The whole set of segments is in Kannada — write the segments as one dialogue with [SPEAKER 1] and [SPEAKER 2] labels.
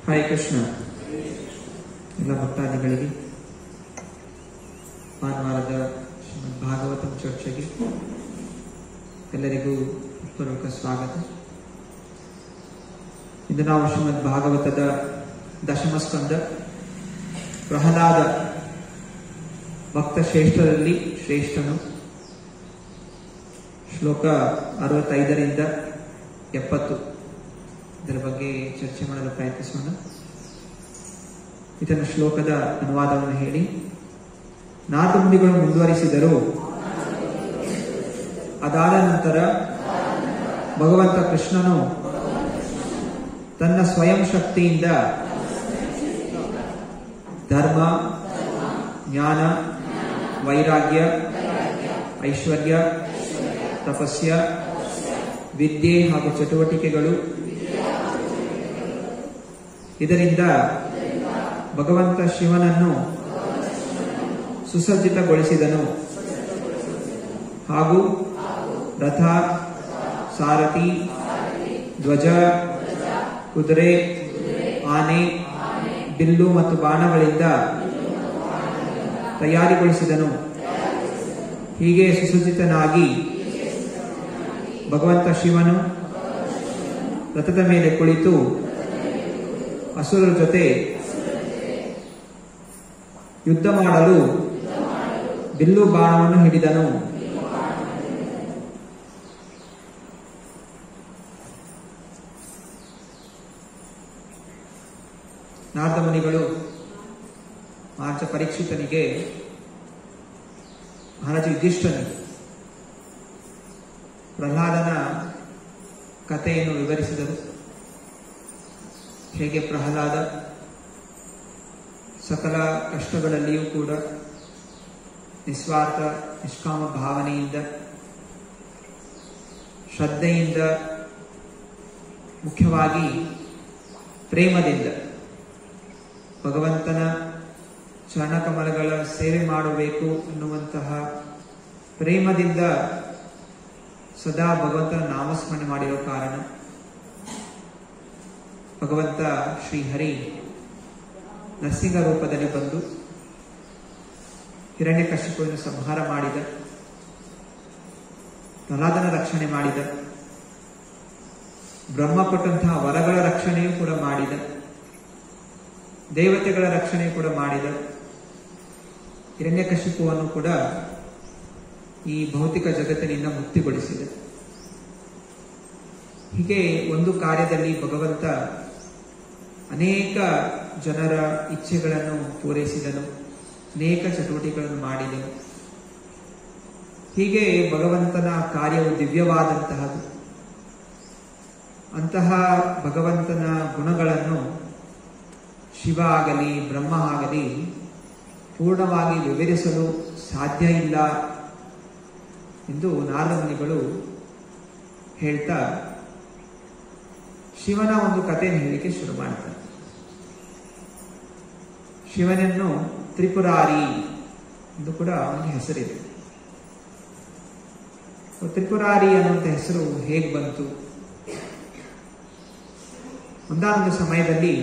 [SPEAKER 1] ಹಾಯ್ ಕೃಷ್ಣ ಎಲ್ಲ ಭಕ್ತಾದಿಗಳಿಗೆ ಭಾನುವಾರದ ಶ್ರೀಮದ್ ಭಾಗವತಂ ಚರ್ಚೆಗೆ ಎಲ್ಲರಿಗೂ ಪೂರ್ವಕ ಸ್ವಾಗತ ಇಂದು ನಾವು ಶ್ರೀಮದ್ ಭಾಗವತದ ದಶಮ ಸ್ಕಂದ ಪ್ರಹ್ಲಾದ ಭಕ್ತ ಶ್ರೇಷ್ಠರಲ್ಲಿ ಶ್ರೇಷ್ಠನು ಶ್ಲೋಕ ಅರವತ್ತೈದರಿಂದ ಎಪ್ಪತ್ತು ಇದರ ಬಗ್ಗೆ ಚರ್ಚೆ ಮಾಡಲು ಪ್ರಯತ್ನಿಸೋಣ ಇದನ್ನು ಶ್ಲೋಕದ ಅನುವಾದವನ್ನು ಹೇಳಿ ನಾಲ್ಕು ಮುಂದಿಗಳು ಮುಂದುವರಿಸಿದರು ಅದಾದ ನಂತರ ಭಗವಂತ ಕೃಷ್ಣನು ತನ್ನ ಸ್ವಯಂ ಶಕ್ತಿಯಿಂದ ಧರ್ಮ ಜ್ಞಾನ ವೈರಾಗ್ಯ ಐಶ್ವರ್ಯ ತಪಸ್ಯ ವಿದ್ಯೆ ಹಾಗೂ ಚಟುವಟಿಕೆಗಳು ಇದರಿಂದ ಭಗವಂತ ಶಿವನನ್ನು ಸುಸಜ್ಜಿತಗೊಳಿಸಿದನು ಹಾಗೂ ರಥ ಸಾರಥಿ ಧ್ವಜ ಕುದುರೆ ಆನೆ ಬಿಲ್ಲು ಮತ್ತು ಬಾಣಗಳಿಂದ ತಯಾರಿಗೊಳಿಸಿದನು ಹೀಗೆ ಸುಸಜ್ಜಿತನಾಗಿ ಭಗವಂತ ಶಿವನು ರಥದ ಮೇಲೆ ಕುಳಿತು ಅಸುರರ ಜೊತೆ ಯುದ್ಧ ಮಾಡಲು ಬಿಲ್ಲು ಬಾಣವನ್ನು ಹಿಡಿದನು ನಾರದ ಮುನಿಗಳು ಮಹಾರಾಜ ಪರೀಕ್ಷಿತನಿಗೆ ಮಹಾರಾಜ ಯುಧಿಷ್ಠನಿಗೆ ಪ್ರಹ್ಲಾದನ ಕಥೆಯನ್ನು ವಿವರಿಸಿದರು ಹೇಗೆ ಪ್ರಹ್ಲಾದ ಸಕಲ ಕಷ್ಟಗಳಲ್ಲಿಯೂ ಕೂಡ ನಿಸ್ವಾರ್ಥ ನಿಷ್ಕಾಮ ಭಾವನೆಯಿಂದ ಶ್ರದ್ಧೆಯಿಂದ ಮುಖ್ಯವಾಗಿ ಪ್ರೇಮದಿಂದ ಭಗವಂತನ ಚರಣಕಮಲಗಳ ಸೇವೆ ಮಾಡಬೇಕು ಎನ್ನುವಂತಹ ಪ್ರೇಮದಿಂದ ಸದಾ ಭಗವಂತನ ನಾಮಸ್ಮರಣೆ ಮಾಡಿರೋ ಕಾರಣ ಭಗವಂತ ಶ್ರೀಹರಿ ನರಸಿಂಹ ರೂಪದಲ್ಲಿ ಬಂದು ಹಿರಣ್ಯ ಕಶ್ಯಪವನ್ನು ಸಂಹಾರ ಮಾಡಿದ ಪ್ರಹ್ಲಾದನ ರಕ್ಷಣೆ ಮಾಡಿದ ಬ್ರಹ್ಮ ಕೊಟ್ಟಂತಹ ವರಗಳ ರಕ್ಷಣೆಯೂ ಕೂಡ ಮಾಡಿದ ದೇವತೆಗಳ ರಕ್ಷಣೆ ಕೂಡ ಮಾಡಿದ ಹಿರಣ್ಯಕಶಿಪುವನ್ನು ಕೂಡ ಈ ಭೌತಿಕ ಜಗತ್ತಿನಿಂದ ಮುಕ್ತಿಗೊಳಿಸಿದ ಹೀಗೆ ಒಂದು ಕಾರ್ಯದಲ್ಲಿ ಭಗವಂತ ಅನೇಕ ಜನರ ಇಚ್ಛೆಗಳನ್ನು ಪೂರೈಸಿದನು ಅನೇಕ ಚಟುವಟಿಕೆಗಳನ್ನು ಮಾಡಿದನು ಹೀಗೆ ಭಗವಂತನ ಕಾರ್ಯವು ದಿವ್ಯವಾದಂತಹದು ಅಂತಹ ಭಗವಂತನ ಗುಣಗಳನ್ನು ಶಿವ ಆಗಲಿ ಬ್ರಹ್ಮ ಆಗಲಿ ಪೂರ್ಣವಾಗಿ ವಿವರಿಸಲು ಸಾಧ್ಯ ಇಲ್ಲ ಎಂದು ನಾರದ ಮುನಿಗಳು ಹೇಳ್ತಾ ಶಿವನ ಒಂದು ಕಥೆಯನ್ನು ಹೇಳಲಿಕ್ಕೆ ಶುರು ಮಾಡ್ತಾರೆ ಶಿವನನ್ನು ತ್ರಿಪುರಾರಿ ಎಂದು ಕೂಡ ಅವನಿಗೆ ಹೆಸರಿದೆ ತ್ರಿಪುರಾರಿ ಅನ್ನುವಂಥ ಹೆಸರು ಹೇಗೆ ಬಂತು ಒಂದಾನೊಂದು ಸಮಯದಲ್ಲಿ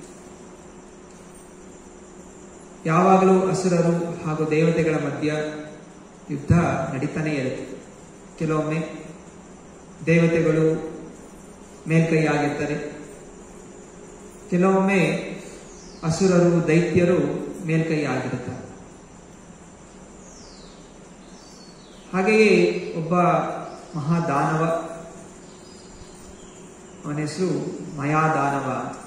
[SPEAKER 1] ಯಾವಾಗಲೂ ಅಸುರರು ಹಾಗೂ ದೇವತೆಗಳ ಮಧ್ಯ ಯುದ್ಧ ನಡೀತಾನೆ ಇರುತ್ತೆ ಕೆಲವೊಮ್ಮೆ ದೇವತೆಗಳು ಮೇಲ್ಕೈಯಾಗಿರ್ತಾರೆ ಕೆಲವೊಮ್ಮೆ ಅಸುರರು ದೈತ್ಯರು ಮೇಲ್ಕೈ ಆಗಿರುತ್ತಾರೆ ಹಾಗೆಯೇ ಒಬ್ಬ ಮಹಾದಾನವ ಅವನ ಹೆಸರು ಮಯಾದಾನವ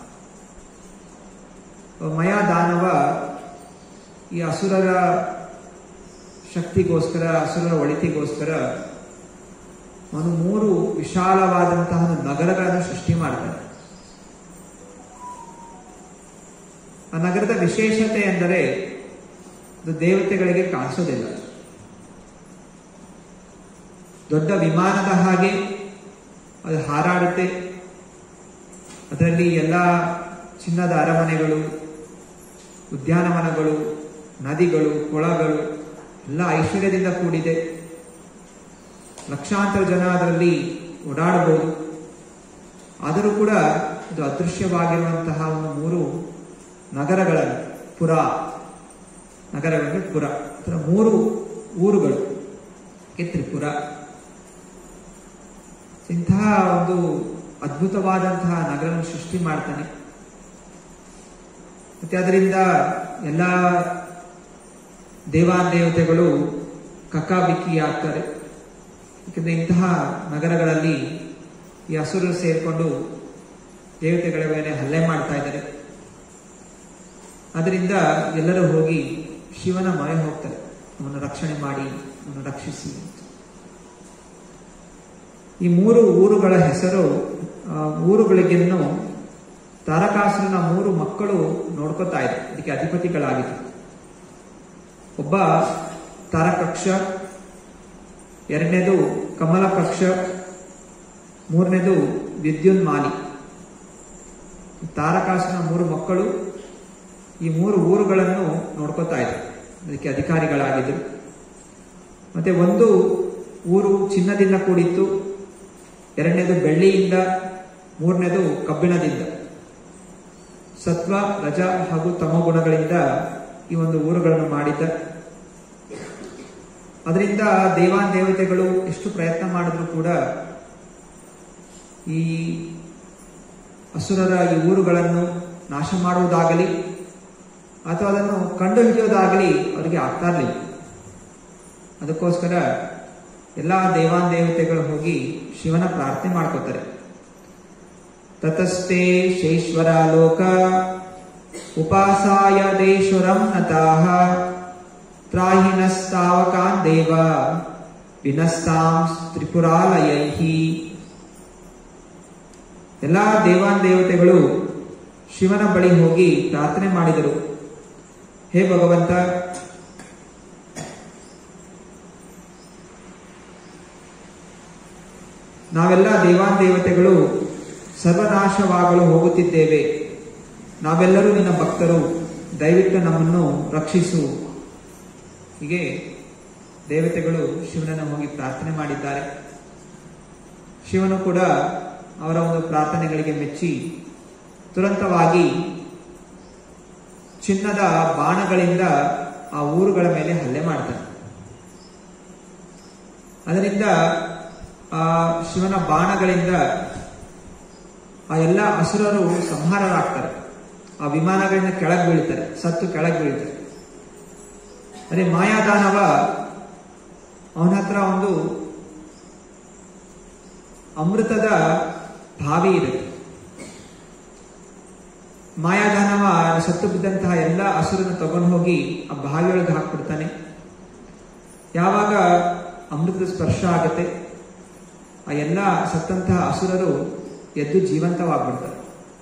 [SPEAKER 1] ಮಯಾದಾನವ ಈ ಅಸುರರ ಶಕ್ತಿಗೋಸ್ಕರ ಅಸುರರ ಒಳಿತಿಗೋಸ್ಕರ ಅವನು ಮೂರು ವಿಶಾಲವಾದಂತಹ ಒಂದು ನಗರಗಳನ್ನು ಸೃಷ್ಟಿ ಮಾಡ್ತಾನೆ ಆ ನಗರದ ವಿಶೇಷತೆ ಎಂದರೆ ಅದು ದೇವತೆಗಳಿಗೆ ಕಾಣಿಸೋದಿಲ್ಲ ದೊಡ್ಡ ವಿಮಾನದ ಹಾಗೆ ಅದು ಹಾರಾಡುತ್ತೆ ಅದರಲ್ಲಿ ಎಲ್ಲ ಚಿನ್ನದ ಅರಮನೆಗಳು ಉದ್ಯಾನವನಗಳು ನದಿಗಳು ಕೊಳಗಳು ಎಲ್ಲ ಐಶ್ವರ್ಯದಿಂದ ಕೂಡಿದೆ ಲಕ್ಷಾಂತರ ಜನ ಅದರಲ್ಲಿ ಓಡಾಡಬಹುದು ಆದರೂ ಕೂಡ ಇದು ಅದೃಶ್ಯವಾಗಿರುವಂತಹ ಒಂದು ಮೂರು ನಗರಗಳಲ್ಲಿ ಪುರ ನಗರವೆಂದರೆ ಪುರ ಅಥವಾ ಮೂರು ಊರುಗಳು ಕೆ ತ್ರಿಪುರ ಇಂತಹ ಒಂದು ಅದ್ಭುತವಾದಂತಹ ನಗರವನ್ನು ಸೃಷ್ಟಿ ಮಾಡ್ತಾನೆ ಮತ್ತೆ ಅದರಿಂದ ಎಲ್ಲ ದೇವಾದೇವತೆಗಳು ಕಕ್ಕಾಬಿಕ್ಕಿ ಆಗ್ತಾರೆ ಯಾಕಂದ್ರೆ ಇಂತಹ ನಗರಗಳಲ್ಲಿ ಈ ಹಸುರರು ಸೇರಿಕೊಂಡು ದೇವತೆಗಳ ಮೇಲೆ ಹಲ್ಲೆ ಮಾಡ್ತಾ ಇದ್ದಾರೆ ಅದರಿಂದ ಎಲ್ಲರೂ ಹೋಗಿ ಶಿವನ ಮೊರೆ ಹೋಗ್ತಾರೆ ಅವನ ರಕ್ಷಣೆ ಮಾಡಿ ಅವನು ರಕ್ಷಿಸಿ ಅಂತ. ಈ ಮೂರು ಊರುಗಳ ಹೆಸರು ಆ, ಊರುಗಳಿಗೆನ್ನು ತಾರಕಾಸುರನ ಮೂರು ಮಕ್ಕಳು ನೋಡ್ಕೋತಾ ಇದ್ರು ಅದಕ್ಕೆ ಅಧಿಪತಿಗಳಾಗಿದ್ರು ಒಬ್ಬ ತಾರಕಕ್ಷ ಎರಡನೇದು ಕಮಲಕಕ್ಷ ಮೂರನೇದು ವಿದ್ಯುನ್ಮಾಲಿ ತಾರಕಾಸುರನ ಮೂರು ಮಕ್ಕಳು ಈ ಮೂರು ಊರುಗಳನ್ನು ನೋಡ್ಕೋತಾ ಇದ್ರು ಅದಕ್ಕೆ ಅಧಿಕಾರಿಗಳಾಗಿದ್ರು ಮತ್ತೆ ಒಂದು ಊರು ಚಿನ್ನದಿಂದ ಕೂಡಿತ್ತು ಎರಡನೇದು ಬೆಳ್ಳಿಯಿಂದ ಮೂರನೇದು ಕಬ್ಬಿಣದಿಂದ ಸತ್ವ ರಜ ಹಾಗೂ ತಮ ಗುಣಗಳಿಂದ ಈ ಒಂದು ಊರುಗಳನ್ನು ಮಾಡಿದ್ದ ಅದರಿಂದ ದೇವಾನ್ ದೇವತೆಗಳು ಎಷ್ಟು ಪ್ರಯತ್ನ ಮಾಡಿದ್ರು ಕೂಡ ಈ ಅಸುರರ ಈ ಊರುಗಳನ್ನು ನಾಶ ಮಾಡುವುದಾಗಲಿ ಅಥವಾ ಅದನ್ನು ಕಂಡು ಹಿಡಿಯೋದಾಗಲಿ ಅವರಿಗೆ ಆಗ್ತಾ ಇರಲಿಲ್ಲ ಅದಕ್ಕೋಸ್ಕರ ಎಲ್ಲ ದೇವಾನ್ ದೇವತೆಗಳು ಹೋಗಿ ಶಿವನ ಪ್ರಾರ್ಥನೆ ಮಾಡ್ಕೋತಾರೆ ತತಸ್ತೆ ಶೇಶ್ವರ ಲೋಕ ಉಪಾಸಾಯ ದೇಶ್ವರಂ ನತಾಹ ತ್ರಾಹಿನಸ್ತಾವಕಾನ್ ದೇವ ವಿನಸ್ತಾಂ ತ್ರಿಪುರಾಲಯೈಹಿ ಎಲ್ಲ ದೇವಾನ್ ದೇವತೆಗಳು ಶಿವನ ಬಳಿ ಹೋಗಿ ಪ್ರಾರ್ಥನೆ ಮಾಡಿದರು ಹೇ ಭಗವಂತ ನಾವೆಲ್ಲ ದೇವಾನ್ ದೇವತೆಗಳು ಸರ್ವನಾಶವಾಗಲು ಹೋಗುತ್ತಿದ್ದೇವೆ ನಾವೆಲ್ಲರೂ ನಿನ್ನ ಭಕ್ತರು ದಯವಿಟ್ಟು ನಮ್ಮನ್ನು ರಕ್ಷಿಸು ಹೀಗೆ ದೇವತೆಗಳು ಶಿವನನ್ನು ಹೋಗಿ ಪ್ರಾರ್ಥನೆ ಮಾಡಿದ್ದಾರೆ ಶಿವನು ಕೂಡ ಅವರ ಒಂದು ಪ್ರಾರ್ಥನೆಗಳಿಗೆ ಮೆಚ್ಚಿ ತುರಂತವಾಗಿ ಚಿನ್ನದ ಬಾಣಗಳಿಂದ ಆ ಊರುಗಳ ಮೇಲೆ ಹಲ್ಲೆ ಮಾಡ್ತಾನೆ ಅದರಿಂದ ಆ ಶಿವನ ಬಾಣಗಳಿಂದ ಆ ಎಲ್ಲ ಅಸುರರು ಸಂಹಾರರಾಗ್ತಾರೆ ಆ ವಿಮಾನಗಳಿಂದ ಕೆಳಗೆ ಬೀಳ್ತಾರೆ ಸತ್ತು ಕೆಳಗೆ ಬೀಳ್ತಾರೆ ಅದೇ ಮಾಯಾದಾನವ ಅವನ ಹತ್ರ ಒಂದು ಅಮೃತದ ಬಾವಿ ಇರುತ್ತೆ ಮಾಯಾದಾನವ ಸತ್ತು ಬಿದ್ದಂತಹ ಎಲ್ಲ ಹಸುರನ್ನು ತಗೊಂಡು ಹೋಗಿ ಆ ಬಾವಿಯೊಳಗೆ ಹಾಕ್ಬಿಡ್ತಾನೆ ಯಾವಾಗ ಅಮೃತದ ಸ್ಪರ್ಶ ಆಗುತ್ತೆ ಆ ಎಲ್ಲ ಸತ್ತಂತಹ ಅಸುರರು ಎದ್ದು ಜೀವಂತವಾಗ್ಬಿಡ್ತಾರೆ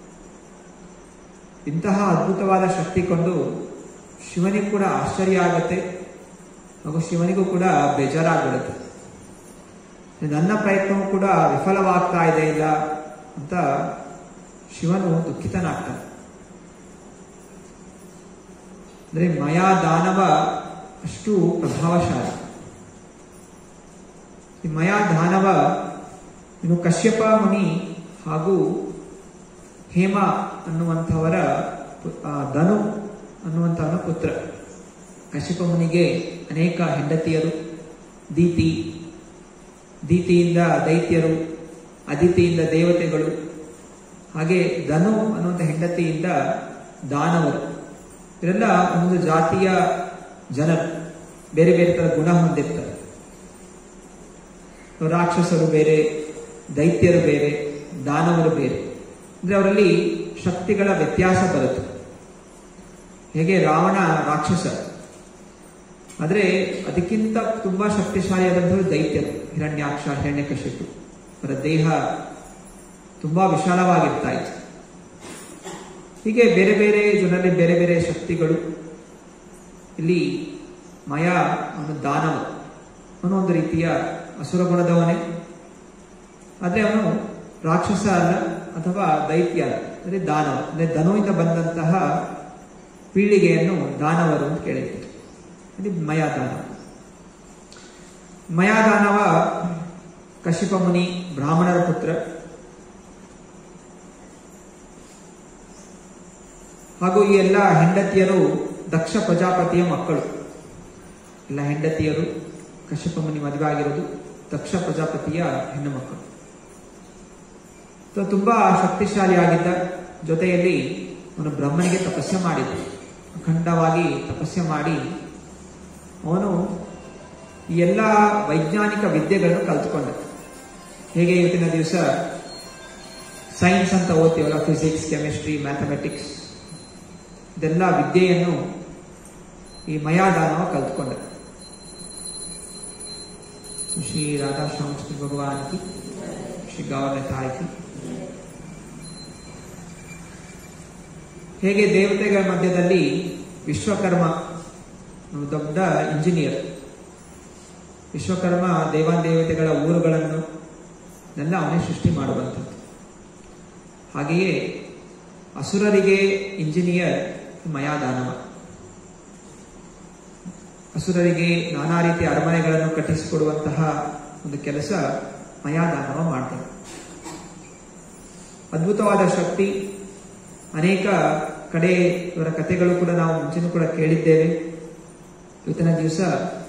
[SPEAKER 1] ಇಂತಹ ಅದ್ಭುತವಾದ ಶಕ್ತಿ ಕೊಂಡು ಶಿವನಿಗೆ ಕೂಡ ಆಶ್ಚರ್ಯ ಆಗುತ್ತೆ ಹಾಗೂ ಶಿವನಿಗೂ ಕೂಡ ಬೇಜಾರಾಗ್ಬಿಡುತ್ತೆ ನನ್ನ ಪ್ರಯತ್ನವೂ ಕೂಡ ವಿಫಲವಾಗ್ತಾ ಇದೆ ಇಲ್ಲ ಅಂತ ಶಿವನು ದುಃಖಿತನಾಗ್ತಾನೆ ಅಂದ್ರೆ ಮಯಾ ದಾನವ ಅಷ್ಟು ಪ್ರಭಾವಶಾಲಿ ಈ ಮಯಾ ದಾನವ ಇನ್ನು ಕಶ್ಯಪ ಮುನಿ ಹಾಗೂ ಹೇಮ ಅನ್ನುವಂಥವರ ಪು- ಆ, ಧನು ಅನ್ನುವಂಥವನ ಪುತ್ರ ಕಶ್ಯಪ ಮುನಿಗೆ ಅನೇಕ ಹೆಂಡತಿಯರು ದೀತಿ ದೀತಿಯಿಂದ ದೈತ್ಯರು ಅದಿತಿಯಿಂದ ದೇವತೆಗಳು ಹಾಗೆ ಧನು ಅನ್ನುವಂಥ ಹೆಂಡತಿಯಿಂದ ದಾನವರು ಇವರೆಲ್ಲ ಒಂದು ಜಾತಿಯ ಜನರು ಬೇರೆ ಬೇರೆ ತರ ಗುಣ ಹೊಂದಿರ್ತಾರೆ ರಾಕ್ಷಸರು ಬೇರೆ ದೈತ್ಯರು ಬೇರೆ ದಾನವರು ಬೇರೆ ಅಂದ್ರೆ ಅವರಲ್ಲಿ ಶಕ್ತಿಗಳ ವ್ಯತ್ಯಾಸ ಬರುತ್ತೆ ಹೇಗೆ ರಾವಣ ರಾಕ್ಷಸ ಆದ್ರೆ ಅದಕ್ಕಿಂತ ತುಂಬಾ ಶಕ್ತಿಶಾಲಿಯಾದಂತಹ ದೈತ್ಯರು ಹಿರಣ್ಯಾಕ್ಷ ಹಿರಣ್ಯಕಶಿಪು ಅವರ ದೇಹ ತುಂಬಾ ವಿಶಾಲವಾಗಿರ್ತಾ ಇತ್ತು ಹೀಗೆ ಬೇರೆ ಬೇರೆ ಜನರಲ್ಲಿ ಬೇರೆ ಬೇರೆ ಶಕ್ತಿಗಳು ಇಲ್ಲಿ ಮಯ ಅವನು ದಾನವ ಅವನು ಒಂದು ರೀತಿಯ ಅಸುರ ಗುಣದವನೇ ಆದ್ರೆ ಅವನು ರಾಕ್ಷಸ ಅಲ್ಲ ಅಥವಾ ದೈತ್ಯ ಅಲ್ಲ ಅಂದ್ರೆ ದಾನವ ಅಂದ್ರೆ ಧನುವಿಂದ ಬಂದಂತಹ ಪೀಳಿಗೆಯನ್ನು ದಾನವರು ಅಂತ ಕೇಳಿದ್ರು ಇದು ಮಯಾದಾನವ ಮಯಾದಾನವ ಕಶ್ಯಪ ಮುನಿ ಬ್ರಾಹ್ಮಣರ ಪುತ್ರ ಹಾಗೂ ಈ ಎಲ್ಲ ಹೆಂಡತಿಯರು ದಕ್ಷ ಪ್ರಜಾಪತಿಯ ಮಕ್ಕಳು ಎಲ್ಲ ಹೆಂಡತಿಯರು ಕಶ್ಯಪ ಮುನಿ ಮದುವೆ ಆಗಿರೋದು ದಕ್ಷ ಪ್ರಜಾಪತಿಯ ಹೆಣ್ಣು ಮಕ್ಕಳು ಸೊ ತುಂಬಾ ಶಕ್ತಿಶಾಲಿಯಾಗಿದ್ದ ಜೊತೆಯಲ್ಲಿ ಅವನು ಬ್ರಹ್ಮನಿಗೆ ತಪಸ್ಸೆ ಮಾಡಿದ ಅಖಂಡವಾಗಿ ತಪಸ್ಸೆ ಮಾಡಿ ಅವನು ಈ ಎಲ್ಲ ವೈಜ್ಞಾನಿಕ ವಿದ್ಯೆಗಳನ್ನು ಕಲ್ತ್ಕೊಂಡ ಹೇಗೆ ಇವತ್ತಿನ ದಿವಸ ಸೈನ್ಸ್ ಅಂತ ಓದ್ತೀವಲ್ಲ ಫಿಸಿಕ್ಸ್ ಕೆಮಿಸ್ಟ್ರಿ ಮ್ಯಾಥಮೆಟಿಕ್ಸ್ ಇದೆಲ್ಲ ವಿದ್ಯೆಯನ್ನು ಈ ಮಯಾದಾನವ ಕಲ್ತ್ಕೊಂಡ ಶ್ರೀ ರಾಧಾ ಶ್ಯಾಮಕೃಷ್ಣ ಭಗವಾನ್ ಕಿ ಶ್ರೀ ಗೌರವ ತಾಯಿ ಕಿ ಹೇಗೆ ದೇವತೆಗಳ ಮಧ್ಯದಲ್ಲಿ ವಿಶ್ವಕರ್ಮ ಒಂದು ದೊಡ್ಡ ಇಂಜಿನಿಯರ್ ವಿಶ್ವಕರ್ಮ ದೇವಾನ್ ದೇವತೆಗಳ ಊರುಗಳನ್ನು ಎಲ್ಲ ಅವನೇ ಸೃಷ್ಟಿ ಮಾಡುವಂಥದ್ದು ಹಾಗೆಯೇ ಅಸುರರಿಗೆ ಇಂಜಿನಿಯರ್ ಮಯಾದಾನವ ಅಸುರರಿಗೆ ನಾನಾ ರೀತಿಯ ಅರಮನೆಗಳನ್ನು ಕಟ್ಟಿಸಿಕೊಡುವಂತಹ ಒಂದು ಕೆಲಸ ಮಯಾದಾನವ ಮಾಡ್ತಾರೆ ಅದ್ಭುತವಾದ ಶಕ್ತಿ ಅನೇಕ ಕಡೆ ಇವರ ಕಥೆಗಳು ಕೂಡ ನಾವು ಮುಂಚೆನೂ ಕೂಡ ಕೇಳಿದ್ದೇವೆ ಇವತ್ತಿನ ದಿವಸ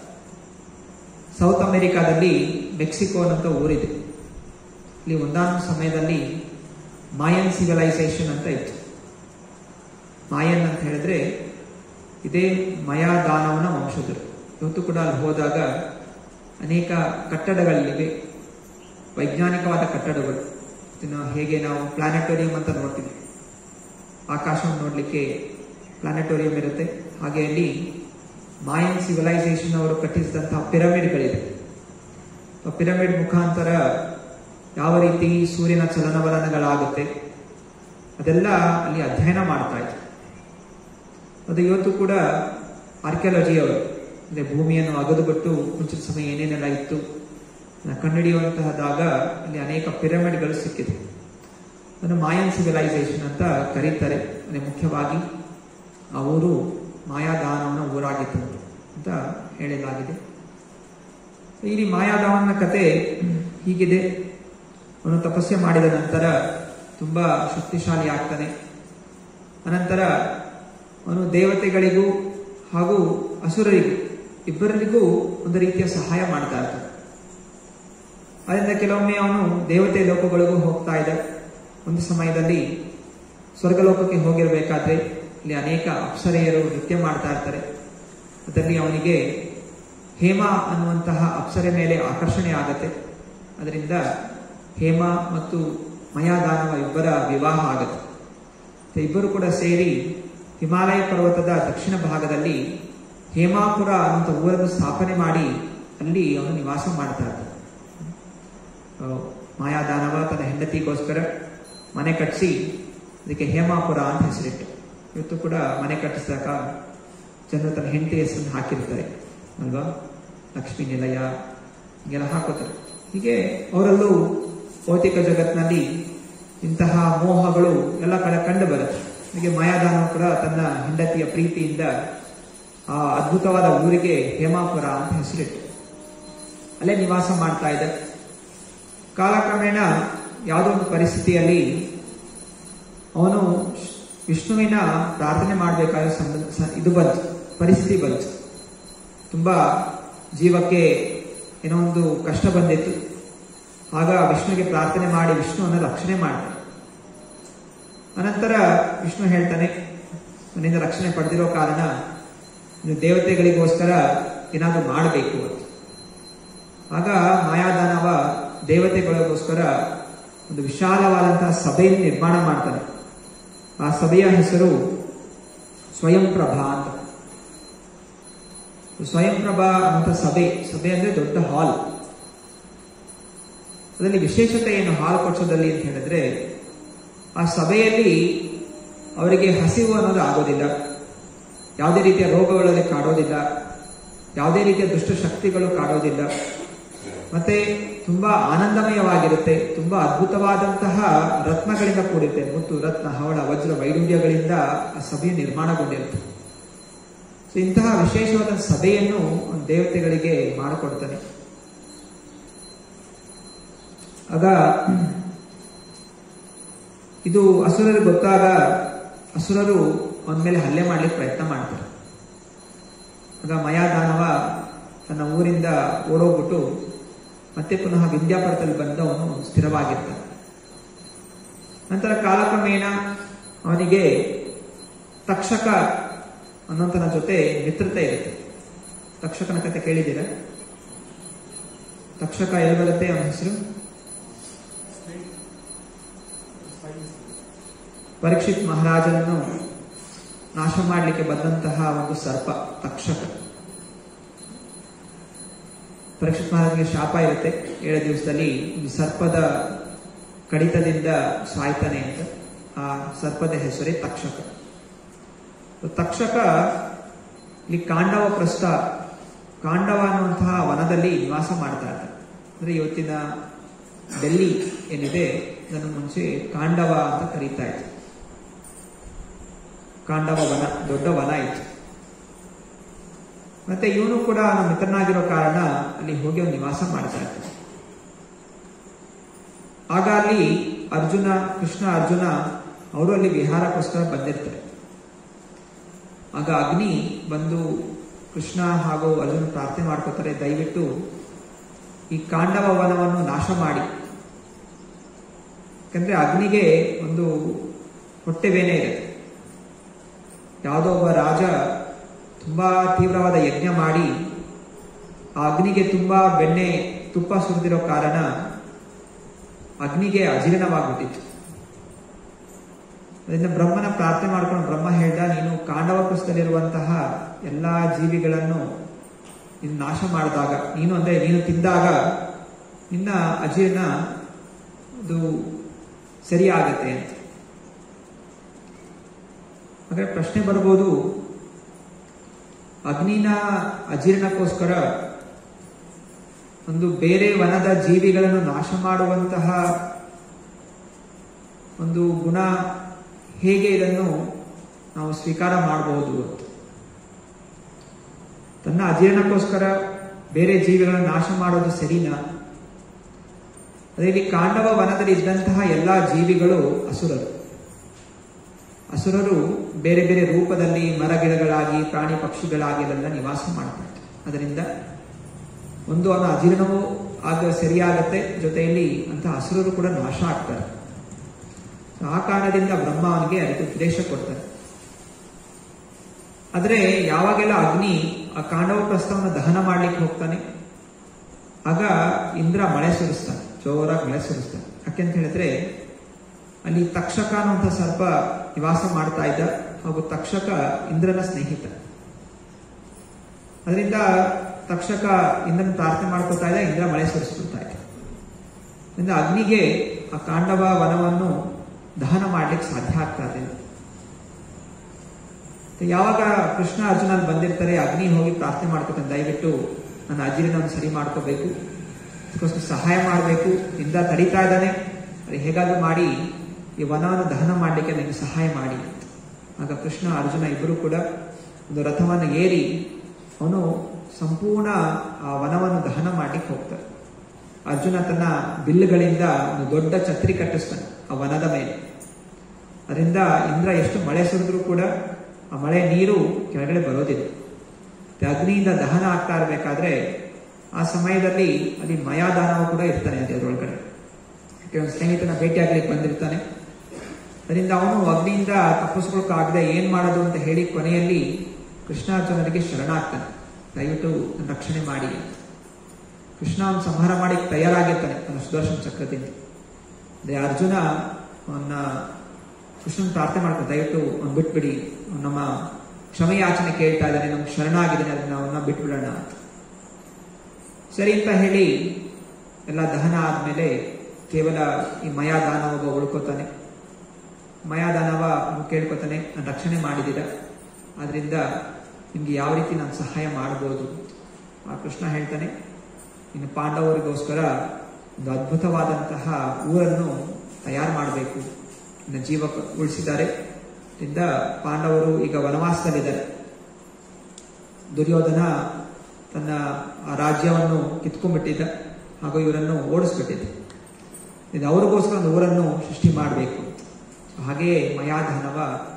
[SPEAKER 1] ಸೌತ್ ಅಮೆರಿಕಾದಲ್ಲಿ ಮೆಕ್ಸಿಕೋ ಅನ್ನೋ ಊರಿದೆ ಇಲ್ಲಿ ಒಂದಾನೊಂದು ಸಮಯದಲ್ಲಿ ಮಾಯನ್ ಸಿವಿಲೈಸೇಷನ್ ಅಂತ ಇತ್ತು ಮಾಯನ್ ಅಂತ ಹೇಳಿದ್ರೆ ಇದೇ ಮಯಾದಾನವನ ವಂಶಜರು ಇವತ್ತು ಕೂಡ ಅಲ್ಲಿ ಹೋದಾಗ ಅನೇಕ ಕಟ್ಟಡಗಳಿವೆ ವೈಜ್ಞಾನಿಕವಾದ ಕಟ್ಟಡಗಳು ಇದನ್ನು ಹೇಗೆ ನಾವು ಪ್ಲಾನೆಟೋರಿಯಂ ಅಂತ ನೋಡ್ತೀವಿ ಆಕಾಶವನ್ನು ನೋಡಲಿಕ್ಕೆ ಪ್ಲಾನೆಟೋರಿಯಂ ಇರುತ್ತೆ ಹಾಗೆ ಅಲ್ಲಿ ಮಾಯನ್ ಸಿವಿಲೈಸೇಷನ್ ಅವರು ಕಟ್ಟಿಸಿದಂತಹ ಪಿರಮಿಡ್ಗಳಿದೆ ಆ ಪಿರಮಿಡ್ ಮುಖಾಂತರ ಯಾವ ರೀತಿ ಸೂರ್ಯನ ಚಲನವಲನಗಳಾಗುತ್ತೆ ಅದೆಲ್ಲ ಅಲ್ಲಿ ಅಧ್ಯಯನ ಮಾಡ್ತಾ ಇದ್ರು ಅದು ಇವತ್ತು ಕೂಡ ಆರ್ಕಿಯಾಲಜಿಯವರು ಅಂದ್ರೆ ಭೂಮಿಯನ್ನು ಅಗದುಬಿಟ್ಟು ಮುಂಚಿನ ಸಮಯ ಏನೇನೆಲ್ಲ ಇತ್ತು ಕಂಡುಹಿಡಿಯುವಂತಹದಾಗ ಅಲ್ಲಿ ಅನೇಕ ಪಿರಮಿಡ್ಗಳು ಸಿಕ್ಕಿದೆ ಅದನ್ನು ಮಾಯನ್ ಸಿವಿಲೈಸೇಷನ್ ಅಂತ ಕರೀತಾರೆ ಅಂದ್ರೆ ಮುಖ್ಯವಾಗಿ ಆ ಊರು ಮಾಯಾದಾನವನ ಊರಾಗಿತ್ತು ಅಂತ ಹೇಳಲಾಗಿದೆ ಇಲ್ಲಿ ಮಾಯಾದಾವನ ಕತೆ ಹೀಗಿದೆ ಅವನು ತಪಸ್ಸೆ ಮಾಡಿದ ನಂತರ ತುಂಬಾ ಶಕ್ತಿಶಾಲಿ ಆಗ್ತಾನೆ ಅನಂತರ ಅವನು ದೇವತೆಗಳಿಗೂ ಹಾಗೂ ಅಸುರರಿಗೂ ಇಬ್ಬರಿಗೂ ಒಂದು ರೀತಿಯ ಸಹಾಯ ಮಾಡ್ತಾ ಇರ್ತಾನೆ ಅದರಿಂದ ಕೆಲವೊಮ್ಮೆ ಅವನು ದೇವತೆ ಲೋಕಗಳಿಗೂ ಹೋಗ್ತಾ ಇದ್ದ ಒಂದು ಸಮಯದಲ್ಲಿ ಸ್ವರ್ಗಲೋಕಕ್ಕೆ ಹೋಗಿರಬೇಕಾದ್ರೆ ಇಲ್ಲಿ ಅನೇಕ ಅಪ್ಸರೆಯರು ನೃತ್ಯ ಮಾಡ್ತಾ ಇರ್ತಾರೆ ಅದರಲ್ಲಿ ಅವನಿಗೆ ಹೇಮ ಅನ್ನುವಂತಹ ಅಪ್ಸರೆ ಮೇಲೆ ಆಕರ್ಷಣೆ ಆಗತ್ತೆ ಅದರಿಂದ ಹೇಮ ಮತ್ತು ಮಯಾದಾನವ ಇಬ್ಬರ ವಿವಾಹ ಆಗತ್ತೆ ಇಬ್ಬರು ಕೂಡ ಸೇರಿ ಹಿಮಾಲಯ ಪರ್ವತದ ದಕ್ಷಿಣ ಭಾಗದಲ್ಲಿ ಹೇಮಾಪುರ ಅನ್ನುವಂಥ ಊರನ್ನು ಸ್ಥಾಪನೆ ಮಾಡಿ ಅಲ್ಲಿ ಅವನು ನಿವಾಸ ಮಾಡ್ತಾ ಇದ್ದ ಮಾಯಾದಾನವ ತನ್ನ ಹೆಂಡತಿಗೋಸ್ಕರ ಮನೆ ಕಟ್ಟಿಸಿ ಅದಕ್ಕೆ ಹೇಮಾಪುರ ಅಂತ ಹೆಸರಿಟ್ಟು ಇವತ್ತು ಕೂಡ ಮನೆ ಕಟ್ಟಿಸಿದಾಗ ಜನರು ತನ್ನ ಹೆಂಡತಿ ಹೆಸರನ್ನು ಹಾಕಿರ್ತಾರೆ ಅಲ್ವಾ ಲಕ್ಷ್ಮೀ ನಿಲಯ ಹೀಗೆಲ್ಲ ಹಾಕೋತಾರೆ ಹೀಗೆ ಅವರಲ್ಲೂ ಭೌತಿಕ ಜಗತ್ತಿನಲ್ಲಿ ಇಂತಹ ಮೋಹಗಳು ಎಲ್ಲ ಕಡೆ ಕಂಡು ಬರುತ್ತೆ ಹೀಗೆ ಮಾಯಾದಾನ ಕೂಡ ತನ್ನ ಹೆಂಡತಿಯ ಪ್ರೀತಿಯಿಂದ ಆ ಅದ್ಭುತವಾದ ಊರಿಗೆ ಹೇಮಾಪುರ ಅಂತ ಹೆಸರಿಟ್ಟು ಅಲ್ಲೇ ನಿವಾಸ ಮಾಡ್ತಾ ಇದೆ ಕಾಲಕ್ರಮೇಣ ಯಾವುದೋ ಒಂದು ಪರಿಸ್ಥಿತಿಯಲ್ಲಿ ಅವನು ವಿಷ್ಣುವಿನ ಪ್ರಾರ್ಥನೆ ಮಾಡಬೇಕಾದ ಇದು ಬಂತು ಪರಿಸ್ಥಿತಿ ಬಂತು ತುಂಬಾ ಜೀವಕ್ಕೆ ಏನೋ ಒಂದು ಕಷ್ಟ ಬಂದಿತ್ತು ಆಗ ವಿಷ್ಣುವಿಗೆ ಪ್ರಾರ್ಥನೆ ಮಾಡಿ ವಿಷ್ಣುವನ್ನು ರಕ್ಷಣೆ ಮಾಡ್ತಾನೆ ಅನಂತರ ವಿಷ್ಣು ಹೇಳ್ತಾನೆ ನನ್ನಿಂದ ರಕ್ಷಣೆ ಪಡೆದಿರೋ ಕಾರಣ ನೀವು ದೇವತೆಗಳಿಗೋಸ್ಕರ ಏನಾದರೂ ಮಾಡಬೇಕು ಅಂತ ಆಗ ಮಾಯಾದಾನವ ದೇವತೆಗಳಿಗೋಸ್ಕರ ಒಂದು ವಿಶಾಲವಾದಂತಹ ಸಭೆಯನ್ನು ನಿರ್ಮಾಣ ಮಾಡ್ತಾನೆ ಆ ಸಭೆಯ ಹೆಸರು ಸ್ವಯಂ ಪ್ರಭಾ ಅಂತ ಸ್ವಯಂ ಪ್ರಭಾ ಅಂತ ಸಭೆ ಸಭೆ ಅಂದ್ರೆ ದೊಡ್ಡ ಹಾಲ್ ಅದರಲ್ಲಿ ವಿಶೇಷತೆ ಏನು ಹಾಲು ಕೊಡಿಸೋದಲ್ಲಿ ಅಂತ ಹೇಳಿದ್ರೆ ಆ ಸಭೆಯಲ್ಲಿ ಅವರಿಗೆ ಹಸಿವು ಅನ್ನೋದು ಆಗೋದಿಲ್ಲ ಯಾವುದೇ ರೀತಿಯ ರೋಗಗಳಲ್ಲಿ ಕಾಡೋದಿಲ್ಲ ಯಾವುದೇ ರೀತಿಯ ದುಷ್ಟ ಶಕ್ತಿಗಳು ಕಾಡೋದಿಲ್ಲ ಮತ್ತೆ ತುಂಬಾ ಆನಂದಮಯವಾಗಿರುತ್ತೆ ತುಂಬಾ ಅದ್ಭುತವಾದಂತಹ ರತ್ನಗಳಿಂದ ಕೂಡಿರುತ್ತೆ ಮುತ್ತು ರತ್ನ ಹವಳ ವಜ್ರ ವೈಡೂರ್ಯಗಳಿಂದ ಆ ಸಭೆ ನಿರ್ಮಾಣಗೊಂಡಿರುತ್ತೆ ಸೊ ಇಂತಹ ವಿಶೇಷವಾದ ಸಭೆಯನ್ನು ದೇವತೆಗಳಿಗೆ ಮಾಡಿಕೊಡ್ತಾನೆ ಆಗ ಇದು ಅಸುರರಿಗೆ ಗೊತ್ತಾಗ ಅಸುರರು ಅವನ ಮೇಲೆ ಹಲ್ಲೆ ಮಾಡ್ಲಿಕ್ಕೆ ಪ್ರಯತ್ನ ಮಾಡ್ತಾರೆ ಆಗ ಮಯಾದಾನವ ತನ್ನ ಊರಿಂದ ಓಡೋಗ್ಬಿಟ್ಟು ಮತ್ತೆ ಪುನಃ ವಿದ್ಯಾಪುರದಲ್ಲಿ ಬಂದು ಅವನು ಸ್ಥಿರವಾಗಿರ್ತಾನೆ ನಂತರ ಕಾಲಕ್ರಮೇಣ ಅವನಿಗೆ ತಕ್ಷಕ ಅನ್ನೋಂತನ ಜೊತೆ ಮಿತ್ರತೆ ಇರುತ್ತೆ ತಕ್ಷಕನ ಕತೆ ಕೇಳಿದ್ದೀರಾ ತಕ್ಷಕ ಎಲ್ಲಿ ಬರುತ್ತೆ ಅವನ ಹೆಸರು ಪರೀಕ್ಷಿತ್ ಮಹಾರಾಜನನ್ನು ನಾಶ ಮಾಡಲಿಕ್ಕೆ ಬಂದಂತಹ ಒಂದು ಸರ್ಪ ತಕ್ಷಕ ಪರೀಕ್ಷಿತ್ ಮಹಾರಾಜನಿಗೆ ಶಾಪ ಇರುತ್ತೆ ಏಳು ದಿವಸದಲ್ಲಿ ಈ ಸರ್ಪದ ಕಡಿತದಿಂದ ಸಾಯ್ತಾನೆ ಅಂತ ಆ ಸರ್ಪದ ಹೆಸರೇ ತಕ್ಷಕ ತಕ್ಷಕ ಇಲ್ಲಿ ಕಾಂಡವ ಪ್ರಸ್ಥ ಕಾಂಡವ ಅನ್ನುವಂತಹ ವನದಲ್ಲಿ ನಿವಾಸ ಮಾಡ್ತಾ ಇರ್ತಾರೆ ಅಂದ್ರೆ ಇವತ್ತಿನ ಡೆಲ್ಲಿ ಏನಿದೆ ಇದನ್ನು ಮುಂಚೆ ಕಾಂಡವ ಅಂತ ಕರೀತಾ ಇತ್ತು ಕಾಂಡವ ವನ ದೊಡ್ಡ ವನ ಇತ್ತು ಮತ್ತೆ ಇವನು ಕೂಡ ನಮ್ಮ ಮಿತ್ರನಾಗಿರೋ ಕಾರಣ ಅಲ್ಲಿ ಹೋಗಿ ಅವನು ನಿವಾಸ ಮಾಡ್ತಾ ಇರ್ತಾನೆ ಆಗ ಅಲ್ಲಿ ಅರ್ಜುನ ಕೃಷ್ಣ ಅರ್ಜುನ ಅವರು ಅಲ್ಲಿ ವಿಹಾರಕ್ಕೋಸ್ಕರ ಬಂದಿರ್ತಾರೆ ಆಗ ಅಗ್ನಿ ಬಂದು ಕೃಷ್ಣ ಹಾಗೂ ಅರ್ಜುನ ಪ್ರಾರ್ಥನೆ ಮಾಡ್ಕೋತಾರೆ ದಯವಿಟ್ಟು ಈ ಕಾಂಡವ ವನವನ್ನು ನಾಶ ಮಾಡಿ ಯಾಕಂದ್ರೆ ಅಗ್ನಿಗೆ ಒಂದು ಹೊಟ್ಟೆವೇನೆ ಇರುತ್ತೆ ಯಾವುದೋ ಒಬ್ಬ ರಾಜ ತುಂಬಾ ತೀವ್ರವಾದ ಯಜ್ಞ ಮಾಡಿ ಆ ಅಗ್ನಿಗೆ ತುಂಬಾ ಬೆಣ್ಣೆ ತುಪ್ಪ ಸುರಿದಿರೋ ಕಾರಣ ಅಗ್ನಿಗೆ ಅಜೀರ್ಣವಾಗ್ಬಿಟ್ಟಿತ್ತು ಅದರಿಂದ ಬ್ರಹ್ಮನ ಪ್ರಾರ್ಥನೆ ಮಾಡ್ಕೊಂಡು ಬ್ರಹ್ಮ ಹೇಳ್ದ ನೀನು ಕಾಂಡವ ಪುಸ್ತದಲ್ಲಿರುವಂತಹ ಎಲ್ಲಾ ಜೀವಿಗಳನ್ನು ನೀನು ನಾಶ ಮಾಡಿದಾಗ ನೀನು ಅಂದ್ರೆ ನೀನು ತಿಂದಾಗ ನಿನ್ನ ಅಜೀರ್ಣ ಅದು ಸರಿಯಾಗತ್ತೆ ಅಂತ ಹಾಗೆ ಪ್ರಶ್ನೆ ಬರ್ಬೋದು ಅಗ್ನಿನ ಅಜೀರ್ಣಕ್ಕೋಸ್ಕರ ಒಂದು ಬೇರೆ ವನದ ಜೀವಿಗಳನ್ನು ನಾಶ ಮಾಡುವಂತಹ ಒಂದು ಗುಣ ಹೇಗೆ ಇದನ್ನು ನಾವು ಸ್ವೀಕಾರ ಮಾಡಬಹುದು ಅಂತ ತನ್ನ ಅಜೀರ್ಣಕ್ಕೋಸ್ಕರ ಬೇರೆ ಜೀವಿಗಳನ್ನು ನಾಶ ಮಾಡೋದು ಸರಿನಾ ಅದೇ ಇಲ್ಲಿ ಕಾಂಡವ ವನದಲ್ಲಿ ಇದ್ದಂತಹ ಎಲ್ಲಾ ಜೀವಿಗಳು ಅಸುರರು ಅಸುರರು ಬೇರೆ ಬೇರೆ ರೂಪದಲ್ಲಿ ಮರಗಿಡಗಳಾಗಿ ಪ್ರಾಣಿ ಪಕ್ಷಿಗಳಾಗಿ ಎಲ್ಲ ನಿವಾಸ ಮಾಡ್ತಾರೆ ಅದರಿಂದ ಒಂದು ಅವನ ಅಜೀರ್ಣವೂ ಆಗ ಸರಿಯಾಗತ್ತೆ ಜೊತೆಯಲ್ಲಿ ಅಂತ ಅಸುರರು ಕೂಡ ನಾಶ ಆಗ್ತಾರೆ ಆ ಕಾರಣದಿಂದ ಬ್ರಹ್ಮ ಅವನಿಗೆ ಅದಕ್ಕೆ ಉಪದೇಶ ಕೊಡ್ತಾರೆ ಆದ್ರೆ ಯಾವಾಗೆಲ್ಲ ಅಗ್ನಿ ಆ ಕಾಂಡವ ಪ್ರಸ್ಥವನ್ನು ದಹನ ಮಾಡ್ಲಿಕ್ಕೆ ಹೋಗ್ತಾನೆ ಆಗ ಇಂದ್ರ ಮಳೆ ಸುರಿಸ್ತಾನೆ ಜೋರಾಗಿ ಮಳೆ ಸುರಿಸ್ತಾನೆ ಯಾಕೆಂತ ಹೇಳಿದ್ರೆ ಅಲ್ಲಿ ತಕ್ಷಕ ಅನ್ನುವಂಥ ಸರ್ಪ ನಿವಾಸ ಮಾಡ್ತಾ ಇದ್ದ ಹಾಗೂ ತಕ್ಷಕ ಇಂದ್ರನ ಸ್ನೇಹಿತ ಅದರಿಂದ ತಕ್ಷಕ ಇಂದ್ರನ ಪ್ರಾರ್ಥನೆ ಮಾಡ್ಕೊತಾ ಇದ್ದ ಇಂದ್ರ ಮಳೆ ಸುರಿಸ್ಕೊಳ್ತಾ ಇದ್ದ ಅದರಿಂದ ಅಗ್ನಿಗೆ ಆ ಕಾಂಡವ ವನವನ್ನು ದಹನ ಮಾಡ್ಲಿಕ್ಕೆ ಸಾಧ್ಯ ಆಗ್ತಾ ಇರಲಿಲ್ಲ ಯಾವಾಗ ಕೃಷ್ಣ ಅರ್ಜುನ ಅಲ್ಲಿ ಬಂದಿರ್ತಾರೆ ಅಗ್ನಿ ಹೋಗಿ ಪ್ರಾರ್ಥನೆ ಮಾಡ್ಕೊತಾನೆ ದಯವಿಟ್ಟು ನನ್ನ ಅಜೀರ್ಣವನ್ನು ಸರಿ ಮಾಡ್ಕೋಬೇಕು ಅದಕ್ಕೋಸ್ಕರ ಸಹಾಯ ಮಾಡಬೇಕು ಇಂದ ತಡೀತಾ ಇದ್ದಾನೆ ಅದು ಹೇಗಾದ್ರೂ ಮಾಡಿ ಈ ವನವನ್ನು ದಹನ ಮಾಡಲಿಕ್ಕೆ ನನಗೆ ಸಹಾಯ ಮಾಡಿ ಆಗ ಕೃಷ್ಣ ಅರ್ಜುನ ಇಬ್ಬರು ಕೂಡ ಒಂದು ರಥವನ್ನು ಏರಿ ಅವನು ಸಂಪೂರ್ಣ ಆ ವನವನ್ನು ದಹನ ಮಾಡ್ಲಿಕ್ಕೆ ಹೋಗ್ತಾರೆ ಅರ್ಜುನ ತನ್ನ ಬಿಲ್ಲುಗಳಿಂದ ಒಂದು ದೊಡ್ಡ ಛತ್ರಿ ಕಟ್ಟಿಸ್ತಾನೆ ಆ ವನದ ಮೇಲೆ ಅದರಿಂದ ಇಂದ್ರ ಎಷ್ಟು ಮಳೆ ಸುರಿದ್ರೂ ಕೂಡ ಆ ಮಳೆ ನೀರು ಕೆಳಗಡೆ ಬರೋದಿಲ್ಲ ಅಗ್ನಿಯಿಂದ ದಹನ ಆಗ್ತಾ ಇರಬೇಕಾದ್ರೆ ಆ ಸಮಯದಲ್ಲಿ ಅಲ್ಲಿ ಮಯಾದಾನವ ಕೂಡ ಇರ್ತಾನೆ ಅಲ್ಲಿ ಅದರೊಳಗಡೆ ಒಂದು ಸ್ನೇಹಿತನ ಭೇಟಿಯಾಗ್ಲಿಕ್ಕೆ ಬಂದಿರ್ತಾನೆ ಅದರಿಂದ ಅವನು ಅಗ್ನಿಯಿಂದ ತಪ್ಪಿಸ್ಕೊಳಕ್ಕಾಗದೆ ಏನ್ ಮಾಡೋದು ಅಂತ ಹೇಳಿ ಕೊನೆಯಲ್ಲಿ ಕೃಷ್ಣಾರ್ಜುನರಿಗೆ ಶರಣಾಗ್ತಾನೆ ದಯವಿಟ್ಟು ನನ್ನ ರಕ್ಷಣೆ ಮಾಡಿ ಕೃಷ್ಣ ಅವನು ಸಂಹಾರ ಮಾಡಿ ತಯಾರಾಗಿರ್ತಾನೆ ತನ್ನ ಸುದರ್ಶನ ಚಕ್ರದಿಂದ ಅದೇ ಅರ್ಜುನ ಅವನ್ನ ಕೃಷ್ಣನ್ ಪ್ರಾರ್ಥನೆ ಮಾಡ್ತಾನೆ ದಯವಿಟ್ಟು ಅವ್ನು ಬಿಟ್ಬಿಡಿ ಅವ್ನು ನಮ್ಮ ಕ್ಷಮೆಯಾಚನೆ ಕೇಳ್ತಾ ಇದ್ದಾನೆ ನಮ್ಗೆ ಶರಣಾಗಿದ್ದಾನೆ ಅದನ್ನ ಅವನ್ನ ಬಿಟ್ಬಿಡೋಣ ಅಂತ ಸರಿ ಅಂತ ಹೇಳಿ ಎಲ್ಲ ದಹನ ಆದ್ಮೇಲೆ ಕೇವಲ ಈ ಮಯಾದಾನವ ಒಬ್ಬ ಉಳ್ಕೋತಾನೆ ಮಯಾದಾನವ ಅವ್ನು ಕೇಳ್ಕೊತಾನೆ ನಾನು ರಕ್ಷಣೆ ಮಾಡಿದ್ದೀರ ಆದ್ರಿಂದ ನಿಮ್ಗೆ ಯಾವ ರೀತಿ ನಾನು ಸಹಾಯ ಮಾಡ್ಬೋದು ಆ ಕೃಷ್ಣ ಹೇಳ್ತಾನೆ ಇನ್ನು ಪಾಂಡವರಿಗೋಸ್ಕರ ಒಂದು ಅದ್ಭುತವಾದಂತಹ ಊರನ್ನು ತಯಾರು ಮಾಡಬೇಕು ಇನ್ನು ಜೀವ ಉಳಿಸಿದ್ದಾರೆ ಇಂದ ಪಾಂಡವರು ಈಗ ವನವಾಸದಲ್ಲಿದ್ದಾರೆ ದುರ್ಯೋಧನ ತನ್ನ ಆ ರಾಜ್ಯವನ್ನು ಕಿತ್ಕೊಂಡ್ಬಿಟ್ಟಿದ್ದ ಹಾಗೂ ಇವರನ್ನು ಓಡಿಸ್ಬಿಟ್ಟಿದ್ದ ಇದು ಅವ್ರಿಗೋಸ್ಕರ ಒಂದು ಊರನ್ನು ಸೃಷ್ಟಿ ಮಾಡಬೇಕು ಹಾಗೆಯೇ ಮಯಾಧನವ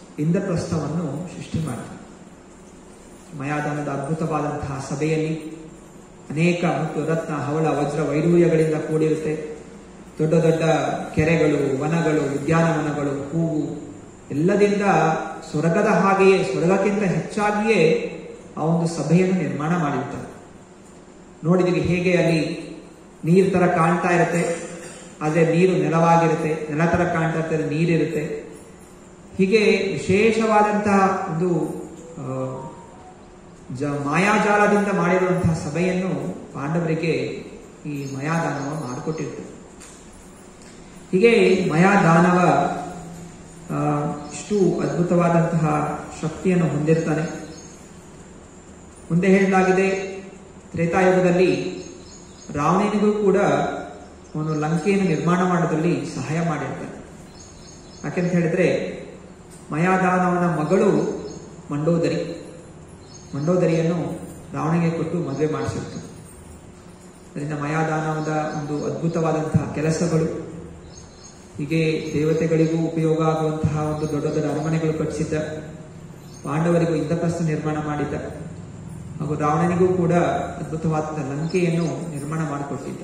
[SPEAKER 1] ಇಂದ್ರಪ್ರಸ್ಥವನ್ನು ಸೃಷ್ಟಿ ಮಾಡ್ತಾರೆ ಮಯಾದಾನದ ಅದ್ಭುತವಾದಂತಹ ಸಭೆಯಲ್ಲಿ ಅನೇಕ ಮತ್ತು ರತ್ನ ಹವಳ ವಜ್ರ ವೈಡೂರ್ಯಗಳಿಂದ ಕೂಡಿರುತ್ತೆ ದೊಡ್ಡ ದೊಡ್ಡ ಕೆರೆಗಳು ವನಗಳು ಉದ್ಯಾನವನಗಳು ಹೂವು ಎಲ್ಲದಿಂದ ಸ್ವರ್ಗದ ಹಾಗೆಯೇ ಸ್ವರ್ಗಕ್ಕಿಂತ ಹೆಚ್ಚಾಗಿಯೇ ಆ ಒಂದು ಸಭೆಯನ್ನು ನಿರ್ಮಾಣ ಮಾಡಿರ್ತಾರೆ ನೋಡಿದೀವಿ ಹೇಗೆ ಅಲ್ಲಿ ನೀರು ತರ ಕಾಣ್ತಾ ಇರುತ್ತೆ ಆದರೆ ನೀರು ನೆಲವಾಗಿರುತ್ತೆ ನೆಲ ತರ ಕಾಣ್ತಾ ಇರ್ತದೆ ನೀರಿರುತ್ತೆ ಹೀಗೆ ವಿಶೇಷವಾದಂತಹ ಒಂದು ಆ, ಜ ಮಾಯಾಜಾಲದಿಂದ ಮಾಡಿರುವಂತಹ ಸಭೆಯನ್ನು ಪಾಂಡವರಿಗೆ ಈ ಮಯಾದಾನವ ಮಾಡಿಕೊಟ್ಟಿರ್ತಾರೆ ಹೀಗೆ ಮಯಾದಾನವ ಆ, ಇಷ್ಟು ಅದ್ಭುತವಾದಂತಹ ಶಕ್ತಿಯನ್ನು ಹೊಂದಿರ್ತಾನೆ ಮುಂದೆ ಹೇಳಲಾಗಿದೆ ತ್ರೇತಾಯುಗದಲ್ಲಿ ರಾವಣನಿಗೂ ಕೂಡ ಅವನು ಲಂಕೆಯನ್ನು ನಿರ್ಮಾಣ ಮಾಡೋದ್ರಲ್ಲಿ ಸಹಾಯ ಮಾಡಿರ್ತಾನೆ ಯಾಕೆಂತ ಹೇಳಿದ್ರೆ ಮಯಾದಾನವನ ಮಗಳು ಮಂಡೋದರಿ ಮಂಡೋದರಿಯನ್ನು ರಾವಣಿಗೆ ಕೊಟ್ಟು ಮದುವೆ ಮಾಡಿಸಿತ್ತು ಅದರಿಂದ ಮಯಾದಾನವದ ಒಂದು ಅದ್ಭುತವಾದಂತಹ ಕೆಲಸಗಳು ಹೀಗೆ ದೇವತೆಗಳಿಗೂ ಉಪಯೋಗ ಆಗುವಂತಹ ಒಂದು ದೊಡ್ಡ ದೊಡ್ಡ ಅರಮನೆಗಳು ಕಟ್ಟಿಸಿದ್ದ ಪಾಂಡವರಿಗೂ ಇಂದ್ರಪ್ರಸ್ಥ ನಿರ್ಮಾಣ ಮಾಡಿದ್ದ ಹಾಗೂ ರಾವಣನಿಗೂ ಕೂಡ ಅದ್ಭುತವಾದ ಲಂಕೆಯನ್ನು ನಿರ್ಮಾಣ ಮಾಡಿಕೊಟ್ಟಿದ್ದ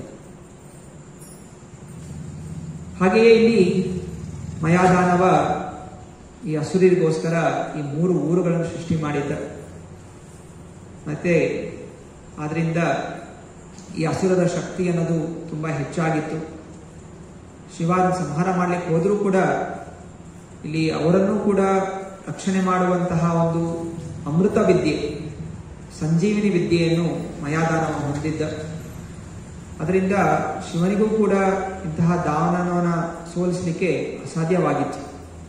[SPEAKER 1] ಹಾಗೆಯೇ ಇಲ್ಲಿ ಮಯಾದಾನವ ಈ ಅಸುರಿಗೋಸ್ಕರ ಈ ಮೂರು ಊರುಗಳನ್ನು ಸೃಷ್ಟಿ ಮಾಡಿದ್ದ ಮತ್ತೆ ಆದ್ರಿಂದ ಈ ಅಸುರದ ಶಕ್ತಿ ಅನ್ನೋದು ತುಂಬಾ ಹೆಚ್ಚಾಗಿತ್ತು ಶಿವಾನ ಸಂಹಾರ ಮಾಡ್ಲಿಕ್ಕೆ ಹೋದರೂ ಕೂಡ ಇಲ್ಲಿ ಅವರನ್ನೂ ಕೂಡ ರಕ್ಷಣೆ ಮಾಡುವಂತಹ ಒಂದು ಅಮೃತ ವಿದ್ಯೆ ಸಂಜೀವಿನಿ ವಿದ್ಯೆಯನ್ನು ಮಯಾದಾನವ ಹೊಂದಿದ್ದ ಅದರಿಂದ ಶಿವನಿಗೂ ಕೂಡ ಇಂತಹ ದಾನವನ ಸೋಲಿಸಲಿಕ್ಕೆ ಅಸಾಧ್ಯವಾಗಿತ್ತು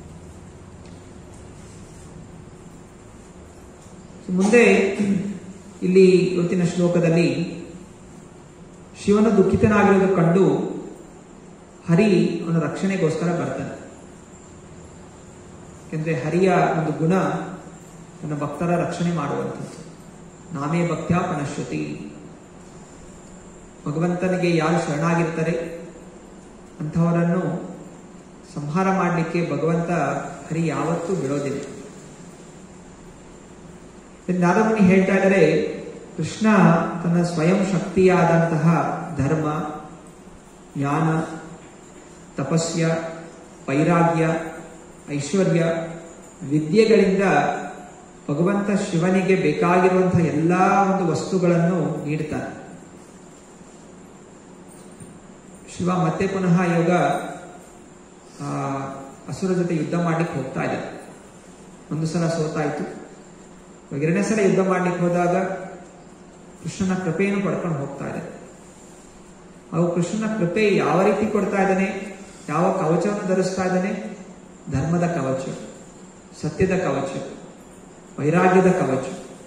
[SPEAKER 1] ಮುಂದೆ ಇಲ್ಲಿ ಇವತ್ತಿನ ಶ್ಲೋಕದಲ್ಲಿ ಶಿವನು ದುಃಖಿತನಾಗಿರೋದು ಕಂಡು ಹರಿ ಅವನ ರಕ್ಷಣೆಗೋಸ್ಕರ ಬರ್ತಾನೆ ಯಾಕೆಂದ್ರೆ ಹರಿಯ ಒಂದು ಗುಣ ತನ್ನ ಭಕ್ತರ ರಕ್ಷಣೆ ಮಾಡುವಂಥದ್ದು ನಾಮೇ ಭಕ್ತ್ಯಾ ಪನಶ್ವತಿ ಭಗವಂತನಿಗೆ ಯಾರು ಶರಣಾಗಿರ್ತಾರೆ ಅಂಥವರನ್ನು ಸಂಹಾರ ಮಾಡಲಿಕ್ಕೆ ಭಗವಂತ ಹರಿ ಯಾವತ್ತೂ ಬಿಡೋದಿಲ್ಲ ನಾರಮುನಿ ಹೇಳ್ತಾ ಇದ್ದಾರೆ ಕೃಷ್ಣ ತನ್ನ ಸ್ವಯಂ ಶಕ್ತಿಯಾದಂತಹ ಧರ್ಮ ಜ್ಞಾನ ತಪಸ್ಯ ವೈರಾಗ್ಯ ಐಶ್ವರ್ಯ ವಿದ್ಯೆಗಳಿಂದ ಭಗವಂತ ಶಿವನಿಗೆ ಬೇಕಾಗಿರುವಂತಹ ಎಲ್ಲಾ ಒಂದು ವಸ್ತುಗಳನ್ನು ನೀಡ್ತಾನೆ ಶಿವ ಮತ್ತೆ ಪುನಃ ಯೋಗ ಆ ಅಸುರ ಜೊತೆ ಯುದ್ಧ ಮಾಡ್ಲಿಕ್ಕೆ ಹೋಗ್ತಾ ಇದ್ದಾರೆ ಒಂದು ಸಲ ಸೋತಾಯ್ತು ಇವಾಗ ಎರಡನೇ ಸಲ ಯುದ್ಧ ಮಾಡ್ಲಿಕ್ಕೆ ಹೋದಾಗ ಕೃಷ್ಣನ ಕೃಪೆಯನ್ನು ಪಡ್ಕೊಂಡು ಹೋಗ್ತಾ ಇದೆ ಅವು ಕೃಷ್ಣನ ಕೃಪೆ ಯಾವ ರೀತಿ ಕೊಡ್ತಾ ಇದ್ದಾನೆ ಯಾವ ಕವಚವನ್ನು ಧರಿಸ್ತಾ ಇದ್ದಾನೆ ಧರ್ಮದ ಕವಚ ಸತ್ಯದ ಕವಚ ವೈರಾಗ್ಯದ ಕವಚ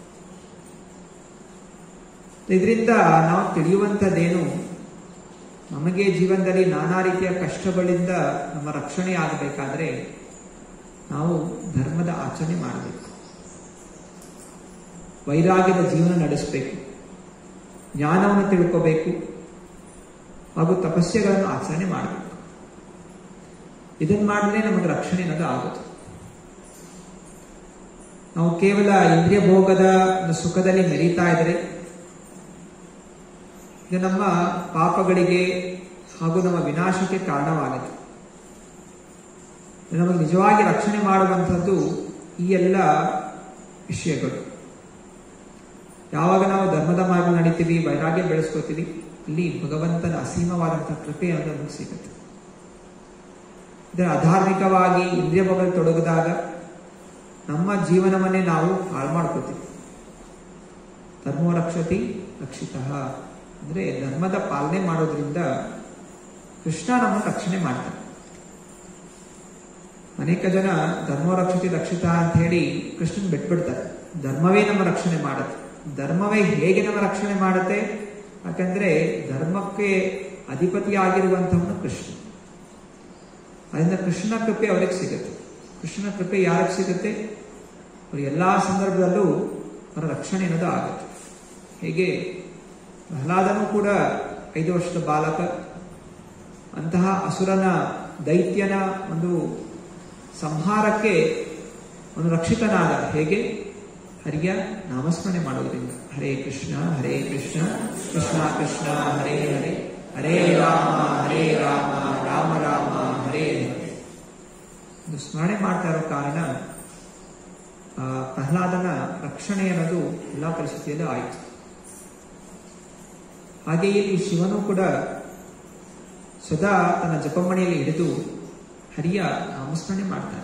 [SPEAKER 1] ಇದರಿಂದ ನಾವು ತಿಳಿಯುವಂಥದ್ದೇನು ನಮಗೆ ಜೀವನದಲ್ಲಿ ನಾನಾ ರೀತಿಯ ಕಷ್ಟಗಳಿಂದ ನಮ್ಮ ರಕ್ಷಣೆ ಆಗಬೇಕಾದ್ರೆ ನಾವು ಧರ್ಮದ ಆಚರಣೆ ಮಾಡಬೇಕು ವೈರಾಗ್ಯದ ಜೀವನ ನಡೆಸಬೇಕು ಜ್ಞಾನವನ್ನು ತಿಳ್ಕೋಬೇಕು ಹಾಗೂ ತಪಸ್ಯೆಗಳನ್ನು ಆಚರಣೆ ಮಾಡಬೇಕು ಇದನ್ನು ಮಾಡಿದ್ರೆ ನಮಗೆ ರಕ್ಷಣೆ ಅನ್ನೋದು ಆಗುತ್ತೆ ನಾವು ಕೇವಲ ಇಂದ್ರಿಯ ಭೋಗದ ಒಂದು ಸುಖದಲ್ಲಿ ಮೆರೀತಾ ಇದ್ರೆ ಇದು ನಮ್ಮ ಪಾಪಗಳಿಗೆ ಹಾಗೂ ನಮ್ಮ ವಿನಾಶಕ್ಕೆ ಕಾರಣವಾಗುತ್ತೆ ನಮಗೆ ನಿಜವಾಗಿ ರಕ್ಷಣೆ ಮಾಡುವಂಥದ್ದು ಈ ಎಲ್ಲ ವಿಷಯಗಳು ಯಾವಾಗ ನಾವು ಧರ್ಮದ ಮಾರ್ಗ ನಡೀತೀವಿ ವೈರಾಗ್ಯ ಬೆಳೆಸ್ಕೋತೀವಿ ಇಲ್ಲಿ ಭಗವಂತನ ಅಸೀಮವಾದಂತಹ ಕೃಪೆ ಅನ್ನೋದು ನಮಗೆ ಸಿಗುತ್ತೆ ಇದರ ಅಧಾರ್ಮಿಕವಾಗಿ ಇಂದ್ರಿಯ ಭೋಗದಲ್ಲಿ ತೊಡಗಿದಾಗ ನಮ್ಮ ಜೀವನವನ್ನೇ ನಾವು ಹಾಳು ಮಾಡ್ಕೋತೀವಿ ಧರ್ಮೋ ರಕ್ಷತಿ ರಕ್ಷಿತ ಅಂದ್ರೆ ಧರ್ಮದ ಪಾಲನೆ ಮಾಡೋದ್ರಿಂದ ಕೃಷ್ಣ ನಮ್ಮನ್ನು ರಕ್ಷಣೆ ಮಾಡ್ತಾನೆ ಅನೇಕ ಜನ ಧರ್ಮೋ ರಕ್ಷತಿ ರಕ್ಷಿತ ಅಂತ ಹೇಳಿ ಕೃಷ್ಣನ್ ಬಿಟ್ಬಿಡ್ತಾರೆ ಧರ್ಮವೇ ನಮ್ಮ ರಕ್ಷಣೆ ಮಾಡುತ್ತೆ ಧರ್ಮವೇ ಹೇಗೆ ನಮ್ಮ ರಕ್ಷಣೆ ಮಾಡುತ್ತೆ ಯಾಕಂದ್ರೆ ಧರ್ಮಕ್ಕೆ ಅಧಿಪತಿಯಾಗಿರುವಂತವನು ಕೃಷ್ಣ ಅದರಿಂದ ಕೃಷ್ಣನ ಕೃಪೆ ಅವರಿಗೆ ಸಿಗುತ್ತೆ ಕೃಷ್ಣನ ಕೃಪೆ ಯಾರಿಗೆ ಸಿಗುತ್ತೆ ಅವರು ಎಲ್ಲಾ ಸಂದರ್ಭದಲ್ಲೂ ಅವರ ರಕ್ಷಣೆ ಅನ್ನೋದು ಆಗುತ್ತೆ ಹೇಗೆ ಪ್ರಹ್ಲಾದನೂ ಕೂಡ ಐದು ವರ್ಷದ ಬಾಲಕ ಅಂತಹ ಅಸುರನ ದೈತ್ಯನ ಒಂದು ಸಂಹಾರಕ್ಕೆ ಅವನು ರಕ್ಷಿತನಾದ ಹೇಗೆ ಹರಿಯ ನಾಮಸ್ಮರಣೆ ಮಾಡೋದ್ರಿಂದ ಹರೇ ಕೃಷ್ಣ ಹರೇ ಕೃಷ್ಣ ಕೃಷ್ಣ ಕೃಷ್ಣ ಹರೇ ಹರೇ ಹರೇ ರಾಮ ಹರೇ ರಾಮ ರಾಮ ರಾಮ ಹರೇ ಹರೇ ಇದು ಸ್ಮರಣೆ ಮಾಡ್ತಾ ಇರೋ ಕಾರಣ ಆ, ಪ್ರಹ್ಲಾದನ ರಕ್ಷಣೆ ಅನ್ನೋದು ಎಲ್ಲ ಪರಿಸ್ಥಿತಿಯಲ್ಲೂ ಆಯಿತು ಹಾಗೆ ಇಲ್ಲಿ ಶಿವನು ಕೂಡ ಸದಾ ತನ್ನ ಜಪಮಣಿಯಲ್ಲಿ ಹಿಡಿದು ಹರಿಯ ನಾಮಸ್ಮರಣೆ ಮಾಡ್ತಾರೆ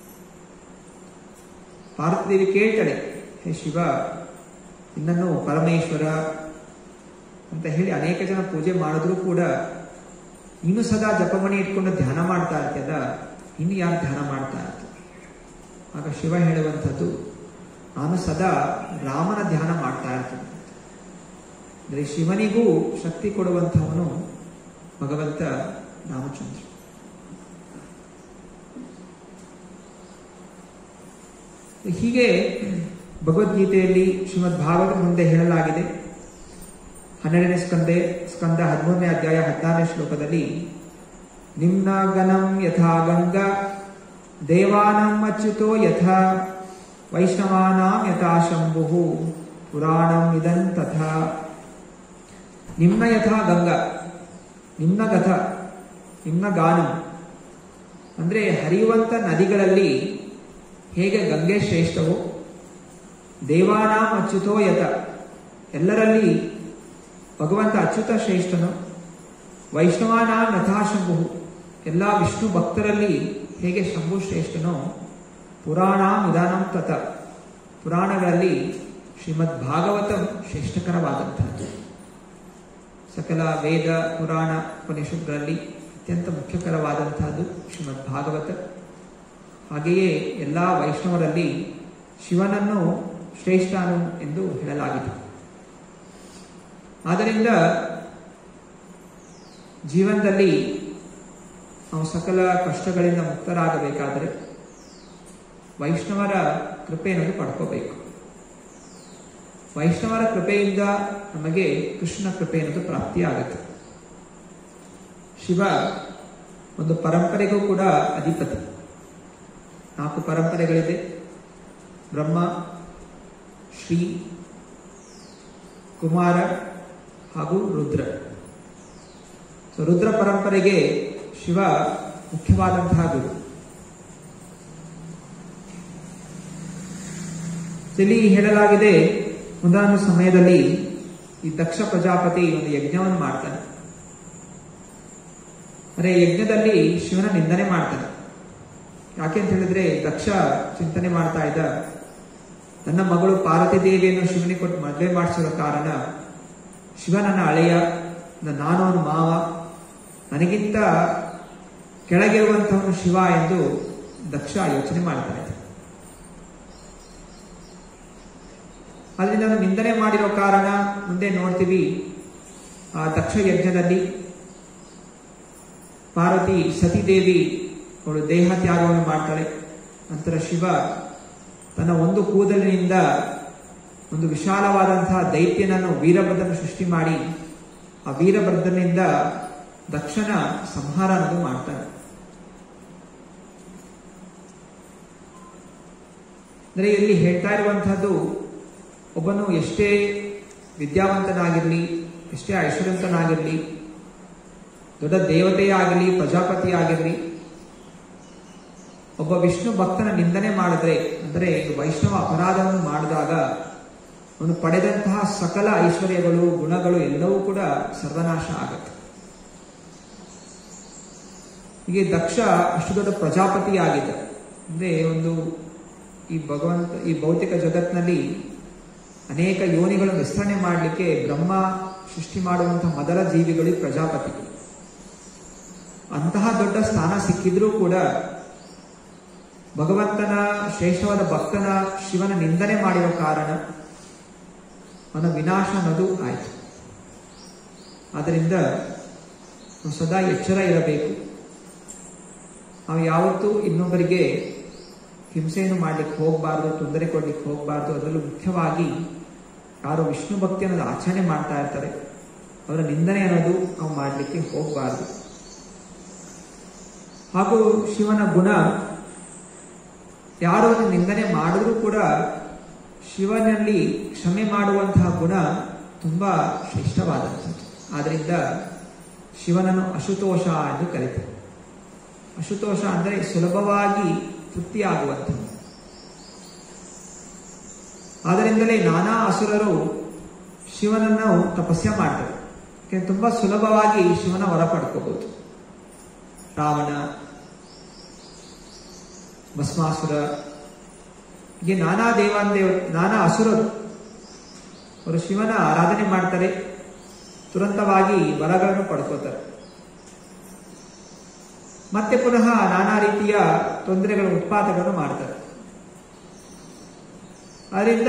[SPEAKER 1] ಪಾರ್ವತಿದೇವಿ ಕೇಳ್ತಾಳೆ ಹೇ ಶಿವ ಇನ್ನನ್ನು ಪರಮೇಶ್ವರ ಅಂತ ಹೇಳಿ ಅನೇಕ ಜನ ಪೂಜೆ ಮಾಡಿದ್ರು ಕೂಡ ಇನ್ನು ಸದಾ ಜಪಮಣಿ ಇಟ್ಕೊಂಡು ಧ್ಯಾನ ಮಾಡ್ತಾ ಇರ್ತದ ಇನ್ನು ಯಾರು ಧ್ಯಾನ ಮಾಡ್ತಾ ಇರ್ತಾರೆ ಆಗ ಶಿವ ಹೇಳುವಂಥದ್ದು ನಾನು ಸದಾ ರಾಮನ ಧ್ಯಾನ ಮಾಡ್ತಾ ಇರ್ತೀನಿ ಅಂದರೆ ಶಿವನಿಗೂ ಶಕ್ತಿ ಕೊಡುವಂಥವನು ಭಗವಂತ ರಾಮಚಂದ್ರ ಹೀಗೆ ಭಗವದ್ಗೀತೆಯಲ್ಲಿ ಶ್ರೀಮದ್ ಭಾಗವತ ಮುಂದೆ ಹೇಳಲಾಗಿದೆ ಹನ್ನೆರಡನೇ ಸ್ಕಂದೆ ಸ್ಕಂದ ಹದಿಮೂರನೇ ಅಧ್ಯಾಯ ಹದಿನಾರನೇ ಶ್ಲೋಕದಲ್ಲಿ ನಿಮ್ನ ಗಣಂ ಯಥಾ ಗಂಗ ದೇವಾನಂ ಅಚ್ಯುತೋ ಯಥಾ ವೈಷ್ಣವಾನಾಂ ಯಥಾ ಶಂಭು ಪುರಾಣಂ ಇದಂ ತಥಾ ನಿಮ್ನ ಯಥಾ ಗಂಗ ನಿಮ್ನ ಗಥ ನಿಮ್ನ ಗಾನಂ ಅಂದ್ರೆ ಹರಿಯುವಂತ ನದಿಗಳಲ್ಲಿ ಹೇಗೆ ಗಂಗೆ ಶ್ರೇಷ್ಠವೋ ದೇವಾನಾಂ ಅಚ್ಯುತೋ ಯಥ ಎಲ್ಲರಲ್ಲಿ ಭಗವಂತ ಅಚ್ಯುತ ಶ್ರೇಷ್ಠನು ವೈಷ್ಣವಾನಾಂ ಯಥಾ ಶಂಭು ಎಲ್ಲ ವಿಷ್ಣು ಭಕ್ತರಲ್ಲಿ ಹೇಗೆ ಶಂಭು ಶ್ರೇಷ್ಠನೋ ಪುರಾಣ ವಿಧಾನಂ ತತ ಪುರಾಣಗಳಲ್ಲಿ ಶ್ರೀಮದ್ ಭಾಗವತ ಶ್ರೇಷ್ಠಕರವಾದಂತಹದ್ದು ಸಕಲ ವೇದ ಪುರಾಣ ಉಪನಿಷತ್ಗಳಲ್ಲಿ ಅತ್ಯಂತ ಮುಖ್ಯಕರವಾದಂತಹದ್ದು ಶ್ರೀಮದ್ ಭಾಗವತ ಹಾಗೆಯೇ ಎಲ್ಲ ವೈಷ್ಣವರಲ್ಲಿ ಶಿವನನ್ನು ಶ್ರೇಷ್ಠನು ಎಂದು ಹೇಳಲಾಗಿದೆ ಆದ್ದರಿಂದ ಜೀವನದಲ್ಲಿ ನಾವು ಸಕಲ ಕಷ್ಟಗಳಿಂದ ಮುಕ್ತರಾಗಬೇಕಾದರೆ ವೈಷ್ಣವರ ಕೃಪೆಯನ್ನು ಪಡ್ಕೋಬೇಕು ವೈಷ್ಣವರ ಕೃಪೆಯಿಂದ ನಮಗೆ ಕೃಷ್ಣ ಕೃಪೆ ಅನ್ನೋದು ಪ್ರಾಪ್ತಿಯಾಗುತ್ತೆ ಶಿವ ಒಂದು ಪರಂಪರೆಗೂ ಕೂಡ ಅಧಿಪತಿ ನಾಲ್ಕು ಪರಂಪರೆಗಳಿದೆ ಬ್ರಹ್ಮ ಶ್ರೀ ಕುಮಾರ ಹಾಗೂ ರುದ್ರ ಸೊ ರುದ್ರ ಪರಂಪರೆಗೆ ಶಿವ ಮುಖ್ಯವಾದಂತಹ ಗುರು ಇಲ್ಲಿ ಹೇಳಲಾಗಿದೆ ಒಂದಾನು ಸಮಯದಲ್ಲಿ ಈ ದಕ್ಷ ಪ್ರಜಾಪತಿ ಒಂದು ಯಜ್ಞವನ್ನು ಮಾಡ್ತಾನೆ ಅರೆ ಯಜ್ಞದಲ್ಲಿ ಶಿವನ ನಿಂದನೆ ಮಾಡ್ತಾನೆ ಯಾಕೆ ಅಂತ ಹೇಳಿದ್ರೆ ದಕ್ಷ ಚಿಂತನೆ ಮಾಡ್ತಾ ಇದ್ದ ನನ್ನ ಮಗಳು ಪಾರ್ವತಿ ದೇವಿಯನ್ನು ಶಿವನಿಗೆ ಕೊಟ್ಟು ಮದುವೆ ಮಾಡಿಸಿರೋ ಕಾರಣ ಶಿವ ನನ್ನ ಅಳೆಯ ನಾನು ಅವನು ಮಾವ ನನಗಿಂತ ಕೆಳಗಿರುವಂತವನು ಶಿವ ಎಂದು ದಕ್ಷ ಯೋಚನೆ ಮಾಡ್ತಾ ಇದ್ದ ಅದರಿಂದ ನಾನು ನಿಂದನೆ ಮಾಡಿರೋ ಕಾರಣ ಮುಂದೆ ನೋಡ್ತೀವಿ ಆ ದಕ್ಷ ಯಜ್ಞದಲ್ಲಿ ಪಾರ್ವತಿ ಸತಿದೇವಿ ಅವಳು ದೇಹ ತ್ಯಾಗವನ್ನು ಮಾಡ್ತಾಳೆ ನಂತರ ಶಿವ ತನ್ನ ಒಂದು ಕೂದಲಿನಿಂದ ಒಂದು ವಿಶಾಲವಾದಂತಹ ದೈತ್ಯನನ್ನು ವೀರಭದ್ರನ ಸೃಷ್ಟಿ ಮಾಡಿ ಆ ವೀರಭದ್ರನಿಂದ ದಕ್ಷನ ಸಂಹಾರ ಅನ್ನೋದು ಮಾಡ್ತಾನೆ ಅಂದರೆ ಇಲ್ಲಿ ಹೇಳ್ತಾ ಇರುವಂತಹದ್ದು ಒಬ್ಬನು ಎಷ್ಟೇ ವಿದ್ಯಾವಂತನಾಗಿರಲಿ ಎಷ್ಟೇ ಐಶ್ವರ್ಯವಂತನಾಗಿರಲಿ ದೊಡ್ಡ ದೇವತೆಯೇ ಆಗಲಿ ಪ್ರಜಾಪತಿ ಆಗಿರಲಿ ಒಬ್ಬ ವಿಷ್ಣು ಭಕ್ತನ ನಿಂದನೆ ಮಾಡಿದ್ರೆ ಅಂದರೆ ವೈಷ್ಣವ ಅಪರಾಧವನ್ನು ಮಾಡಿದಾಗ ಅವನು ಪಡೆದಂತಹ ಸಕಲ ಐಶ್ವರ್ಯಗಳು ಗುಣಗಳು ಎಲ್ಲವೂ ಕೂಡ ಸರ್ವನಾಶ ಆಗುತ್ತೆ ಹೀಗೆ ದಕ್ಷ ಅಷ್ಟು ದೊಡ್ಡ ಪ್ರಜಾಪತಿ ಆಗಿದ್ದ ಅಂದ್ರೆ ಒಂದು ಈ ಭಗವಂತ ಈ ಭೌತಿಕ ಜಗತ್ನಲ್ಲಿ ಅನೇಕ ಯೋನಿಗಳನ್ನು ವಿಸ್ತರಣೆ ಮಾಡಲಿಕ್ಕೆ ಬ್ರಹ್ಮ ಸೃಷ್ಟಿ ಮಾಡುವಂತಹ ಮೊದಲ ಜೀವಿಗಳು ಈ ಪ್ರಜಾಪತಿಗಳು ಅಂತಹ ದೊಡ್ಡ ಸ್ಥಾನ ಸಿಕ್ಕಿದ್ರೂ ಕೂಡ ಭಗವಂತನ ಶ್ರೇಷ್ಠವಾದ ಭಕ್ತನ ಶಿವನ ನಿಂದನೆ ಮಾಡಿರೋ ಕಾರಣ ಅವನ ವಿನಾಶ ಅನ್ನೋದು ಆಯಿತು ಆದ್ದರಿಂದ ನಾವು ಸದಾ ಎಚ್ಚರ ಇರಬೇಕು ನಾವು ಯಾವತ್ತೂ ಇನ್ನೊಬ್ಬರಿಗೆ ಹಿಂಸೆಯನ್ನು ಮಾಡ್ಲಿಕ್ಕೆ ಹೋಗಬಾರ್ದು ತೊಂದರೆ ಕೊಡ್ಲಿಕ್ಕೆ ಹೋಗಬಾರ್ದು ಅದರಲ್ಲೂ ಮುಖ್ಯವಾಗಿ ಯಾರು ವಿಷ್ಣು ಭಕ್ತಿ ಅನ್ನೋದು ಆಚರಣೆ ಮಾಡ್ತಾ ಇರ್ತಾರೆ ಅವರ ನಿಂದನೆ ಅನ್ನೋದು ನಾವು ಮಾಡಲಿಕ್ಕೆ ಹೋಗಬಾರ್ದು ಹಾಗೂ ಶಿವನ ಗುಣ ಯಾರು ಒಂದು ನಿಂದನೆ ಮಾಡಿದ್ರೂ ಕೂಡ ಶಿವನಲ್ಲಿ ಕ್ಷಮೆ ಮಾಡುವಂತಹ ಗುಣ ತುಂಬಾ ಶ್ರೇಷ್ಠವಾದಂಥದ್ದು ಆದ್ರಿಂದ ಶಿವನನ್ನು ಅಶುತೋಷ ಎಂದು ಕರೀತಾರೆ ಅಶುತೋಷ ಅಂದರೆ ಸುಲಭವಾಗಿ ತೃಪ್ತಿಯಾಗುವಂಥದ್ದು ಆದ್ದರಿಂದಲೇ ನಾನಾ ಅಸುರರು ಶಿವನನ್ನು ತಪಸ್ಯ ಮಾಡ್ತಾರೆ ಯಾಕೆಂದ್ರೆ ತುಂಬಾ ಸುಲಭವಾಗಿ ಶಿವನ ವರ ಪಡ್ಕೋಬಹುದು ರಾವಣ ಭಸ್ಮಾಸುರ ಹೀಗೆ ನಾನಾ ದೇವಾಂದೇವ ನಾನಾ ಅಸುರರು ಅವರು ಶಿವನ ಆರಾಧನೆ ಮಾಡ್ತಾರೆ ತುರಂತವಾಗಿ ವರಗಳನ್ನು ಪಡ್ಕೋತಾರೆ ಮತ್ತೆ ಪುನಃ ನಾನಾ ರೀತಿಯ ತೊಂದರೆಗಳ ಉತ್ಪಾದಗಳನ್ನು ಮಾಡ್ತಾರೆ ಅದರಿಂದ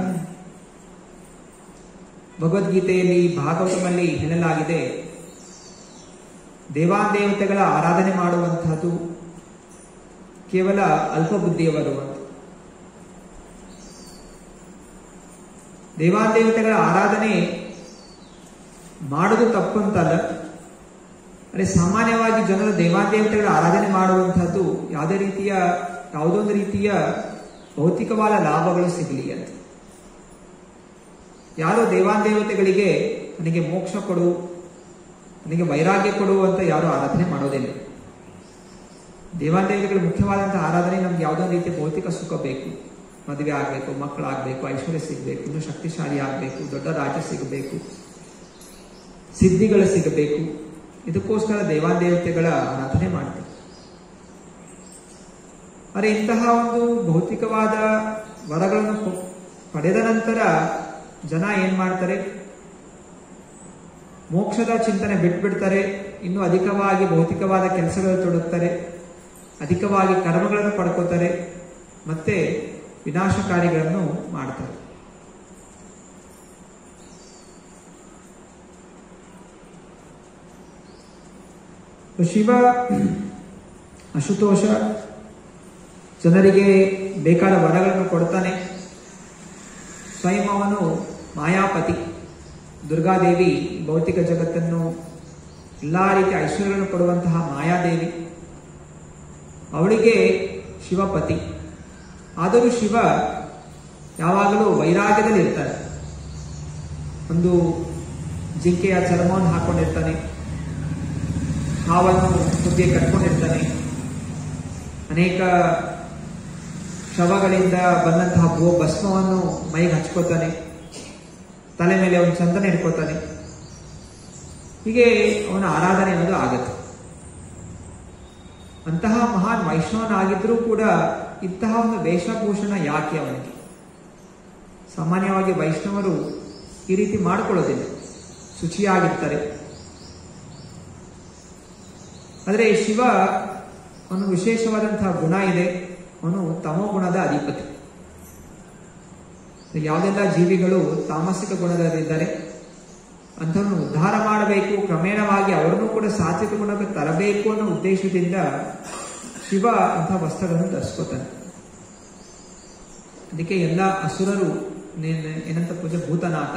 [SPEAKER 1] ಭಗವದ್ಗೀತೆಯಲ್ಲಿ ಭಾಗವತದಲ್ಲಿ ಹೇಳಲಾಗಿದೆ ದೇವಾದೇವತೆಗಳ ಆರಾಧನೆ ಮಾಡುವಂತಹದ್ದು ಕೇವಲ ಅಲ್ಪ ಬುದ್ಧಿಯವರು ಅಂತ ದೇವಾದೇವತೆಗಳ ಆರಾಧನೆ ಮಾಡುವುದು ತಪ್ಪು ಅಂತಲ್ಲ ಅದೇ ಸಾಮಾನ್ಯವಾಗಿ ಜನರು ದೇವಾದೇವತೆಗಳ ಆರಾಧನೆ ಮಾಡುವಂತಹದ್ದು ಯಾವುದೇ ರೀತಿಯ ಯಾವುದೊಂದು ರೀತಿಯ ಭೌತಿಕವಾದ ಲಾಭಗಳು ಸಿಗಲಿ ಅಂತ ಯಾರು ದೇವಾದೇವತೆಗಳಿಗೆ ನನಗೆ ಮೋಕ್ಷ ಕೊಡು ನನಗೆ ವೈರಾಗ್ಯ ಕೊಡು ಅಂತ ಯಾರು ಆರಾಧನೆ ಮಾಡೋದಿಲ್ಲ ದೇವಾದೇವತೆಗಳ ಮುಖ್ಯವಾದಂತಹ ಆರಾಧನೆ ನಮ್ಗೆ ಯಾವುದೋ ರೀತಿಯ ಭೌತಿಕ ಸುಖ ಬೇಕು ಮದುವೆ ಆಗಬೇಕು ಮಕ್ಕಳಾಗಬೇಕು ಐಶ್ವರ್ಯ ಸಿಗಬೇಕು ಇನ್ನು ಶಕ್ತಿಶಾಲಿ ಆಗಬೇಕು ದೊಡ್ಡ ರಾಜ್ಯ ಸಿಗಬೇಕು ಸಿದ್ಧಿಗಳು ಸಿಗಬೇಕು ಇದಕ್ಕೋಸ್ಕರ ದೇವಾದೇವತೆಗಳ ಆರಾಧನೆ ಮಾಡ್ತಾರೆ ಆದರೆ ಇಂತಹ ಒಂದು ಭೌತಿಕವಾದ ವರಗಳನ್ನು ಪ- ಪಡೆದ ನಂತರ ಜನ ಏನ್ ಮಾಡ್ತಾರೆ ಮೋಕ್ಷದ ಚಿಂತನೆ ಬಿಟ್ಬಿಡ್ತಾರೆ ಇನ್ನು ಅಧಿಕವಾಗಿ ಭೌತಿಕವಾದ ಕೆಲಸಗಳು ತೊಡಗ್ತಾರೆ ಅಧಿಕವಾಗಿ ಕರ್ಮಗಳನ್ನು ಪಡ್ಕೋತಾರೆ ಮತ್ತೆ ವಿನಾಶಕಾರಿಗಳನ್ನು ಮಾಡ್ತಾರೆ ಶಿವ ಅಶುತೋಷ ಜನರಿಗೆ ಬೇಕಾದ ವರಗಳನ್ನು ಕೊಡ್ತಾನೆ ಸ್ವಯಂ ಅವನು ಮಾಯಾಪತಿ ದುರ್ಗಾದೇವಿ ಭೌತಿಕ ಜಗತ್ತನ್ನು ಎಲ್ಲಾ ರೀತಿಯ ಐಶ್ವರ್ಯಗಳನ್ನು ಕೊಡುವಂತಹ ಮಾಯಾದೇವಿ ಅವಳಿಗೆ ಶಿವಪತಿ ಆದರೂ ಶಿವ ಯಾವಾಗಲೂ ವೈರಾಗ್ಯದಲ್ಲಿ ಇರ್ತಾನೆ ಒಂದು ಜಿಂಕೆಯ ಚರ್ಮವನ್ನು ಹಾಕೊಂಡಿರ್ತಾನೆ ಹಾವನ್ನು ತುದಿಗೆ ಕಟ್ಕೊಂಡಿರ್ತಾನೆ ಅನೇಕ ಶವಗಳಿಂದ ಬಂದಂತಹ ಭೂ ಭಸ್ಮವನ್ನು ಮೈಗೆ ಹಚ್ಕೋತಾನೆ ತಲೆ ಮೇಲೆ ಒಂದು ಚಂದನ ಇಟ್ಕೋತಾನೆ ಹೀಗೆ ಅವನ ಆರಾಧನೆ ಅನ್ನೋದು ಆಗತ್ತೆ ಅಂತಹ ಮಹಾನ್ ವೈಷ್ಣವನಾಗಿದ್ರೂ ಕೂಡ ಇಂತಹ ಒಂದು ವೇಷಭೂಷಣ ಯಾಕೆ ಅವನಿಗೆ ಸಾಮಾನ್ಯವಾಗಿ ವೈಷ್ಣವರು ಈ ರೀತಿ ಮಾಡಿಕೊಳ್ಳೋದಿಲ್ಲ ಶುಚಿಯಾಗಿರ್ತಾರೆ ಆದರೆ ಶಿವ ಒಂದು ವಿಶೇಷವಾದಂತಹ ಗುಣ ಇದೆ ಅವನು ತಮೋ ಗುಣದ ಅಧಿಪತಿ ಯಾವುದೆಲ್ಲ ಜೀವಿಗಳು ತಾಮಸಿಕ ಗುಣದಲ್ಲಿದ್ದಾರೆ ಅಂಥವನ್ನು ಉದ್ಧಾರ ಮಾಡಬೇಕು ಕ್ರಮೇಣವಾಗಿ ಅವರನ್ನು ಕೂಡ ಸಾತ್ವಿಕ ಗುಣಕ್ಕೆ ತರಬೇಕು ಅನ್ನೋ ಉದ್ದೇಶದಿಂದ ಶಿವ ಅಂತಹ ವಸ್ತ್ರಗಳನ್ನು ಧರಿಸ್ಕೋತಾನೆ ಅದಕ್ಕೆ ಎಲ್ಲ ಅಸುರರು ನೇನ್- ಏನಂತ ಪೂಜೆ ಭೂತನಾಥ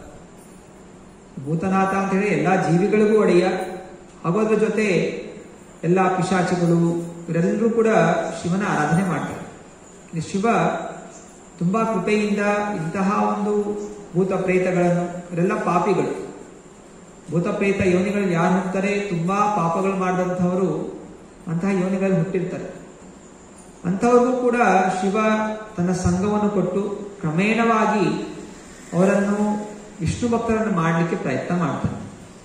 [SPEAKER 1] ಭೂತನಾಥ ಅಂತ ಹೇಳಿ ಎಲ್ಲಾ ಜೀವಿಗಳಿಗೂ ಒಡೆಯ ಹಾಗೂ ಅದ್ರ ಜೊತೆ ಎಲ್ಲ ಪಿಶಾಚಿಗಳು ಇವರೆಲ್ಲರೂ ಕೂಡ ಶಿವನ ಆರಾಧನೆ ಮಾಡ್ತಾರೆ ಈ ಶಿವ ತುಂಬಾ ಕೃಪೆಯಿಂದ ಇಂತಹ ಒಂದು ಭೂತ ಪ್ರೇತಗಳನ್ನು ಇವರೆಲ್ಲ ಪಾಪಿಗಳು ಭೂತ ಪ್ರೇತ ಯೋನಿಗಳಲ್ಲಿ ಯಾರು ಹುಟ್ಟುತ್ತಾರೆ ತುಂಬಾ ಪಾಪಗಳು ಮಾಡಿದಂಥವರು ಅಂತಹ ಯೋನಿಗಳಲ್ಲಿ ಹುಟ್ಟಿರ್ತಾರೆ ಅಂಥವ್ರಿಗೂ ಕೂಡ ಶಿವ ತನ್ನ ಸಂಘವನ್ನು ಕೊಟ್ಟು ಕ್ರಮೇಣವಾಗಿ ಅವರನ್ನು ವಿಷ್ಣು ಭಕ್ತರನ್ನು ಮಾಡಲಿಕ್ಕೆ ಪ್ರಯತ್ನ ಮಾಡ್ತಾನೆ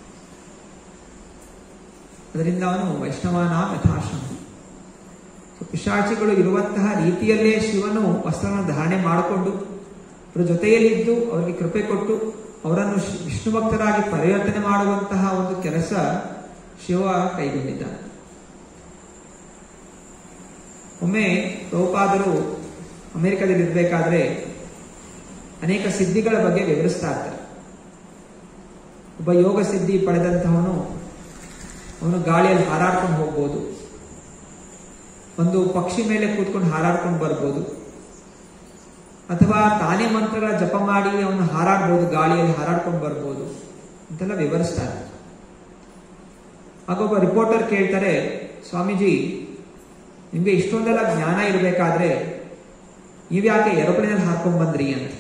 [SPEAKER 1] ಅದರಿಂದ ಅವನು ವೈಷ್ಣವನ ಯಥಾಶ್ರಮ ಸೊ ಪಿಶಾಚಿಗಳು ಇರುವಂತಹ ರೀತಿಯಲ್ಲೇ ಶಿವನು ವಸ್ತ್ರವನ್ನು ಧಾರಣೆ ಮಾಡಿಕೊಂಡು ಅವರ ಜೊತೆಯಲ್ಲಿದ್ದು ಅವರಿಗೆ ಕೃಪೆ ಕೊಟ್ಟು ಅವರನ್ನು ಶಿ- ವಿಷ್ಣು ಭಕ್ತರಾಗಿ ಪರಿವರ್ತನೆ ಮಾಡುವಂತಹ ಒಂದು ಕೆಲಸ ಶಿವ ಕೈಗೊಂಡಿದ್ದಾನೆ ಒಮ್ಮೆ ಪ್ರಭುಪಾದರು ಅಮೆರಿಕದಲ್ಲಿ ಇರಬೇಕಾದ್ರೆ ಅನೇಕ ಸಿದ್ಧಿಗಳ ಬಗ್ಗೆ ವಿವರಿಸ್ತಾ ಇರ್ತಾರೆ ಒಬ್ಬ ಯೋಗ ಸಿದ್ಧಿ ಪಡೆದಂತಹವನು ಅವನು ಗಾಳಿಯಲ್ಲಿ ಹಾರಾಡ್ಕೊಂಡು ಹೋಗ್ಬೋದು ಒಂದು ಪಕ್ಷಿ ಮೇಲೆ ಕೂತ್ಕೊಂಡು ಹಾರಾಡ್ಕೊಂಡು ಬರ್ಬೋದು ಅಥವಾ ತಾನೇ ಮಂತ್ರಗಳ ಜಪ ಮಾಡಿ ಅವನು ಹಾರಾಡ್ಬೋದು ಗಾಳಿಯಲ್ಲಿ ಹಾರಾಡ್ಕೊಂಡು ಬರ್ಬೋದು ಅಂತೆಲ್ಲ ವಿವರಿಸ್ತಾರೆ ಆಗ ಒಬ್ಬ ರಿಪೋರ್ಟರ್ ಕೇಳ್ತಾರೆ ಸ್ವಾಮೀಜಿ ನಿಮ್ಗೆ ಇಷ್ಟೊಂದೆಲ್ಲ ಜ್ಞಾನ ಇರಬೇಕಾದ್ರೆ ನೀವ್ಯಾಕೆ ಏರೋಪ್ಲೇನಲ್ಲಿ ಹಾರ್ಕೊಂಡ್ ಬಂದ್ರಿ ಅಂತ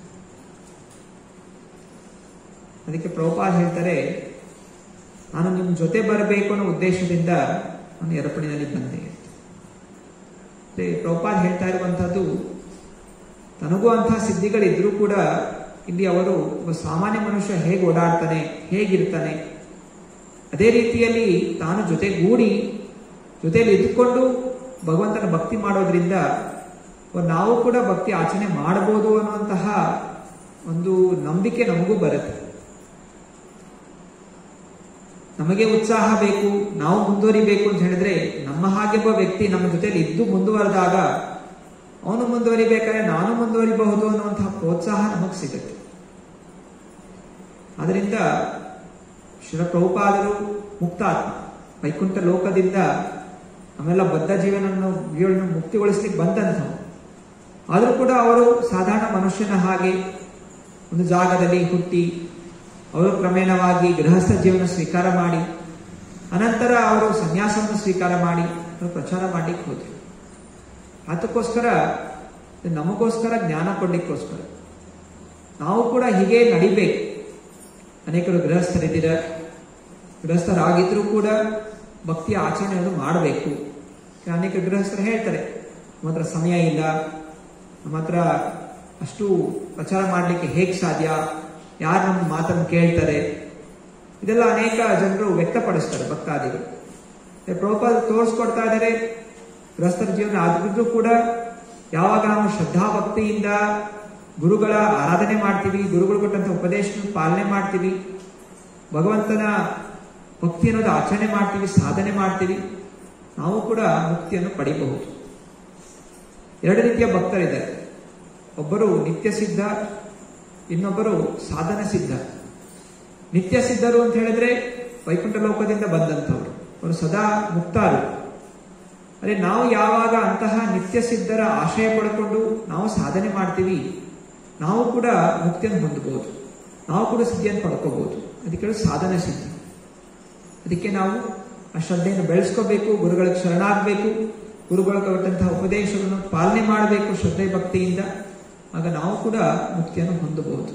[SPEAKER 1] ಅದಕ್ಕೆ ಪ್ರಭುಪಾದ ಹೇಳ್ತಾರೆ ನಾನು ನಿಮ್ಮ ಜೊತೆ ಬರಬೇಕು ಅನ್ನೋ ಉದ್ದೇಶದಿಂದ ನಾನು ಏರೋಪ್ಲೇನಲ್ಲಿ ಬಂದೆ ಮತ್ತೆ ಪ್ರಭುಪಾದ ಹೇಳ್ತಾ ಇರುವಂತಹದ್ದು ತನಗೂ ಅಂತಹ ಸಿದ್ಧಿಗಳಿದ್ರೂ ಕೂಡ ಇಲ್ಲಿ ಅವರು ಒಬ್ಬ ಸಾಮಾನ್ಯ ಮನುಷ್ಯ ಹೇಗೆ ಓಡಾಡ್ತಾನೆ ಹೇಗಿರ್ತಾನೆ ಅದೇ ರೀತಿಯಲ್ಲಿ ತಾನು ಜೊತೆಗೂಡಿ ಜೊತೆಯಲ್ಲಿ ಇದ್ದುಕೊಂಡು ಭಗವಂತನ ಭಕ್ತಿ ಮಾಡೋದ್ರಿಂದ ನಾವು ಕೂಡ ಭಕ್ತಿ ಆಚರಣೆ ಮಾಡಬಹುದು ಅನ್ನುವಂತಹ ಒಂದು ನಂಬಿಕೆ ನಮಗೂ ಬರುತ್ತೆ ನಮಗೆ ಉತ್ಸಾಹ ಬೇಕು ನಾವು ಮುಂದುವರಿಬೇಕು ಅಂತ ಹೇಳಿದ್ರೆ ನಮ್ಮ ಹಾಗೆ ಒಬ್ಬ ವ್ಯಕ್ತಿ ನಮ್ಮ ಜೊತೆಲಿ ಇದ್ದು ಮುಂದುವರೆದಾಗ ಅವನು ಮುಂದುವರಿಬೇಕಾದ್ರೆ ನಾನು ಮುಂದುವರಿಬಹುದು ಅನ್ನುವಂತಹ ಪ್ರೋತ್ಸಾಹ ನಮಗೆ ಸಿಗುತ್ತೆ ಅದರಿಂದ ಶಿವಪ್ರಭುಪಾದರು ಮುಕ್ತಾತ್ಮ ವೈಕುಂಠ ಲೋಕದಿಂದ ನಮ್ಮೆಲ್ಲ ಬದ್ಧ ಜೀವನವನ್ನು ಜೀವನ ಮುಕ್ತಿಗೊಳಿಸ್ಲಿಕ್ಕೆ ಬಂದಂಥವು ಆದರೂ ಕೂಡ ಅವರು ಸಾಧಾರಣ ಮನುಷ್ಯನ ಹಾಗೆ ಒಂದು ಜಾಗದಲ್ಲಿ ಹುಟ್ಟಿ ಅವರು ಕ್ರಮೇಣವಾಗಿ ಗೃಹಸ್ಥ ಜೀವನ ಸ್ವೀಕಾರ ಮಾಡಿ ಅನಂತರ ಅವರು ಸನ್ಯಾಸವನ್ನು ಸ್ವೀಕಾರ ಮಾಡಿ ಅವರು ಪ್ರಚಾರ ಮಾಡಲಿಕ್ಕೆ ಹೋದರು ಅದಕ್ಕೋಸ್ಕರ ನಮಗೋಸ್ಕರ ಜ್ಞಾನ ಕೊಡ್ಲಿಕ್ಕೋಸ್ಕರ ನಾವು ಕೂಡ ಹೀಗೆ ನಡಿಬೇಕು ಅನೇಕರು ಗೃಹಸ್ಥರಿದ್ದೀರ ಗೃಹಸ್ಥರಾಗಿದ್ರೂ ಕೂಡ ಭಕ್ತಿಯ ಆಚರಣೆಯನ್ನು ಮಾಡಬೇಕು ಅನೇಕ ಗೃಹಸ್ಥರು ಹೇಳ್ತಾರೆ ನಮ್ಮ ಹತ್ರ ಸಮಯ ಇಲ್ಲ ನಮ್ಮ ಹತ್ರ ಅಷ್ಟು ಪ್ರಚಾರ ಮಾಡಲಿಕ್ಕೆ ಹೇಗೆ ಸಾಧ್ಯ ಯಾರು ನಮ್ಮ ಮಾತನ್ನು ಕೇಳ್ತಾರೆ ಇದೆಲ್ಲ ಅನೇಕ ಜನರು ವ್ಯಕ್ತಪಡಿಸ್ತಾರೆ ಭಕ್ತಾದಿಗಳು ಪ್ರಭುಪಾದ ತೋರಿಸ್ಕೊಡ್ತಾ ಇದ್ದಾರೆ ಗೃಹಸ್ಥರ ಜೀವನ ಆದ್ರೂ ಕೂಡ ಯಾವಾಗ ನಾವು ಶ್ರದ್ಧಾ ಭಕ್ತಿಯಿಂದ ಗುರುಗಳ ಆರಾಧನೆ ಮಾಡ್ತೀವಿ ಗುರುಗಳು ಕೊಟ್ಟಂತ ಉಪದೇಶ ಪಾಲನೆ ಮಾಡ್ತೀವಿ ಭಗವಂತನ ಭಕ್ತಿ ಅನ್ನೋದು ಆಚರಣೆ ಮಾಡ್ತೀವಿ ಸಾಧನೆ ಮಾಡ್ತೀವಿ ನಾವು ಕೂಡ ಮುಕ್ತಿಯನ್ನು ಪಡಿಬಹುದು ಎರಡು ರೀತಿಯ ಭಕ್ತರಿದ್ದಾರೆ ಒಬ್ಬರು ನಿತ್ಯ ಸಿದ್ಧ ಇನ್ನೊಬ್ಬರು ಸಾಧನ ಸಿದ್ಧ ನಿತ್ಯ ಸಿದ್ಧರು ಅಂತ ಹೇಳಿದ್ರೆ ವೈಕುಂಠ ಲೋಕದಿಂದ ಬಂದಂಥವ್ರು ಅವರು ಸದಾ ಮುಕ್ತಾರು ಅದೇ ನಾವು ಯಾವಾಗ ಅಂತಹ ನಿತ್ಯ ಸಿದ್ಧರ ಆಶಯ ಪಡ್ಕೊಂಡು ನಾವು ಸಾಧನೆ ಮಾಡ್ತೀವಿ ನಾವು ಕೂಡ ಮುಕ್ತಿಯನ್ನು ಹೊಂದಬಹುದು ನಾವು ಕೂಡ ಸಿದ್ಧಿಯನ್ನು ಪಡ್ಕೋಬಹುದು ಅದಕ್ಕೆ ಸಾಧನ ಸಿದ್ಧಿ ಅದಕ್ಕೆ ನಾವು ಆ ಶ್ರದ್ಧೆಯನ್ನು ಬೆಳೆಸ್ಕೋಬೇಕು ಗುರುಗಳಿಗೆ ಶರಣಾಗಬೇಕು ಗುರುಗಳ ಕೊಟ್ಟಂತಹ ಉಪದೇಶಗಳನ್ನು ಪಾಲನೆ ಮಾಡಬೇಕು ಶ್ರದ್ಧೆ ಭಕ್ತಿಯಿಂದ ಆಗ ನಾವು ಕೂಡ ಮುಕ್ತಿಯನ್ನು ಹೊಂದಬಹುದು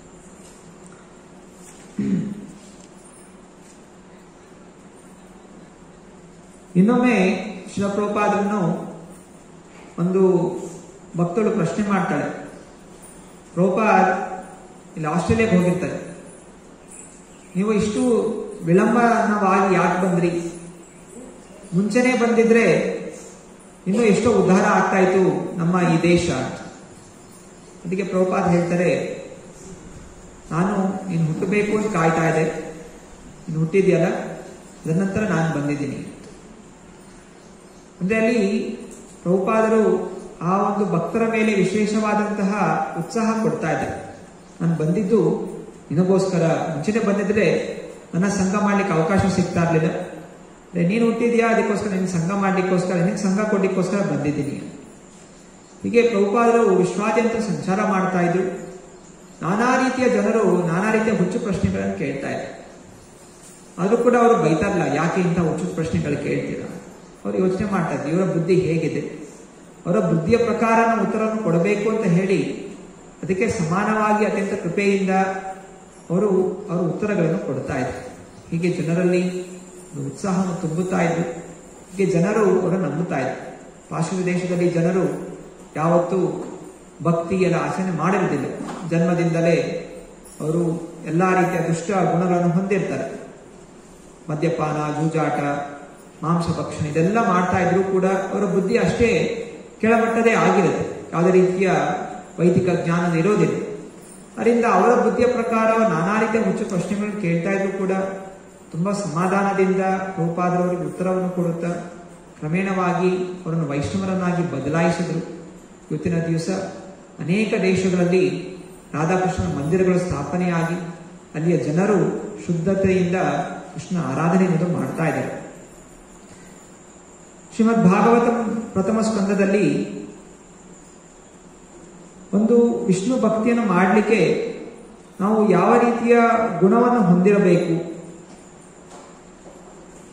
[SPEAKER 1] ಇನ್ನೊಮ್ಮೆ ಶಿವಪ್ರಭುಪಾದರನ್ನು ಒಂದು ಭಕ್ತಳು ಪ್ರಶ್ನೆ ಮಾಡ್ತಾಳೆ ಪ್ರಭುಪಾದ್ ಇಲ್ಲಿ ಆಸ್ಟ್ರೇಲಿಯಾಗೆ ಹೋಗಿರ್ತಾರೆ ನೀವು ಇಷ್ಟು ವಿಳಂಬನವಾಗಿ ಯಾಕೆ ಬಂದ್ರಿ ಮುಂಚೆನೆ ಬಂದಿದ್ರೆ ಇನ್ನೂ ಎಷ್ಟೋ ಉದ್ಧಾರ ಆಗ್ತಾ ಇತ್ತು ನಮ್ಮ ಈ ದೇಶ ಅದಕ್ಕೆ ಪ್ರಭುಪಾದ್ ಹೇಳ್ತಾರೆ ನಾನು ನೀನು ಹುಟ್ಟಬೇಕು ಅಂತ ಕಾಯ್ತಾ ಇದೆ ನೀನು ಹುಟ್ಟಿದ್ಯಲ್ಲ ಅದರ ನಂತರ ನಾನು ಬಂದಿದ್ದೀನಿ ಅಂದ್ರೆ ಅಲ್ಲಿ ಪ್ರಭುಪಾದರು ಆ ಒಂದು ಭಕ್ತರ ಮೇಲೆ ವಿಶೇಷವಾದಂತಹ ಉತ್ಸಾಹ ಕೊಡ್ತಾ ಇದ್ದಾರೆ ನಾನು ಬಂದಿದ್ದು ನಿನಗೋಸ್ಕರ ಮುಂಚೆನೆ ಬಂದಿದ್ರೆ ನನ್ನ ಸಂಘ ಮಾಡ್ಲಿಕ್ಕೆ ಅವಕಾಶ ಸಿಗ್ತಾ ಇರ್ಲಿಲ್ಲ ನೀನು ಹುಟ್ಟಿದ್ಯಾ ಅದಕ್ಕೋಸ್ಕರ ನಿನ್ ಸಂಘ ಮಾಡ್ಲಿಕ್ಕೋಸ್ಕರ ನಿನಗೆ ಸಂಘ ಕೊಡ್ಲಿಕ್ಕೋಸ್ಕರ ಬಂದಿದ್ದೀನಿ ಹೀಗೆ ಪ್ರಭುಪಾದರು ವಿಶ್ವಾದ್ಯಂತ ಸಂಚಾರ ಮಾಡ್ತಾ ಇದ್ರು ನಾನಾ ರೀತಿಯ ಜನರು ನಾನಾ ರೀತಿಯ ಹುಚ್ಚು ಪ್ರಶ್ನೆಗಳನ್ನು ಕೇಳ್ತಾ ಇದ್ರು ಆದ್ರೂ ಕೂಡ ಅವರು ಬೈತಾ ಇಲ್ಲ ಯಾಕೆ ಇಂಥ ಹುಚ್ಚು ಪ್ರಶ್ನೆಗಳು ಕೇಳ್ತೀರಾ ಅವ್ರು ಯೋಚನೆ ಮಾಡ್ತಾ ಇದ್ರು ಇವರ ಬುದ್ಧಿ ಹೇಗಿದೆ ಅವರ ಬುದ್ಧಿಯ ಪ್ರಕಾರ ನಾವು ಉತ್ತರವನ್ನು ಕೊಡಬೇಕು ಅಂತ ಹೇಳಿ ಅದಕ್ಕೆ ಸಮಾನವಾಗಿ ಅತ್ಯಂತ ಕೃಪೆಯಿಂದ ಅವರು ಅವರ ಉತ್ತರಗಳನ್ನು ಕೊಡ್ತಾ ಇದ್ರು ಹೀಗೆ ಜನರಲ್ಲಿ ಉತ್ಸಾಹವನ್ನು ತುಂಬುತ್ತಾ ಇದ್ರು ಹೀಗೆ ಜನರು ಅವರನ್ನು ನಂಬುತ್ತಾ ಇದ್ರು ಪಾಶ್ಚಿಮ ದೇಶದಲ್ಲಿ ಜನರು ಯಾವತ್ತೂ ಭಕ್ತಿಯೆಲ್ಲ ಆಚರಣೆ ಮಾಡಿರುವುದಿಲ್ಲ ಜನ್ಮದಿಂದಲೇ ಅವರು ಎಲ್ಲಾ ರೀತಿಯ ದುಷ್ಟ ಗುಣಗಳನ್ನು ಹೊಂದಿರ್ತಾರೆ ಮದ್ಯಪಾನ ಜೂಜಾಟ ಮಾಂಸ ಭಕ್ಷಣೆ ಇದೆಲ್ಲ ಮಾಡ್ತಾ ಇದ್ರು ಕೂಡ ಅವರ ಬುದ್ಧಿ ಅಷ್ಟೇ ಕೆಳಮಟ್ಟದೇ ಆಗಿರುತ್ತೆ ಯಾವುದೇ ರೀತಿಯ ವೈದಿಕ ಜ್ಞಾನ ಇರೋದಿಲ್ಲ ಅದರಿಂದ ಅವರ ಬುದ್ಧಿಯ ಪ್ರಕಾರ ನಾನಾ ರೀತಿಯ ಹುಚ್ಚು ಪ್ರಶ್ನೆಗಳನ್ನು ಕೇಳ್ತಾ ಇದ್ರು ಕೂಡ ತುಂಬಾ ಸಮಾಧಾನದಿಂದ ರೂಪಾದರವರಿಗೆ ಉತ್ತರವನ್ನು ಕೊಡುತ್ತಾ ಕ್ರಮೇಣವಾಗಿ ಅವರನ್ನು ವೈಷ್ಣವರನ್ನಾಗಿ ಬದಲಾಯಿಸಿದ್ರು ಇವತ್ತಿನ ದಿವಸ ಅನೇಕ ದೇಶಗಳಲ್ಲಿ ರಾಧಾಕೃಷ್ಣನ ಮಂದಿರಗಳು ಸ್ಥಾಪನೆಯಾಗಿ ಅಲ್ಲಿಯ ಜನರು ಶುದ್ಧತೆಯಿಂದ ಕೃಷ್ಣ ಆರಾಧನೆಯನ್ನು ಮಾಡ್ತಾ ಇದ್ದಾರೆ ಶ್ರೀಮದ್ ಭಾಗವತಂ ಪ್ರಥಮ ಸ್ಕಂದದಲ್ಲಿ ಒಂದು ವಿಷ್ಣು ಭಕ್ತಿಯನ್ನು ಮಾಡಲಿಕ್ಕೆ ನಾವು ಯಾವ ರೀತಿಯ ಗುಣವನ್ನು ಹೊಂದಿರಬೇಕು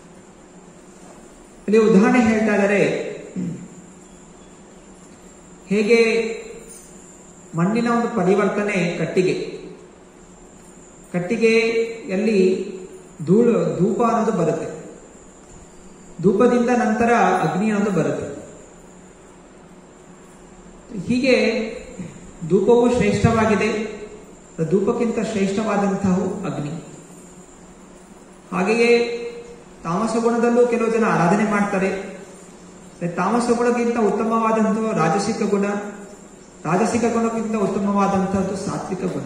[SPEAKER 1] ಇಲ್ಲಿ ಉದಾಹರಣೆ ಹೇಳ್ತಾ ಇದ್ದಾರೆ ಹೇಗೆ ಮಣ್ಣಿನ ಒಂದು ಪರಿವರ್ತನೆ ಕಟ್ಟಿಗೆ ಕಟ್ಟಿಗೆಯಲ್ಲಿ ಧೂಳು ಧೂಪ ಅನ್ನೋದು ಬರುತ್ತೆ ಧೂಪದಿಂದ ನಂತರ ಅಗ್ನಿ ಅನ್ನೋದು ಬರುತ್ತೆ ಹೀಗೆ ಧೂಪವು ಶ್ರೇಷ್ಠವಾಗಿದೆ ಧೂಪಕ್ಕಿಂತ ಶ್ರೇಷ್ಠವಾದಂತಹ ಅಗ್ನಿ ಹಾಗೆಯೇ ತಾಮಸ ಗುಣದಲ್ಲೂ ಕೆಲವು ಜನ ಆರಾಧನೆ ಮಾಡ್ತಾರೆ ತಾಮಸ ಗುಣಕ್ಕಿಂತ ಉತ್ತಮವಾದಂತಹ ರಾಜಸಿಕ ಗುಣ ರಾಜಸಿಕ ಗುಣಕ್ಕಿಂತ ಉತ್ತಮವಾದಂತಹದ್ದು ಸಾತ್ವಿಕ ಗುಣ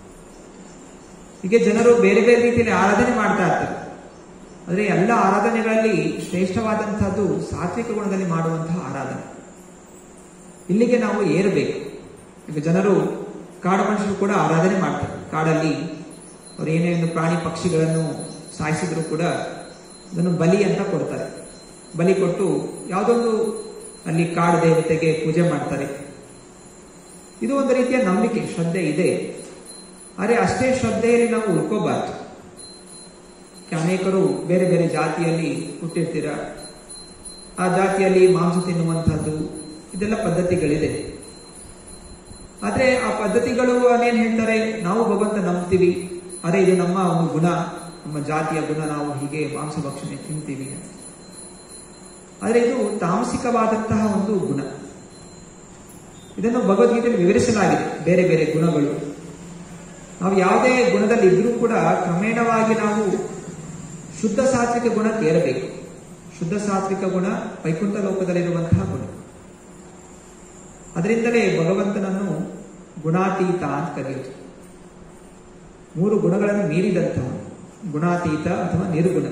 [SPEAKER 1] ಹೀಗೆ ಜನರು ಬೇರೆ ಬೇರೆ ರೀತಿಯಲ್ಲಿ ಆರಾಧನೆ ಮಾಡ್ತಾ ಇರ್ತಾರೆ ಆದರೆ ಎಲ್ಲ ಆರಾಧನೆಗಳಲ್ಲಿ ಶ್ರೇಷ್ಠವಾದಂತಹದ್ದು ಸಾತ್ವಿಕ ಗುಣದಲ್ಲಿ ಮಾಡುವಂತಹ ಆರಾಧನೆ ಇಲ್ಲಿಗೆ ನಾವು ಏರಬೇಕು ಈಗ ಜನರು ಕಾಡು ಮನುಷ್ಯರು ಕೂಡ ಆರಾಧನೆ ಮಾಡ್ತಾರೆ ಕಾಡಲ್ಲಿ ಅವ್ರು ಏನೇ ಒಂದು ಪ್ರಾಣಿ ಪಕ್ಷಿಗಳನ್ನು ಸಾಯಿಸಿದ್ರು ಕೂಡ ಅದನ್ನು ಬಲಿ ಅಂತ ಕೊಡ್ತಾರೆ ಬಲಿ ಕೊಟ್ಟು ಯಾವುದೊಂದು ಅಲ್ಲಿ ಕಾಡು ದೇವತೆಗೆ ಪೂಜೆ ಮಾಡ್ತಾರೆ ಇದು ಒಂದು ರೀತಿಯ ನಂಬಿಕೆ ಶ್ರದ್ಧೆ ಇದೆ ಆದರೆ ಅಷ್ಟೇ ಶ್ರದ್ಧೆಯಲ್ಲಿ ನಾವು ಉಳ್ಕೋಬಾರ್ದು ಅನೇಕರು ಬೇರೆ ಬೇರೆ ಜಾತಿಯಲ್ಲಿ ಹುಟ್ಟಿರ್ತೀರ ಆ ಜಾತಿಯಲ್ಲಿ ಮಾಂಸ ತಿನ್ನುವಂತಹದ್ದು ಇದೆಲ್ಲ ಪದ್ಧತಿಗಳಿದೆ ಆದ್ರೆ ಆ ಪದ್ಧತಿಗಳು ಏನ್ ಹೇಳ್ತಾರೆ ನಾವು ಭಗವಂತ ನಂಬ್ತೀವಿ ಅರೆ ಇದು ನಮ್ಮ ಒಂದು ಗುಣ ನಮ್ಮ ಜಾತಿಯ ಗುಣ ನಾವು ಹೀಗೆ ಮಾಂಸ ಭಕ್ಷಣೆ ತಿಂತೀವಿ ಆದ್ರೆ ಇದು ತಾಮಸಿಕವಾದಂತಹ ಒಂದು ಗುಣ ಇದನ್ನು ಭಗವದ್ಗೀತೆಯಲ್ಲಿ ವಿವರಿಸಲಾಗಿದೆ ಬೇರೆ ಬೇರೆ ಗುಣಗಳು ನಾವು ಯಾವುದೇ ಗುಣದಲ್ಲಿ ಇದ್ರೂ ಕೂಡ ಕ್ರಮೇಣವಾಗಿ ನಾವು ಶುದ್ಧ ಸಾತ್ವಿಕ ಗುಣಕ್ಕೆ ಏರಬೇಕು ಶುದ್ಧ ಸಾತ್ವಿಕ ಗುಣ ವೈಕುಂಠ ಲೋಕದಲ್ಲಿರುವಂತಹ ಗುಣ ಅದರಿಂದಲೇ ಭಗವಂತನನ್ನು ಗುಣಾತೀತ ಅಂತ ಕರೆಯುವುದು ಮೂರು ಗುಣಗಳನ್ನು ಮೀರಿದಂತಹ ಗುಣಾತೀತ ಅಥವಾ ನಿರ್ಗುಣ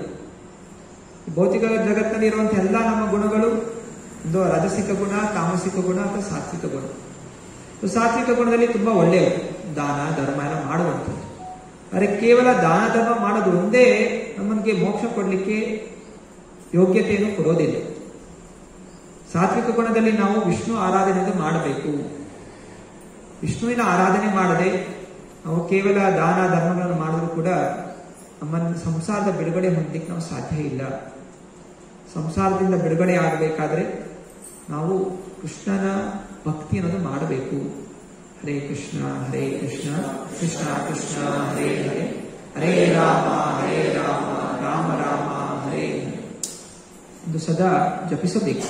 [SPEAKER 1] ಭೌತಿಕ ಜಗತ್ತಿನಲ್ಲಿ ಇರುವಂತಹ ಎಲ್ಲ ನಮ್ಮ ಗುಣಗಳು ಒಂದು ರಾಜಸಿಕ ಗುಣ ತಾಮಸಿಕ ಗುಣ ಅಥವಾ ಸಾತ್ವಿಕ ಗುಣ ಸಾತ್ವಿಕ ಗುಣದಲ್ಲಿ ತುಂಬಾ ಒಳ್ಳೆಯವು ದಾನ ಧರ್ಮ ಎಲ್ಲ ಮಾಡುವಂಥದ್ದು ಆದರೆ ಕೇವಲ ದಾನ ಧರ್ಮ ಮಾಡೋದು ಒಂದೇ ನಮಗೆ ಮೋಕ್ಷ ಕೊಡಲಿಕ್ಕೆ ಯೋಗ್ಯತೆಯನ್ನು ಕೊಡೋದಿಲ್ಲ ಸಾತ್ವಿಕ ಗುಣದಲ್ಲಿ ನಾವು ವಿಷ್ಣು ಆರಾಧನೆಯನ್ನು ಮಾಡಬೇಕು ವಿಷ್ಣುವಿನ ಆರಾಧನೆ ಮಾಡದೆ ನಾವು ಕೇವಲ ದಾನ ಧರ್ಮಗಳನ್ನು ಮಾಡಿದ್ರು ಕೂಡ ನಮ್ಮ ಸಂಸಾರದ ಬಿಡುಗಡೆ ಹೊಂದಲಿಕ್ಕೆ ನಾವು ಸಾಧ್ಯ ಇಲ್ಲ ಸಂಸಾರದಿಂದ ಬಿಡುಗಡೆ ಆಗಬೇಕಾದ್ರೆ ನಾವು ಕೃಷ್ಣನ ಭಕ್ತಿ ಅನ್ನೋದು ಮಾಡಬೇಕು ಹರೇ ಕೃಷ್ಣ ಹರೇ ಕೃಷ್ಣ ಕೃಷ್ಣ ಕೃಷ್ಣ ಹರೇ ಹರೇ ಹರೇ ರಾಮ ಹರೇ ರಾಮ ರಾಮ ರಾಮ ಹರೇ ಹರೇ ಎಂದು ಸದಾ ಜಪಿಸಬೇಕು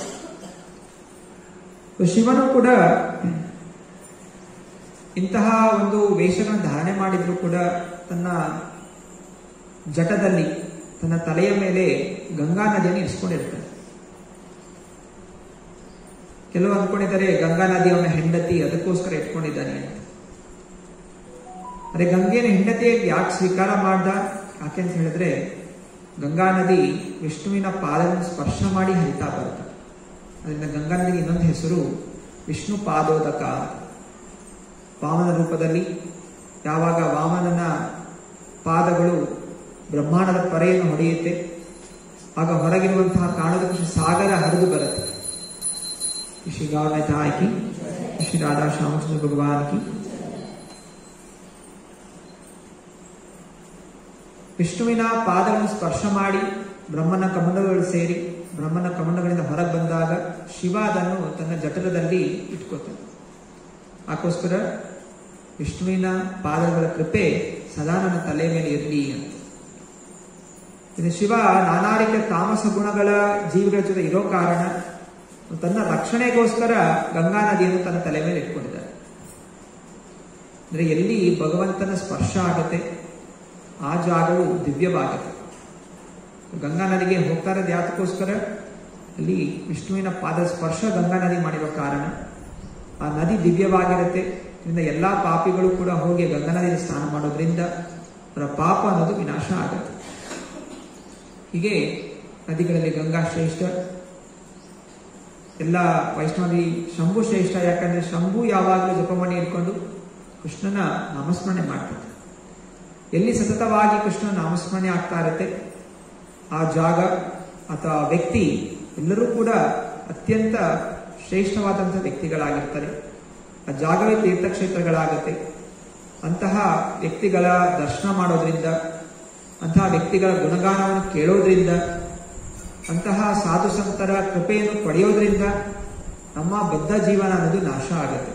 [SPEAKER 1] ಶಿವನು ಕೂಡ ಇಂತಹ ಒಂದು ವೇಷಗಳನ್ನು ಧಾರಣೆ ಮಾಡಿದ್ರು ಕೂಡ ತನ್ನ ಜಟದಲ್ಲಿ ತನ್ನ ತಲೆಯ ಮೇಲೆ ಗಂಗಾ ನದಿಯನ್ನು ಇರಿಸ್ಕೊಂಡಿರ್ತಾನೆ ಕೆಲವು ಅಂದ್ಕೊಂಡಿದ್ದಾರೆ ಗಂಗಾ ನದಿ ಅವನ ಹೆಂಡತಿ ಅದಕ್ಕೋಸ್ಕರ ಇಟ್ಕೊಂಡಿದ್ದಾನೆ ಅಂತ ಅರೆ ಗಂಗೆನ ಹೆಂಡತಿಯಾಗಿ ಯಾಕೆ ಸ್ವೀಕಾರ ಮಾಡ್ದ ಯಾಕೆ ಅಂತ ಹೇಳಿದ್ರೆ ಗಂಗಾ ನದಿ ವಿಷ್ಣುವಿನ ಪಾದವನ್ನು ಸ್ಪರ್ಶ ಮಾಡಿ ಹರಿತಾ ಬರುತ್ತೆ ಅದರಿಂದ ಗಂಗಾ ನದಿಗೆ ಇನ್ನೊಂದು ಹೆಸರು ವಿಷ್ಣು ಪಾದೋದಕ ವಾಮನ ರೂಪದಲ್ಲಿ ಯಾವಾಗ ವಾಮನನ ಪಾದಗಳು ಬ್ರಹ್ಮಾಂಡದ ಪರೆಯನ್ನು ಹೊಡೆಯುತ್ತೆ ಆಗ ಹೊರಗಿರುವಂತಹ ಕಾಣದ ಸಾಗರ ಹರಿದು ಬರುತ್ತೆ ಶ್ರೀ ಗೌರವ ತಾಯಿ ಶ್ರೀ ರಾಧಾ ಶ್ಯಾಮಚಂದ್ರ ಭಗವಾನ್ ಕಿ ವಿಷ್ಣುವಿನ ಪಾದಗಳನ್ನು ಸ್ಪರ್ಶ ಮಾಡಿ ಬ್ರಹ್ಮನ ಕಮಂಡಗಳು ಸೇರಿ ಬ್ರಹ್ಮನ ಕಮಂಡಗಳಿಂದ ಹೊರಗೆ ಬಂದಾಗ ಶಿವ ಅದನ್ನು ತನ್ನ ಜಠರದಲ್ಲಿ ಇಟ್ಕೋತಾನೆ ಅದಕ್ಕೋಸ್ಕರ ವಿಷ್ಣುವಿನ ಪಾದಗಳ ಕೃಪೆ ಸದಾ ನನ್ನ ತಲೆ ಮೇಲೆ ಇರಲಿ ಅಂತ ಇದು ಶಿವ ನಾನಾ ರೀತಿಯ ತಾಮಸ ಗುಣಗಳ ಜೀವಿಗಳ ಜೊತೆ ಇರೋ ಕಾರಣ ತನ್ನ ರಕ್ಷಣೆಗೋಸ್ಕರ ಗಂಗಾ ನದಿಯನ್ನು ತನ್ನ ತಲೆ ಮೇಲೆ ಇಟ್ಕೊಂಡಿದ್ದಾರೆ ಅಂದ್ರೆ ಎಲ್ಲಿ ಭಗವಂತನ ಸ್ಪರ್ಶ ಆಗತ್ತೆ ಆ ಜಾಗವು ದಿವ್ಯವಾಗುತ್ತೆ ಗಂಗಾ ನದಿಗೆ ಹೋಗ್ತಾ ಇರೋದು ಯಾತಕ್ಕೋಸ್ಕರ ಅಲ್ಲಿ ವಿಷ್ಣುವಿನ ಪಾದ ಸ್ಪರ್ಶ ಗಂಗಾ ನದಿ ಮಾಡಿರೋ ಕಾರಣ ಆ ನದಿ ದಿವ್ಯವಾಗಿರುತ್ತೆ ಇದರಿಂದ ಎಲ್ಲಾ ಪಾಪಿಗಳು ಕೂಡ ಹೋಗಿ ಗಂಗಾ ನದಿಯಲ್ಲಿ ಸ್ನಾನ ಮಾಡೋದ್ರಿಂದ ಅವರ ಪಾಪ ಅನ್ನೋದು ವಿನಾಶ ಆಗುತ್ತೆ ಹೀಗೆ ನದಿಗಳಲ್ಲಿ ಗಂಗಾ ಶ್ರೇಷ್ಠ ಎಲ್ಲ ವೈಷ್ಣವಿ ಶಂಭು ಶ್ರೇಷ್ಠ ಯಾಕಂದ್ರೆ ಶಂಭು ಯಾವಾಗಲೂ ಜಪಮಣಿ ಇಟ್ಕೊಂಡು ಕೃಷ್ಣನ ನಾಮಸ್ಮರಣೆ ಮಾಡ್ತಾರೆ ಎಲ್ಲಿ ಸತತವಾಗಿ ಕೃಷ್ಣನ ನಾಮಸ್ಮರಣೆ ಆಗ್ತಾ ಇರುತ್ತೆ ಆ ಜಾಗ ಅಥವಾ ವ್ಯಕ್ತಿ ಎಲ್ಲರೂ ಕೂಡ ಅತ್ಯಂತ ಶ್ರೇಷ್ಠವಾದಂತಹ ವ್ಯಕ್ತಿಗಳಾಗಿರ್ತಾರೆ ಆ ಜಾಗವೇ ತೀರ್ಥಕ್ಷೇತ್ರಗಳಾಗುತ್ತೆ ಅಂತಹ ವ್ಯಕ್ತಿಗಳ ದರ್ಶನ ಮಾಡೋದ್ರಿಂದ ಅಂತಹ ವ್ಯಕ್ತಿಗಳ ಗುಣಗಾನವನ್ನು ಕೇಳೋದ್ರಿಂದ ಅಂತಹ ಸಾಧು ಸಂತರ ಕೃಪೆಯನ್ನು ಪಡೆಯೋದ್ರಿಂದ ನಮ್ಮ ಬದ್ಧ ಜೀವನ ಅನ್ನೋದು ನಾಶ ಆಗುತ್ತೆ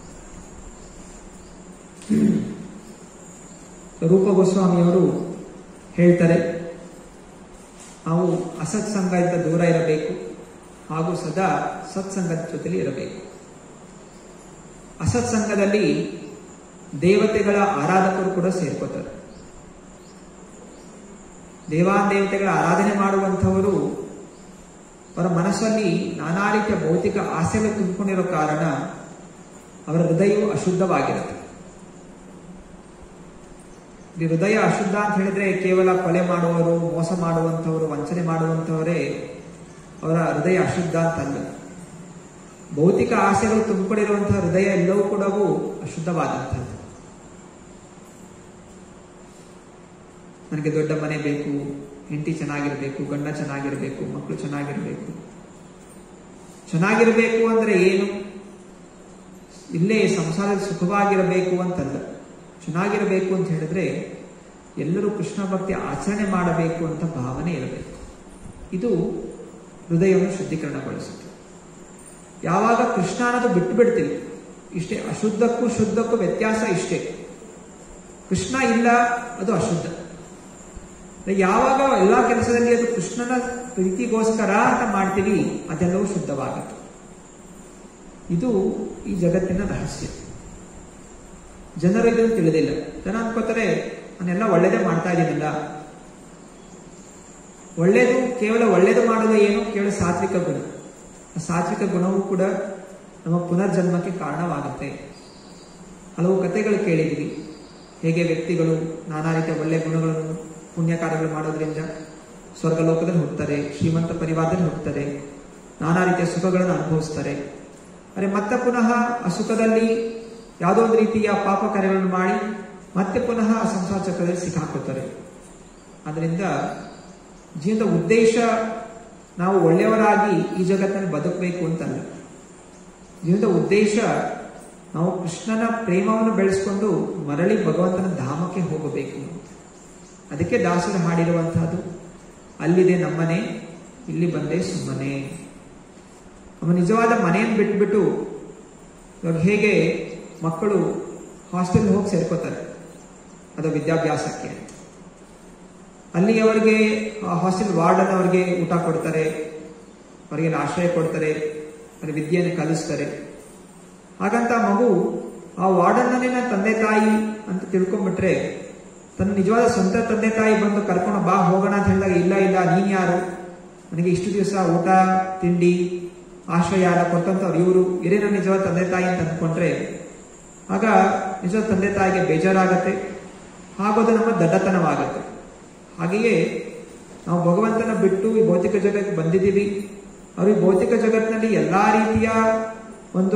[SPEAKER 1] ರೂಪ ಗೋಸ್ವಾಮಿಯವರು ಹೇಳ್ತಾರೆ ನಾವು ಅಸತ್ಸಂಗದಿಂದ ದೂರ ಇರಬೇಕು ಹಾಗೂ ಸದಾ ಸತ್ಸಂಗದ ಜೊತೆಲಿ ಇರಬೇಕು ಅಸತ್ಸಂಗದಲ್ಲಿ ದೇವತೆಗಳ ಆರಾಧಕರು ಕೂಡ ಸೇರ್ಕೋತಾರೆ ದೇವಾದೇವತೆಗಳ ಆರಾಧನೆ ಮಾಡುವಂಥವರು ಅವರ ಮನಸ್ಸಲ್ಲಿ ನಾನಾ ರೀತಿಯ ಭೌತಿಕ ಆಸೆಗಳು ತುಂಬಿಕೊಂಡಿರೋ ಕಾರಣ ಅವರ ಹೃದಯವು ಅಶುದ್ಧವಾಗಿರುತ್ತೆ ಈ ಹೃದಯ ಅಶುದ್ಧ ಅಂತ ಹೇಳಿದ್ರೆ ಕೇವಲ ಕೊಲೆ ಮಾಡುವವರು ಮೋಸ ಮಾಡುವಂಥವರು ವಂಚನೆ ಮಾಡುವಂಥವರೇ ಅವರ ಹೃದಯ ಅಶುದ್ಧ ಅಂತಲ್ಲ ಭೌತಿಕ ಆಸೆಗಳು ತುಂಬಿಕೊಂಡಿರುವಂತಹ ಹೃದಯ ಎಲ್ಲವೂ ಕೂಡ ಅಶುದ್ಧವಾದಂಥದ್ದು ನನಗೆ ದೊಡ್ಡ ಮನೆ ಬೇಕು ಹೆಂಡತಿ ಚೆನ್ನಾಗಿರ್ಬೇಕು ಗಂಡ ಚೆನ್ನಾಗಿರ್ಬೇಕು ಮಕ್ಕಳು ಚೆನ್ನಾಗಿರ್ಬೇಕು ಚೆನ್ನಾಗಿರ್ಬೇಕು ಅಂದ್ರೆ ಏನು ಇಲ್ಲೇ ಸಂಸಾರದಲ್ಲಿ ಸುಖವಾಗಿರಬೇಕು ಅಂತಲ್ಲ ಚೆನ್ನಾಗಿರಬೇಕು ಅಂತ ಹೇಳಿದ್ರೆ ಎಲ್ಲರೂ ಕೃಷ್ಣ ಭಕ್ತಿ ಆಚರಣೆ ಮಾಡಬೇಕು ಅಂತ ಭಾವನೆ ಇರಬೇಕು ಇದು ಹೃದಯವನ್ನು ಶುದ್ಧೀಕರಣಗೊಳಿಸುತ್ತೆ ಯಾವಾಗ ಕೃಷ್ಣ ಅನ್ನೋದು ಬಿಟ್ಟು ಬಿಡ್ತೀವಿ ಇಷ್ಟೇ ಅಶುದ್ಧಕ್ಕೂ ಶುದ್ಧಕ್ಕೂ ವ್ಯತ್ಯಾಸ ಇಷ್ಟೇ ಕೃಷ್ಣ ಇಲ್ಲ ಅದು ಅಶುದ್ಧ ಯಾವಾಗ ಎಲ್ಲಾ ಕೆಲಸದಲ್ಲಿ ಅದು ಕೃಷ್ಣನ ಪ್ರೀತಿಗೋಸ್ಕರ ಅಂತ ಮಾಡ್ತೀವಿ ಅದೆಲ್ಲವೂ ಶುದ್ಧವಾಗುತ್ತೆ ಇದು ಈ ಜಗತ್ತಿನ ರಹಸ್ಯ ಜನರು ಇದನ್ನು ತಿಳಿದಿಲ್ಲ ಜನ ಅನ್ಕೋತಾರೆ ನಾನೆಲ್ಲ ಒಳ್ಳೇದೇ ಮಾಡ್ತಾ ಇದ್ದೀನಿಲ್ಲ ಒಳ್ಳೇದು ಕೇವಲ ಒಳ್ಳೇದು ಮಾಡೋದು ಏನು ಕೇವಲ ಸಾತ್ವಿಕ ಗುಣ ಆ ಸಾತ್ವಿಕ ಗುಣವೂ ಕೂಡ ನಮ್ಮ ಪುನರ್ಜನ್ಮಕ್ಕೆ ಕಾರಣವಾಗುತ್ತೆ ಹಲವು ಕಥೆಗಳು ಕೇಳಿದ್ವಿ ಹೇಗೆ ವ್ಯಕ್ತಿಗಳು ನಾನಾ ರೀತಿಯ ಒಳ್ಳೆಯ ಗುಣಗಳನ್ನು ಪುಣ್ಯ ಕಾರ್ಯಗಳು ಮಾಡೋದ್ರಿಂದ ಸ್ವರ್ಗಲೋಕದಲ್ಲಿ ಹೋಗ್ತಾರೆ ಶ್ರೀಮಂತ ಪರಿವಾರದಲ್ಲಿ ಹೋಗ್ತಾರೆ ನಾನಾ ರೀತಿಯ ಸುಖಗಳನ್ನು ಅನುಭವಿಸ್ತಾರೆ ಅರೆ ಮತ್ತೆ ಪುನಃ ಆ ಸುಖದಲ್ಲಿ ಯಾವುದೋ ಒಂದು ರೀತಿಯ ಪಾಪ ಕಾರ್ಯಗಳನ್ನು ಮಾಡಿ ಮತ್ತೆ ಪುನಃ ಆ ಸಂಸಾರ ಚಕ್ರದಲ್ಲಿ ಸಿಕ್ಕಾಕೋತಾರೆ ಅದರಿಂದ ಜೀವನದ ಉದ್ದೇಶ ನಾವು ಒಳ್ಳೆಯವರಾಗಿ ಈ ಜಗತ್ತಿನಲ್ಲಿ ಬದುಕಬೇಕು ಅಂತಲ್ಲ ಜೀವನದ ಉದ್ದೇಶ ನಾವು ಕೃಷ್ಣನ ಪ್ರೇಮವನ್ನು ಬೆಳೆಸ್ಕೊಂಡು ಮರಳಿ ಭಗವಂತನ ಧಾಮಕ್ಕೆ ಹೋಗಬೇಕು ಅದಕ್ಕೆ ದಾಸರು ಹಾಡಿರುವಂತಹದ್ದು ಅಲ್ಲಿದೆ ನಮ್ಮನೆ ಇಲ್ಲಿ ಬಂದೆ ಸುಮ್ಮನೆ ನಮ್ಮ ನಿಜವಾದ ಮನೆಯನ್ನು ಬಿಟ್ಬಿಟ್ಟು ಇವಾಗ ಹೇಗೆ ಮಕ್ಕಳು ಹಾಸ್ಟೆಲ್ ಹೋಗಿ ಸೇರ್ಕೋತಾರೆ ಅದು ವಿದ್ಯಾಭ್ಯಾಸಕ್ಕೆ ಅಲ್ಲಿ ಅವರಿಗೆ ಹಾಸ್ಟೆಲ್ ವಾರ್ಡನ್ ಅವರಿಗೆ ಊಟ ಕೊಡ್ತಾರೆ ಅವರಿಗೆ ಆಶ್ರಯ ಕೊಡ್ತಾರೆ ಅವರಿಗೆ ವಿದ್ಯೆಯನ್ನು ಕಲಿಸ್ತಾರೆ ಹಾಗಂತ ಮಗು ಆ ವಾರ್ಡನ್ನೇ ನನ್ನ ತಂದೆ ತಾಯಿ ಅಂತ ತಿಳ್ಕೊಂಡ್ಬಿಟ್ರೆ ತನ್ನ ನಿಜವಾದ ಸ್ವಂತ ತಂದೆ ತಾಯಿ ಬಂದು ಕರ್ಕೊಂಡು ಬಾ ಹೋಗೋಣ ಅಂತ ಹೇಳಿದಾಗ ಇಲ್ಲ ಇಲ್ಲ ನೀನ್ ಯಾರು ನನಗೆ ಇಷ್ಟು ದಿವಸ ಊಟ ತಿಂಡಿ ಆಶ್ರಯ ಎಲ್ಲ ಕೊಟ್ಟಂತವ್ರು ಇವರು ಇರೇ ನನ್ನ ನಿಜವಾದ ತಂದೆ ತಾಯಿ ಅಂತ ಅಂದ್ಕೊಂಡ್ರೆ ಆಗ ನಿಜವಾದ ತಂದೆ ತಾಯಿಗೆ ಬೇಜಾರಾಗತ್ತೆ ಹಾಗೋದು ನಮ್ಮ ದಡ್ಡತನವಾಗತ್ತೆ ಹಾಗೆಯೇ ನಾವು ಭಗವಂತನ ಬಿಟ್ಟು ಈ ಭೌತಿಕ ಜಗತ್ತಿಗೆ ಬಂದಿದ್ದೀವಿ ಅವರು ಈ ಭೌತಿಕ ಜಗತ್ತಿನಲ್ಲಿ ಎಲ್ಲಾ ರೀತಿಯ ಒಂದು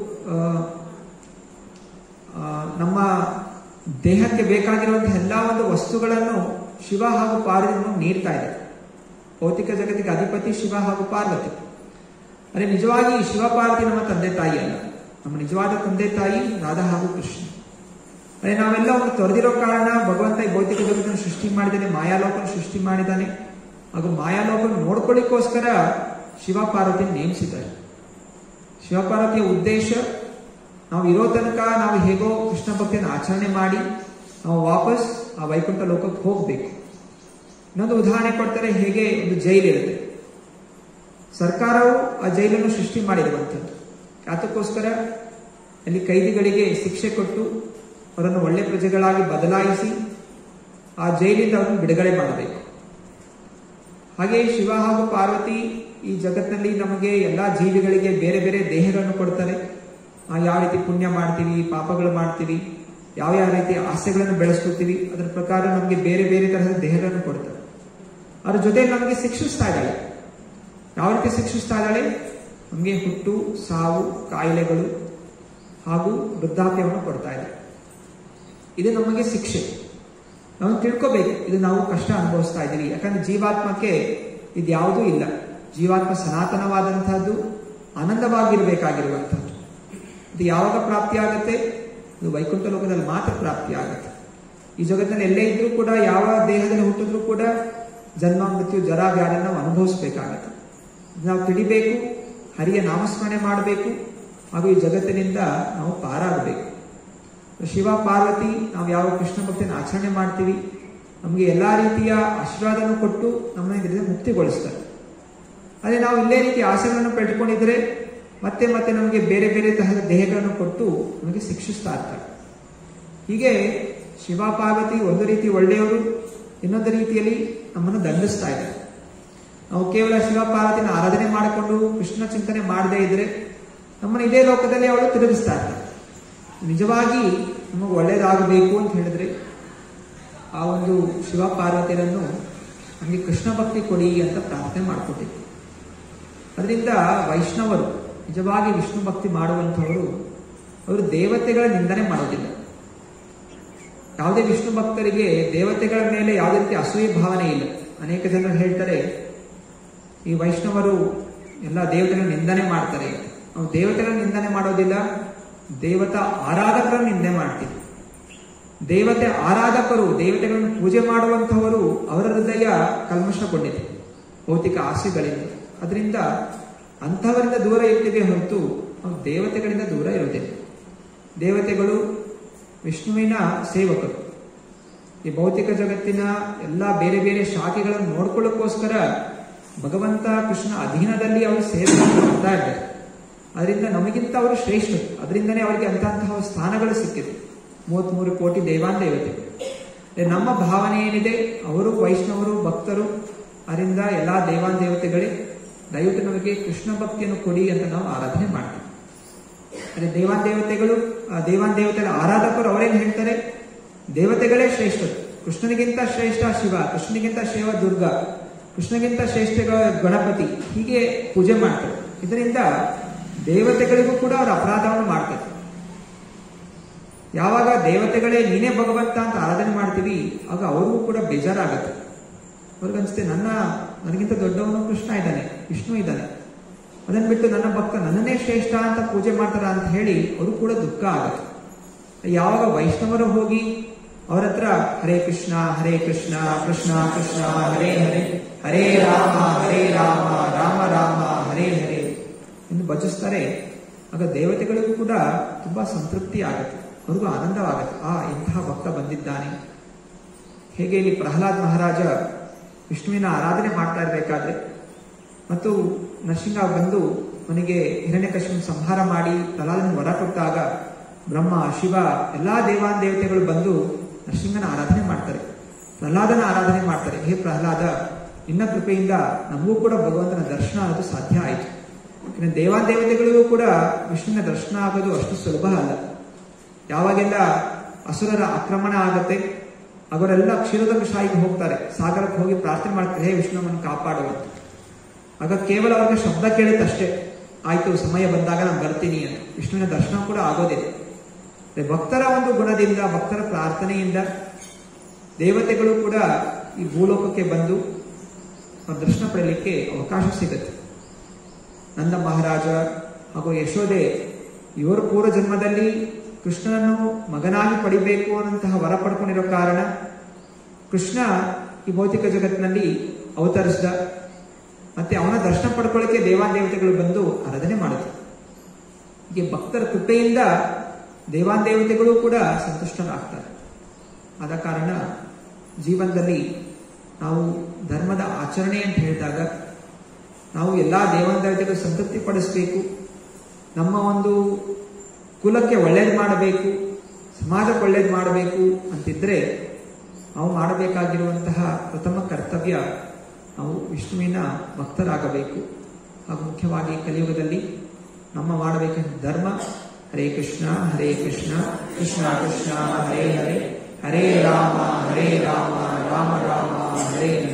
[SPEAKER 1] ನಮ್ಮ ದೇಹಕ್ಕೆ ಬೇಕಾಗಿರುವಂತಹ ಎಲ್ಲಾ ಒಂದು ವಸ್ತುಗಳನ್ನು ಶಿವ ಹಾಗೂ ಪಾರ್ವತಿ ನೀಡ್ತಾ ಇದೆ ಭೌತಿಕ ಜಗತ್ತಿಗೆ ಅಧಿಪತಿ ಶಿವ ಹಾಗೂ ಪಾರ್ವತಿ ಅರೆ ನಿಜವಾಗಿ ಶಿವ ಪಾರ್ವತಿ ನಮ್ಮ ತಂದೆ ತಾಯಿ ಅಲ್ಲ ನಮ್ಮ ನಿಜವಾದ ತಂದೆ ತಾಯಿ ರಾಧಾ ಹಾಗೂ ಕೃಷ್ಣ ಅದೇ ನಾವೆಲ್ಲ ಒಂದು ತೊರೆದಿರೋ ಕಾರಣ ಭಗವಂತ ಈ ಭೌತಿಕ ಜಗತ್ತನ್ನು ಸೃಷ್ಟಿ ಮಾಡಿದ್ದಾನೆ ಮಾಯಾಲೋಕನ ಸೃಷ್ಟಿ ಮಾಡಿದ್ದಾನೆ ಹಾಗೂ ಮಾಯಾಲೋಕನ ನೋಡ್ಕೊಳ್ಳಿಕ್ಕೋಸ್ಕರ ಶಿವ ಪಾರ್ವತಿ ನೇಮಿಸಿದ್ದಾರೆ ಶಿವ ಪಾರ್ವತಿಯ ಉದ್ದೇಶ ನಾವು ಇರೋ ತನಕ ನಾವು ಹೇಗೋ ಕೃಷ್ಣ ಭಕ್ತಿಯನ್ನು ಆಚರಣೆ ಮಾಡಿ ನಾವು ವಾಪಸ್ ಆ ವೈಕುಂಠ ಲೋಕಕ್ಕೆ ಹೋಗ್ಬೇಕು ಇನ್ನೊಂದು ಉದಾಹರಣೆ ಕೊಡ್ತಾರೆ ಹೇಗೆ ಒಂದು ಜೈಲಿರುತ್ತೆ ಸರ್ಕಾರವು ಆ ಜೈಲನ್ನು ಸೃಷ್ಟಿ ಮಾಡಿರುವಂಥದ್ದು ಯಾತಕ್ಕೋಸ್ಕರ ಅಲ್ಲಿ ಕೈದಿಗಳಿಗೆ ಶಿಕ್ಷೆ ಕೊಟ್ಟು ಅವರನ್ನು ಒಳ್ಳೆ ಪ್ರಜೆಗಳಾಗಿ ಬದಲಾಯಿಸಿ ಆ ಜೈಲಿಂದ ಅವರನ್ನು ಬಿಡುಗಡೆ ಮಾಡಬೇಕು ಹಾಗೆ ಶಿವ ಹಾಗೂ ಪಾರ್ವತಿ ಈ ಜಗತ್ತಿನಲ್ಲಿ ನಮಗೆ ಎಲ್ಲಾ ಜೀವಿಗಳಿಗೆ ಬೇರೆ ಬೇರೆ ದೇಹಗಳನ್ನು ಕೊಡ್ತಾರೆ ಯಾವ ರೀತಿ ಪುಣ್ಯ ಮಾಡ್ತೀವಿ ಪಾಪಗಳು ಮಾಡ್ತೀವಿ ಯಾವ ಯಾವ ರೀತಿ ಆಸೆಗಳನ್ನು ಬೆಳೆಸ್ಕೊತೀವಿ ಅದರ ಪ್ರಕಾರ ನಮಗೆ ಬೇರೆ ಬೇರೆ ತರಹದ ದೇಹಗಳನ್ನು ಕೊಡ್ತಾರೆ ಅದ್ರ ಜೊತೆ ನಮಗೆ ಶಿಕ್ಷಿಸ್ತಾ ಇದ್ದಾಳೆ ಯಾವ ರೀತಿ ಶಿಕ್ಷಿಸ್ತಾ ಇದ್ದಾಳೆ ನಮಗೆ ಹುಟ್ಟು ಸಾವು ಕಾಯಿಲೆಗಳು ಹಾಗೂ ವೃದ್ಧಾಪ್ಯವನ್ನು ಕೊಡ್ತಾ ಇದೆ ಇದು ನಮಗೆ ಶಿಕ್ಷೆ ನಾವು ತಿಳ್ಕೋಬೇಕು ಇದು ನಾವು ಕಷ್ಟ ಅನುಭವಿಸ್ತಾ ಇದ್ದೀವಿ ಯಾಕಂದ್ರೆ ಜೀವಾತ್ಮಕ್ಕೆ ಇದು ಯಾವುದೂ ಇಲ್ಲ ಜೀವಾತ್ಮ ಸನಾತನವಾದಂತಹದ್ದು ಆನಂದವಾಗಿರ್ಬೇಕಾಗಿರುವಂಥದ್ದು ಇದು ಯಾವಾಗ ಪ್ರಾಪ್ತಿ ಆಗುತ್ತೆ ಇದು ವೈಕುಂಠ ಲೋಕದಲ್ಲಿ ಮಾತ್ರ ಪ್ರಾಪ್ತಿ ಆಗುತ್ತೆ ಈ ಜಗತ್ತಿನಲ್ಲಿ ಎಲ್ಲೇ ಇದ್ರೂ ಕೂಡ ಯಾವ ದೇಹದಲ್ಲಿ ಹುಟ್ಟಿದ್ರೂ ಕೂಡ ಜನ್ಮ ಮೃತ್ಯು ಜರ ವ್ಯಾಧಿ ನಾವು ಅನುಭವಿಸ್ಬೇಕಾಗತ್ತೆ ನಾವು ತಿಳಿಬೇಕು ಹರಿಯ ನಾಮಸ್ಮರಣೆ ಮಾಡಬೇಕು ಹಾಗೂ ಈ ಜಗತ್ತಿನಿಂದ ನಾವು ಪಾರಾಗಬೇಕು ಶಿವ ಪಾರ್ವತಿ ನಾವು ಯಾವ ಕೃಷ್ಣ ಭಕ್ತಿಯನ್ನು ಆಚರಣೆ ಮಾಡ್ತೀವಿ ನಮಗೆ ಎಲ್ಲಾ ರೀತಿಯ ಆಶೀರ್ವಾದವನ್ನು ಕೊಟ್ಟು ನಮ್ಮನ್ನ ಇದರಿಂದ ಮುಕ್ತಿಗೊಳಿಸ್ತಾರೆ ಅದೇ ನಾವು ಇಲ್ಲೇ ರೀತಿ ಆಸೆಗಳನ್ನು ಪೆಟ್ಕೊಂಡಿದ್ರೆ ಮತ್ತೆ ಮತ್ತೆ ನಮಗೆ ಬೇರೆ ಬೇರೆ ತರಹದ ದೇಹಗಳನ್ನು ಕೊಟ್ಟು ನಮಗೆ ಶಿಕ್ಷಿಸ್ತಾ ಇರ್ತಾರೆ ಹೀಗೆ ಶಿವ ಪಾರ್ವತಿ ಒಂದು ರೀತಿ ಒಳ್ಳೆಯವರು ಇನ್ನೊಂದು ರೀತಿಯಲ್ಲಿ ನಮ್ಮನ್ನು ದಂಡಿಸ್ತಾ ಇದ್ದಾರೆ ನಾವು ಕೇವಲ ಶಿವ ಪಾರ್ವತಿನ ಆರಾಧನೆ ಮಾಡಿಕೊಂಡು ಕೃಷ್ಣ ಚಿಂತನೆ ಮಾಡದೇ ಇದ್ರೆ ನಮ್ಮನ್ನು ಇದೇ ಲೋಕದಲ್ಲಿ ಅವಳು ತಿರುಗಿಸ್ತಾ ಇರ್ತಾರೆ ನಿಜವಾಗಿ ನಮಗೆ ಒಳ್ಳೇದಾಗಬೇಕು ಅಂತ ಹೇಳಿದ್ರೆ ಆ ಒಂದು ಶಿವ ಪಾರ್ವತಿಯರನ್ನು ನಮಗೆ ಕೃಷ್ಣ ಭಕ್ತಿ ಕೊಡಿ ಅಂತ ಪ್ರಾರ್ಥನೆ ಮಾಡಿಕೊಟ್ಟಿದ್ದೆ ಅದರಿಂದ ವೈಷ್ಣವರು ನಿಜವಾಗಿ ವಿಷ್ಣು ಭಕ್ತಿ ಮಾಡುವಂಥವರು ಅವರು ದೇವತೆಗಳ ನಿಂದನೆ ಮಾಡೋದಿಲ್ಲ ಯಾವುದೇ ವಿಷ್ಣು ಭಕ್ತರಿಗೆ ದೇವತೆಗಳ ಮೇಲೆ ಯಾವುದೇ ರೀತಿ ಅಸೂಯೆ ಭಾವನೆ ಇಲ್ಲ ಅನೇಕ ಜನರು ಹೇಳ್ತಾರೆ ಈ ವೈಷ್ಣವರು ಎಲ್ಲ ದೇವತೆಗಳ ನಿಂದನೆ ಮಾಡ್ತಾರೆ ನಾವು ದೇವತೆಗಳ ನಿಂದನೆ ಮಾಡೋದಿಲ್ಲ ದೇವತಾ ಆರಾಧಕರ ನಿಂದನೆ ಮಾಡ್ತೀವಿ ದೇವತೆ ಆರಾಧಕರು ದೇವತೆಗಳನ್ನು ಪೂಜೆ ಮಾಡುವಂಥವರು ಅವರ ಹೃದಯ ಕಲ್ಮಶಗೊಂಡಿದೆ ಭೌತಿಕ ಆಸೆಗಳಿಂದ ಅದರಿಂದ ಅಂಥವರಿಂದ ದೂರ ಇರ್ತಿದೆ ಹೊರತು ನಾವು ದೇವತೆಗಳಿಂದ ದೂರ ಇರೋದಿಲ್ಲ ದೇವತೆಗಳು ವಿಷ್ಣುವಿನ ಸೇವಕರು ಈ ಭೌತಿಕ ಜಗತ್ತಿನ ಎಲ್ಲ ಬೇರೆ ಬೇರೆ ಶಾಖೆಗಳನ್ನು ನೋಡ್ಕೊಳ್ಳೋಕ್ಕೋಸ್ಕರ ಭಗವಂತ ಕೃಷ್ಣ ಅಧೀನದಲ್ಲಿ ಅವರು ಸೇವೆಯನ್ನು ಮಾಡ್ತಾ ಇದ್ದಾರೆ ಅದರಿಂದ ನಮಗಿಂತ ಅವರು ಶ್ರೇಷ್ಠರು ಅದರಿಂದನೇ ಅವರಿಗೆ ಅಂತಹ ಸ್ಥಾನಗಳು ಸಿಕ್ಕಿದೆ ಮೂವತ್ಮೂರು ಕೋಟಿ ದೇವಾನ್ ದೇವತೆಗಳು ನಮ್ಮ ಭಾವನೆ ಏನಿದೆ ಅವರು ವೈಷ್ಣವರು ಭಕ್ತರು ಅದರಿಂದ ಎಲ್ಲಾ ದೇವಾನ್ ದೇವತೆಗಳೇ ದಯವಿಟ್ಟು ನಮಗೆ ಕೃಷ್ಣ ಭಕ್ತಿಯನ್ನು ಕೊಡಿ ಅಂತ ನಾವು ಆರಾಧನೆ ಮಾಡ್ತೀವಿ ಅದೇ ದೇವಾನ್ ದೇವತೆಗಳು ದೇವಾನ್ ದೇವತೆಗಳ ಆರಾಧಕರು ಅವರೇನು ಹೇಳ್ತಾರೆ ದೇವತೆಗಳೇ ಶ್ರೇಷ್ಠರು ಕೃಷ್ಣನಿಗಿಂತ ಶ್ರೇಷ್ಠ ಶಿವ ಕೃಷ್ಣನಿಗಿಂತ ಶಿವ ದುರ್ಗಾ ಕೃಷ್ಣಗಿಂತ ಶ್ರೇಷ್ಠ ಗಣಪತಿ ಹೀಗೆ ಪೂಜೆ ಮಾಡ್ತಾರೆ ಇದರಿಂದ ದೇವತೆಗಳಿಗೂ ಕೂಡ ಅವರು ಅಪರಾಧವನ್ನು ಮಾಡ್ತಾರೆ ಯಾವಾಗ ದೇವತೆಗಳೇ ನೀನೇ ಭಗವಂತ ಅಂತ ಆರಾಧನೆ ಮಾಡ್ತೀವಿ ಆಗ ಅವ್ರಿಗೂ ಕೂಡ ಬೇಜಾರಾಗುತ್ತೆ ಅವ್ರಿಗನ್ಸುತ್ತೆ ನನ್ನ ನನಗಿಂತ ದೊಡ್ಡವನು ಕೃಷ್ಣ ಇದ್ದಾನೆ ವಿಷ್ಣು ಇದ್ದಾನೆ ಅದನ್ನ ಬಿಟ್ಟು ನನ್ನ ಭಕ್ತ ನನ್ನನ್ನೇ ಶ್ರೇಷ್ಠ ಅಂತ ಪೂಜೆ ಮಾಡ್ತಾರ ಅಂತ ಹೇಳಿ ಅವರು ಕೂಡ ದುಃಖ ಆಗುತ್ತೆ ಯಾವಾಗ ವೈಷ್ಣವರು ಹೋಗಿ ಅವರ ಹತ್ರ ಹರೇ ಕೃಷ್ಣ ಹರೇ ಕೃಷ್ಣ ಕೃಷ್ಣ ಕೃಷ್ಣ ಹರೇ ಹರೇ ಹರೇ ರಾಮ ಹರೇ ರಾಮ ರಾಮ ರಾಮ ಹರೇ ಹರೇ ಎಂದು ಭಜಿಸ್ತಾರೆ ಆಗ ದೇವತೆಗಳಿಗೂ ಕೂಡ ತುಂಬಾ ಸಂತೃಪ್ತಿ ಆಗುತ್ತೆ ಅವ್ರಿಗೂ ಆನಂದವಾಗುತ್ತೆ ಆ ಇಂತಹ ಭಕ್ತ ಬಂದಿದ್ದಾನೆ ಹೇಗೆ ಇಲ್ಲಿ ಪ್ರಹ್ಲಾದ್ ಮಹಾರಾಜ ವಿಷ್ಣುವಿನ ಆರಾಧನೆ ಮಾಡ್ತಾ ಇರಬೇಕಾದ್ರೆ ಮತ್ತು ನರಸಿಂಹ ಬಂದು ಅವನಿಗೆ ಹಿರಣ್ಯಕಶಿನ ಸಂಹಾರ ಮಾಡಿ ಪ್ರಹ್ಲಾದನ ವರ ಕೊಟ್ಟಾಗ ಬ್ರಹ್ಮ ಶಿವ ಎಲ್ಲಾ ದೇವಾನ್ ದೇವತೆಗಳು ಬಂದು ನರಸಿಂಹನ ಆರಾಧನೆ ಮಾಡ್ತಾರೆ ಪ್ರಹ್ಲಾದನ ಆರಾಧನೆ ಮಾಡ್ತಾರೆ ಹೇ ಪ್ರಹ್ಲಾದ ನಿನ್ನ ಕೃಪೆಯಿಂದ ನಮಗೂ ಕೂಡ ಭಗವಂತನ ದರ್ಶನ ಆಗೋದು ಸಾಧ್ಯ ಆಯಿತು ಇನ್ನು ದೇವಾನ್ ದೇವತೆಗಳಿಗೂ ಕೂಡ ವಿಷ್ಣುವಿನ ದರ್ಶನ ಆಗೋದು ಅಷ್ಟು ಸುಲಭ ಅಲ್ಲ ಯಾವಾಗೆಲ್ಲ ಅಸುರರ ಆಕ್ರಮಣ ಆಗತ್ತೆ ಅವರೆಲ್ಲ ಕ್ಷೀರದಂಗ ಶಾಹಿಗೆ ಹೋಗ್ತಾರೆ ಸಾಗರಕ್ಕೆ ಹೋಗಿ ಪ್ರಾರ್ಥನೆ ಮಾಡ್ತಾರೆ ಹೇ ವಿಷ್ಣುವನ್ನು ಕಾಪಾಡುವಂತ ಆಗ ಕೇವಲ ಅವ್ರಿಗೆ ಶಬ್ದ ಕೇಳುತ್ತಷ್ಟೇ ಆಯ್ತು ಸಮಯ ಬಂದಾಗ ನಾನು ಬರ್ತೀನಿ ಅಂತ ವಿಷ್ಣುವಿನ ದರ್ಶನ ಕೂಡ ಆಗೋದಿಲ್ಲ ಭಕ್ತರ ಒಂದು ಗುಣದಿಂದ ಭಕ್ತರ ಪ್ರಾರ್ಥನೆಯಿಂದ ದೇವತೆಗಳು ಕೂಡ ಈ ಭೂಲೋಕಕ್ಕೆ ಬಂದು ದರ್ಶನ ಪಡೆಯಲಿಕ್ಕೆ ಅವಕಾಶ ಸಿಗುತ್ತೆ ನಂದ ಮಹಾರಾಜ ಹಾಗೂ ಯಶೋದೆ ಇವರು ಪೂರ್ವ ಜನ್ಮದಲ್ಲಿ ಕೃಷ್ಣನನ್ನು ಮಗನಾಗಿ ಪಡಿಬೇಕು ಅನ್ನಂತಹ ವರ ಪಡ್ಕೊಂಡಿರೋ ಕಾರಣ ಕೃಷ್ಣ ಈ ಭೌತಿಕ ಜಗತ್ತಿನಲ್ಲಿ ಅವತರಿಸಿದ ಮತ್ತೆ ಅವನ ದರ್ಶನ ಪಡ್ಕೊಳ್ಳಿಕ್ಕೆ ದೇವಾನ್ ದೇವತೆಗಳು ಬಂದು ಆರಾಧನೆ ಮಾಡುತ್ತೆ ಹೀಗೆ ಭಕ್ತರ ಕೃಪೆಯಿಂದ ದೇವಾನ್ ದೇವತೆಗಳು ಕೂಡ ಸಂತುಷ್ಟರಾಗ್ತಾರೆ ಆದ ಕಾರಣ ಜೀವನದಲ್ಲಿ ನಾವು ಧರ್ಮದ ಆಚರಣೆ ಅಂತ ಹೇಳಿದಾಗ ನಾವು ಎಲ್ಲಾ ದೇವಾನ್ ದೇವತೆಗಳು ಸಂತೃಪ್ತಿ ಪಡಿಸಬೇಕು ನಮ್ಮ ಒಂದು ಕುಲಕ್ಕೆ ಒಳ್ಳೇದು ಮಾಡಬೇಕು ಸಮಾಜಕ್ಕೆ ಒಳ್ಳೇದು ಮಾಡಬೇಕು ಅಂತಿದ್ರೆ ನಾವು ಮಾಡಬೇಕಾಗಿರುವಂತಹ ಪ್ರಥಮ ಕರ್ತವ್ಯ ನಾವು ವಿಷ್ಣುವಿನ ಭಕ್ತರಾಗಬೇಕು ಹಾಗೂ ಮುಖ್ಯವಾಗಿ ಕಲಿಯುಗದಲ್ಲಿ ನಮ್ಮ ಮಾಡಬೇಕಾದ ಧರ್ಮ ಹರೇ ಕೃಷ್ಣ ಹರೇ ಕೃಷ್ಣ ಕೃಷ್ಣ ಕೃಷ್ಣ ಹರೇ ಹರೇ ಹರೇ ರಾಮ ಹರೇ ರಾಮ ರಾಮ ರಾಮ ಹರೇ ಹರೇ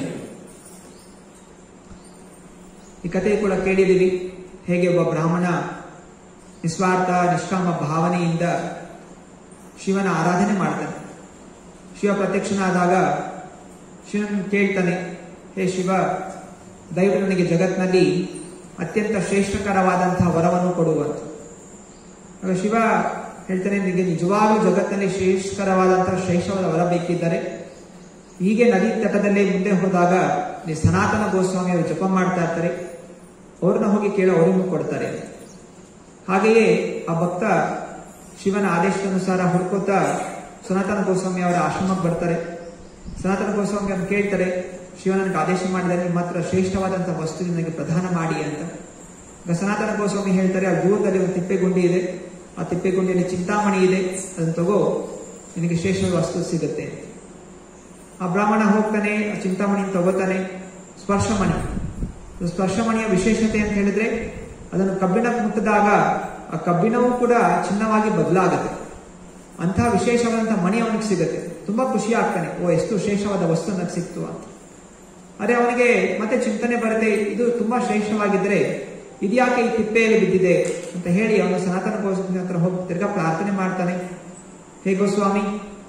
[SPEAKER 1] ಈ ಕಥೆ ಕೂಡ ಕೇಳಿದ್ದೀವಿ ಹೇಗೆ ಒಬ್ಬ ಬ್ರಾಹ್ಮಣ ನಿಸ್ವಾರ್ಥ ನಿಷ್ಕಾಮ ಭಾವನೆಯಿಂದ ಶಿವನ ಆರಾಧನೆ ಮಾಡ್ತಾನೆ ಶಿವ ಪ್ರತ್ಯಕ್ಷನಾದಾಗ ಶಿವನ ಕೇಳ್ತಾನೆ ಹೇ ಶಿವ ದಯವಿಟ್ಟು ನನಗೆ ಜಗತ್ನಲ್ಲಿ ಅತ್ಯಂತ ಶ್ರೇಷ್ಠಕರವಾದಂತಹ ವರವನ್ನು ಕೊಡುವಂತ ಆಗ ಶಿವ ಹೇಳ್ತಾನೆ ನಿನಗೆ ನಿಜವಾಗ್ಲೂ ಜಗತ್ತಿನಲ್ಲಿ ಶ್ರೇಷ್ಠಕರವಾದಂತಹ ಶ್ರೇಷ್ಠವಾದ ವರ ಬೇಕಿದ್ದರೆ ಹೀಗೆ ನದಿ ತಟದಲ್ಲಿ ಮುಂದೆ ಹೋದಾಗ ನೀ ಸನಾತನ ಗೋಸ್ವಾಮಿ ಅವರು ಜಪ ಮಾಡ್ತಾ ಇರ್ತಾರೆ ಅವ್ರನ್ನ ಹೋಗಿ ಕೇಳೋ ಅವರಿಗೂ ಕೊಡ್ತಾರೆ ಹಾಗೆಯೇ ಆ ಭಕ್ತ ಶಿವನ ಆದೇಶಾನುಸಾರ ಹುಡ್ಕೋತಾ ಸನಾತನ ಗೋಸ್ವಾಮಿ ಅವರ ಆಶ್ರಮಕ್ಕೆ ಬರ್ತಾರೆ ಸನಾತನ ಗೋಸ್ವಾಮಿ ಅವ್ರನ್ನ ಕೇಳ್ತಾರೆ ಶಿವ ನನಗೆ ಆದೇಶ ಮಾಡಿದರೆ ನಿಮ್ಮ ಹತ್ರ ಶ್ರೇಷ್ಠವಾದಂತಹ ವಸ್ತು ನನಗೆ ಪ್ರದಾನ ಮಾಡಿ ಅಂತ ಈಗ ಸನಾತನ ಗೋಸ್ವಾಮಿ ಹೇಳ್ತಾರೆ ಆ ದೂರದಲ್ಲಿ ಒಂದು ತಿಪ್ಪೆಗುಂಡಿ ಇದೆ ಆ ತಿಪ್ಪೆಗುಂಡಿಯಲ್ಲಿ ಚಿಂತಾಮಣಿ ಇದೆ ಅದನ್ನ ತಗೋ ನಿನಗೆ ಶ್ರೇಷ್ಠವಾದ ವಸ್ತು ಸಿಗುತ್ತೆ ಆ ಬ್ರಾಹ್ಮಣ ಹೋಗ್ತಾನೆ ಆ ಚಿಂತಾಮಣಿ ತಗೋತಾನೆ ಸ್ಪರ್ಶಮಣಿ ಸ್ಪರ್ಶಮಣಿಯ ವಿಶೇಷತೆ ಅಂತ ಹೇಳಿದ್ರೆ ಅದನ್ನು ಕಬ್ಬಿಣ ಮುಟ್ಟಿದಾಗ ಆ ಕಬ್ಬಿಣವೂ ಕೂಡ ಚಿನ್ನವಾಗಿ ಬದಲಾಗುತ್ತೆ ಅಂತಹ ವಿಶೇಷವಾದಂತಹ ಮಣಿ ಅವನಿಗೆ ಸಿಗುತ್ತೆ ತುಂಬಾ ಖುಷಿ ಆಗ್ತಾನೆ ಓ ಎಷ್ಟು ಶ್ರೇಷ್ಠವಾದ ವಸ್ತು ನನಗೆ ಸಿಕ್ತು ಅಂತ ಅದೇ ಅವನಿಗೆ ಮತ್ತೆ ಚಿಂತನೆ ಬರುತ್ತೆ ಇದು ತುಂಬಾ ಶ್ರೇಷ್ಠವಾಗಿದ್ರೆ ಇದ್ಯಾಕೆ ಈ ತಿಪ್ಪೆಯಲ್ಲಿ ಬಿದ್ದಿದೆ ಅಂತ ಹೇಳಿ ಅವನು ಸನಾತನ ಗೋಸ್ವಾಮಿ ಹತ್ರ ಹೋಗಿ ತಿರ್ಗಾ ಪ್ರಾರ್ಥನೆ ಮಾಡ್ತಾನೆ ಹೇ ಗೋಸ್ವಾಮಿ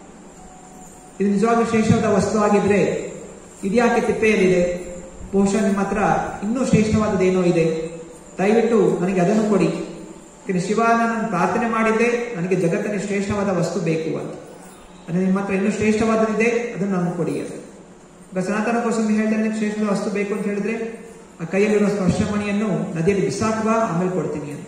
[SPEAKER 1] ಇದು ನಿಜವಾಗಿ ಶ್ರೇಷ್ಠವಾದ ವಸ್ತು ಆಗಿದ್ರೆ ಇದ್ಯಾಕೆ ತಿಪ್ಪೆಯಲ್ಲಿದೆ ಬಹುಶಃ ನಿಮ್ಮ ಹತ್ರ ಇನ್ನೂ ಶ್ರೇಷ್ಠವಾದದ್ದೇನೋ ಇದೆ ದಯವಿಟ್ಟು ನನಗೆ ಅದನ್ನು ಕೊಡಿ ಯಾಕಂದ್ರೆ ಶಿವ ನಾನು ಪ್ರಾರ್ಥನೆ ಮಾಡಿದ್ದೆ ನನಗೆ ಜಗತ್ತಿನ ಶ್ರೇಷ್ಠವಾದ ವಸ್ತು ಬೇಕು ಅಂತ ಅಂದ್ರೆ ನಿಮ್ಮ ಹತ್ರ ಇನ್ನೂ ಶ್ರೇಷ್ಠವಾದದಿದೆ ಅದನ್ನು ನಾನು ಕೊಡಿ ಅಂತ ಈಗ ಸನಾತನ ಗೋಸ್ವಾಮಿ ಹೇಳ್ತಾರೆ ನಿಮ್ಗೆ ಶ್ರೇಷ್ಠವಾದ ವಸ್ತು ಬೇಕು ಅಂತ ಹೇಳಿದ್ರೆ ಆ ಕೈಯಲ್ಲಿರುವ ಸ್ಪರ್ಶಮಣಿಯನ್ನು ನದಿಯಲ್ಲಿ ಬಿಸಾಕುವ ಆಮೇಲೆ ಕೊಡ್ತೀನಿ ಅಂತ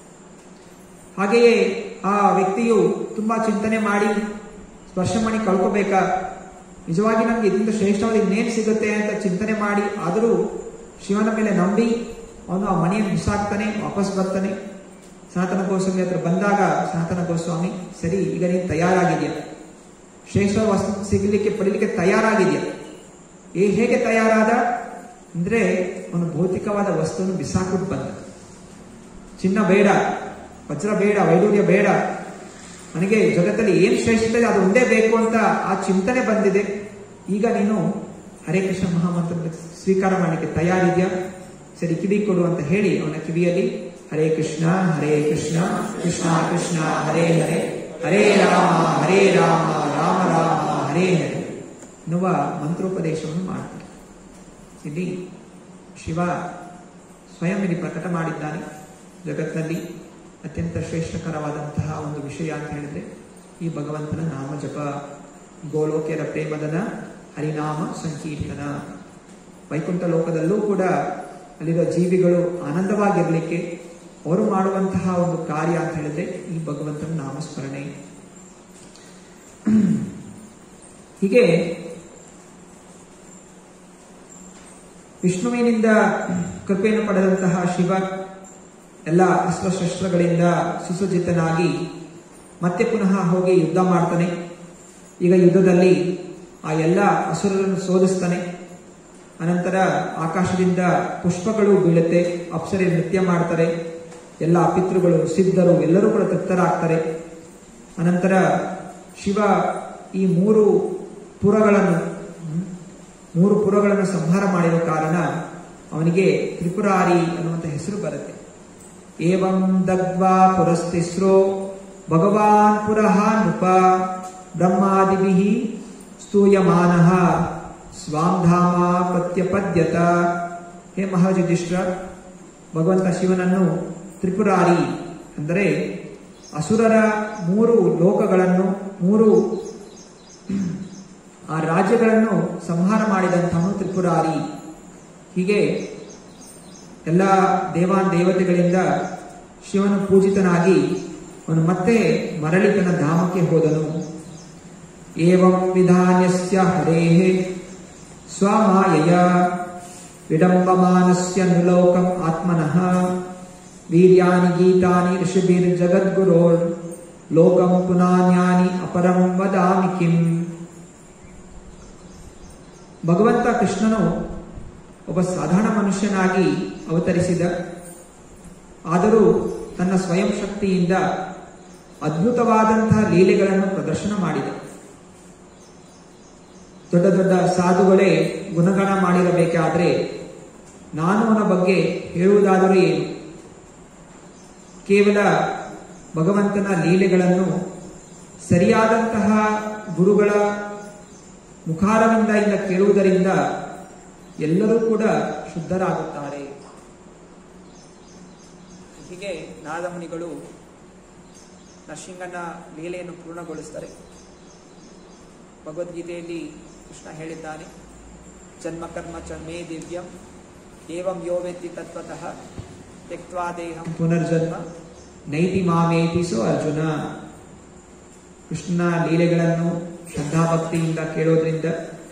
[SPEAKER 1] ಹಾಗೆಯೇ ಆ ವ್ಯಕ್ತಿಯು ತುಂಬಾ ಚಿಂತನೆ ಮಾಡಿ ಸ್ಪರ್ಶಮಣಿ ಕಳ್ಕೋಬೇಕಾ ನಿಜವಾಗಿ ನನಗೆ ಇದರಿಂದ ಶ್ರೇಷ್ಠವಾದ ಇನ್ನೇನು ಸಿಗುತ್ತೆ ಅಂತ ಚಿಂತನೆ ಮಾಡಿ ಆದರೂ ಶಿವನ ಮೇಲೆ ನಂಬಿ ಅವನು ಆ ಮಣಿಯನ್ನು ಬಿಸಾಕ್ತಾನೆ ವಾಪಸ್ ಬರ್ತಾನೆ ಸನಾತನ ಗೋಸ್ವಾಮಿ ಹತ್ರ ಬಂದಾಗ ಸನಾತನ ಗೋಸ್ವಾಮಿ ಸರಿ ಈಗ ನೀನು ತಯಾರಾಗಿದೆಯಾ ಶ್ರೇಷ್ಠ ವಸ್ತು ಸಿಗಲಿಕ್ಕೆ ಪಡೀಲಿಕ್ಕೆ ತಯಾರಾಗಿದೆಯಾ ಏ ಹೇಗೆ ತಯಾರಾದ ಅಂದ್ರೆ ಅವನು ಭೌತಿಕವಾದ ವಸ್ತುವನ್ನು ಬಿಸಾಕ್ಬಿಟ್ಟು ಬಂದ ಚಿನ್ನ ಬೇಡ ವಜ್ರ ಬೇಡ ವೈಡೂರ್ಯ ಬೇಡ ನನಗೆ ಜಗತ್ತಲ್ಲಿ ಏನ್ ಶ್ರೇಷ್ಠತೆ ಇದೆ ಅದು ಒಂದೇ ಬೇಕು ಅಂತ ಆ ಚಿಂತನೆ ಬಂದಿದೆ ಈಗ ನೀನು ಹರೇ ಕೃಷ್ಣ ಮಹಾಮಂತ್ರ ಸ್ವೀಕಾರ ಮಾಡಲಿಕ್ಕೆ ತಯಾರಿದ್ಯಾ ಸರಿ ಕಿವಿ ಕೊಡು ಅಂತ ಹೇಳಿ ಅವನ ಕಿವಿಯಲ್ಲಿ ಹರೇ ಕೃಷ್ಣ ಹರೇ ಕೃಷ್ಣ ಕೃಷ್ಣ ಕೃಷ್ಣ ಹರೇ ಹರೇ ಹರೇ ರಾಮ ಹರೇ ರಾಮ ರಾಮ ರಾಮ ಹರೇ ಹರೇ ಎನ್ನುವ ಮಂತ್ರೋಪದೇಶವನ್ನು ಮಾಡ್ತಾರೆ ಇಲ್ಲಿ ಶಿವ ಸ್ವಯಂ ಇಲ್ಲಿ ಪ್ರಕಟ ಮಾಡಿದ್ದಾನೆ ಜಗತ್ತಿನಲ್ಲಿ ಅತ್ಯಂತ ಶ್ರೇಷ್ಠಕರವಾದಂತಹ ಒಂದು ವಿಷಯ ಅಂತ ಹೇಳಿದ್ರೆ ಈ ಭಗವಂತನ ನಾಮ ಜಪ ಗೋಲೋಕ್ಯರ ಪ್ರೇಮದನ ಹರಿನಾಮ ಸಂಕೀರ್ತನ ವೈಕುಂಠ ಲೋಕದಲ್ಲೂ ಕೂಡ ಅಲ್ಲಿರೋ ಜೀವಿಗಳು ಆನಂದವಾಗಿರಲಿಕ್ಕೆ ಅವರು ಮಾಡುವಂತಹ ಒಂದು ಕಾರ್ಯ ಅಂತ ಹೇಳಿದ್ರೆ ಈ ಭಗವಂತನ ನಾಮಸ್ಮರಣೆ ಹೀಗೆ ವಿಷ್ಣುವಿನಿಂದ ಕೃಪೆಯನ್ನು ಪಡೆದಂತಹ ಶಿವ ಎಲ್ಲ ಅಸ್ತ್ರಶಸ್ತ್ರಗಳಿಂದ ಸುಸಜ್ಜಿತನಾಗಿ ಮತ್ತೆ ಪುನಃ ಹೋಗಿ ಯುದ್ಧ ಮಾಡ್ತಾನೆ ಈಗ ಯುದ್ಧದಲ್ಲಿ ಆ ಎಲ್ಲ ಅಸುರರನ್ನು ಸೋಲಿಸ್ತಾನೆ ಅನಂತರ ಆಕಾಶದಿಂದ ಪುಷ್ಪಗಳು ಬೀಳುತ್ತೆ ಅಪ್ಸರೆ ನೃತ್ಯ ಮಾಡ್ತಾರೆ ಎಲ್ಲ ಪಿತೃಗಳು ಸಿದ್ಧರು ಎಲ್ಲರೂ ಕೂಡ ತೃಪ್ತರಾಗ್ತಾರೆ ಅನಂತರ ಶಿವ ಈ ಮೂರು ಪುರಗಳನ್ನು ಹ್ಮ್, ಮೂರು ಪುರಗಳನ್ನು ಸಂಹಾರ ಮಾಡಿರೋ ಕಾರಣ ಅವನಿಗೆ ತ್ರಿಪುರಾರಿ ಅನ್ನುವಂಥ ಹೆಸರು ಬರುತ್ತೆ ಏವಂ ದಗ್ವಾ ಪುರಸ್ತಿಸ್ರೋ ಭಗವಾನ್ ಪುರಃ ನೃಪ ಬ್ರಹ್ಮಾದಿಭಿಃ ಸ್ತೂಯಮಾನಃ ಸ್ವಾಂಧಾಮ ಪ್ರತ್ಯಪದ್ಯತ ಹೇ ಮಹಾಯುಧಿಷ್ಠ ಭಗವಂತ ಶಿವನನ್ನು ತ್ರಿಪುರಾರಿ ಅಂದರೆ ಅಸುರರ ಮೂರು ಲೋಕಗಳನ್ನು ಮೂರು ಆ ರಾಜ್ಯಗಳನ್ನು ಸಂಹಾರ ಮಾಡಿದಂಥವನು ತ್ರಿಪುರಾರಿ ಹೀಗೆ ಎಲ್ಲ ದೇವಾನ್ ದೇವತೆಗಳಿಂದ ಶಿವನು ಪೂಜಿತನಾಗಿ ಅವನು ಮತ್ತೆ ಮರಳಿ ತನ್ನ ಧಾಮಕ್ಕೆ ಹೋದನು ಏವಂ ವಿಧಾನ್ಯಸ್ಯ ಹರೇಃ ಸ್ವಮಾಯಯ ವಿಡಂಬಮಾನಸ್ಯ ನುಲೋಕಂ ಆತ್ಮನಃ ವೀರ್ಯಾನಿ ಗೀತಾನಿ ಋಷಿಭಿರ್ಜಗದ್ಗುರೋರ್ ಲೋಕಂ ಪುನಾನ್ಯಾನಿ ಅಪರಂ ವದಾಮಿ ಕಿಂ ಭಗವಂತ ಕೃಷ್ಣನು ಒಬ್ಬ ಸಾಧಾರಣ ಮನುಷ್ಯನಾಗಿ ಅವತರಿಸಿದ ಆದರೂ ತನ್ನ ಸ್ವಯಂ ಶಕ್ತಿಯಿಂದ ಅದ್ಭುತವಾದಂತಹ ಲೀಲೆಗಳನ್ನು ಪ್ರದರ್ಶನ ಮಾಡಿದ ದೊಡ್ಡ ದೊಡ್ಡ ಸಾಧುಗಳೇ ಗುಣಗಾನ ಮಾಡಿರಬೇಕಾದ್ರೆ ನಾನು ಅವನ ಬಗ್ಗೆ ಹೇಳುವುದಾದರೂ ಏನು ಕೇವಲ ಭಗವಂತನ ಲೀಲೆಗಳನ್ನು ಸರಿಯಾದಂತಹ ಗುರುಗಳ ಮುಖಾರವಿಂದ ಇಂದ ಕೇಳುವುದರಿಂದ ಎಲ್ಲರೂ ಕೂಡ ಶುದ್ಧರಾಗುತ್ತಾರೆ ಹೀಗೆ ನಾದಮುನಿಗಳು ನರಸಿಂಗನ ಲೀಲೆಯನ್ನು ಪೂರ್ಣಗೊಳಿಸ್ತಾರೆ ಭಗವದ್ಗೀತೆಯಲ್ಲಿ ಕೃಷ್ಣ ಹೇಳಿದ್ದಾನೆ ಜನ್ಮ ಕರ್ಮ ಚ ಮೇ ದಿವ್ಯಂ
[SPEAKER 2] एवं यो वेत्ति तत्त्वतः त्यक्त्वा देहं
[SPEAKER 1] ಪುನರ್ಜನ್ಮ ನೈತಿ ಮಾಮೇತಿ ಸೊ ಅರ್ಜುನ ಕೃಷ್ಣನ ಲೀಲೆಗಳನ್ನು ಶ್ರದ್ಧಾಭಕ್ತಿಯಿಂದ ಕೇಳೋದ್ರಿಂದ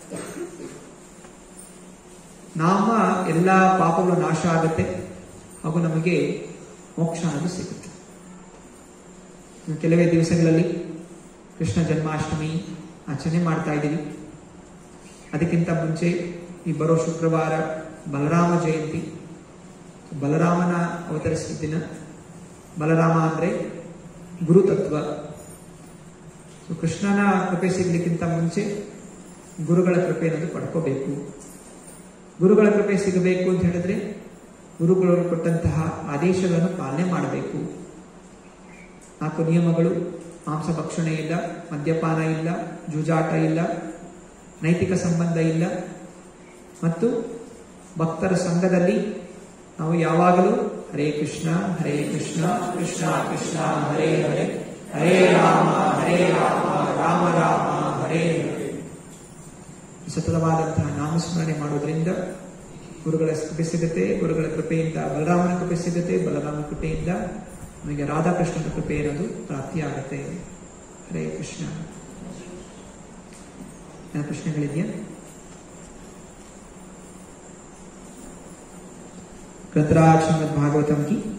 [SPEAKER 1] ನಮ್ಮ ಎಲ್ಲ ಪಾಪಗಳು ನಾಶ ಆಗುತ್ತೆ ಹಾಗೂ ನಮಗೆ ಮೋಕ್ಷ ಅನ್ನೋದು ಸಿಗುತ್ತೆ ಇನ್ನು ಕೆಲವೇ ದಿವಸಗಳಲ್ಲಿ ಕೃಷ್ಣ ಜನ್ಮಾಷ್ಟಮಿ ಆಚರಣೆ ಮಾಡ್ತಾ ಇದ್ದೀವಿ ಅದಕ್ಕಿಂತ ಮುಂಚೆ ಈ ಬರೋ ಶುಕ್ರವಾರ ಬಲರಾಮ ಜಯಂತಿ ಬಲರಾಮನ ಅವತರಿಸಿದ ದಿನ ಬಲರಾಮ ಅಂದ್ರೆ ಗುರುತತ್ವ ಸೊ ಕೃಷ್ಣನ ಕೃಪೆ ಸಿಗ್ಲಿಕ್ಕಿಂತ ಮುಂಚೆ ಗುರುಗಳ ಕೃಪೆ ಅನ್ನೋದು ಪಡ್ಕೋಬೇಕು ಗುರುಗಳ ಕೃಪೆ ಸಿಗಬೇಕು ಅಂತ ಹೇಳಿದ್ರೆ ಗುರುಗಳು ಕೊಟ್ಟಂತಹ ಆದೇಶಗಳನ್ನು ಪಾಲನೆ ಮಾಡಬೇಕು ನಾಲ್ಕು ನಿಯಮಗಳು ಮಾಂಸ ಭಕ್ಷಣೆ ಇಲ್ಲ ಮದ್ಯಪಾನ ಇಲ್ಲ ಜೂಜಾಟ ಇಲ್ಲ ನೈತಿಕ ಸಂಬಂಧ ಇಲ್ಲ ಮತ್ತು ಭಕ್ತರ ಸಂಘದಲ್ಲಿ ನಾವು ಯಾವಾಗಲೂ ಹರೇ ಕೃಷ್ಣ ಹರೇ ಕೃಷ್ಣ ಕೃಷ್ಣ ಕೃಷ್ಣ ಹರೇ ಹರೇ ಹರೇ ರಾಮ ಹರೇ ರಾಮ ರಾಮ ರಾಮ ಹರೇ ಹರೇ ಸತತವಾದಂತಹ ನಾಮಸ್ಮರಣೆ ಮಾಡೋದ್ರಿಂದ ಗುರುಗಳ ಕೃಪೆ ಸಿಗುತ್ತೆ ಗುರುಗಳ ಕೃಪೆಯಿಂದ ಬಲರಾಮನ ಕೃಪೆ ಸಿಗುತ್ತೆ ಬಲರಾಮನ ಕೃಪೆಯಿಂದ ನಮಗೆ ರಾಧಾಕೃಷ್ಣನ ಕೃಪೆ ಇರೋದು ಪ್ರಾಪ್ತಿಯಾಗುತ್ತೆ ಹರೇ ಕೃಷ್ಣ ಏನಾದ್ರು ಪ್ರಶ್ನೆಗಳಿದೆಯಾ ग्रंथराज श्रीमद भागवतम की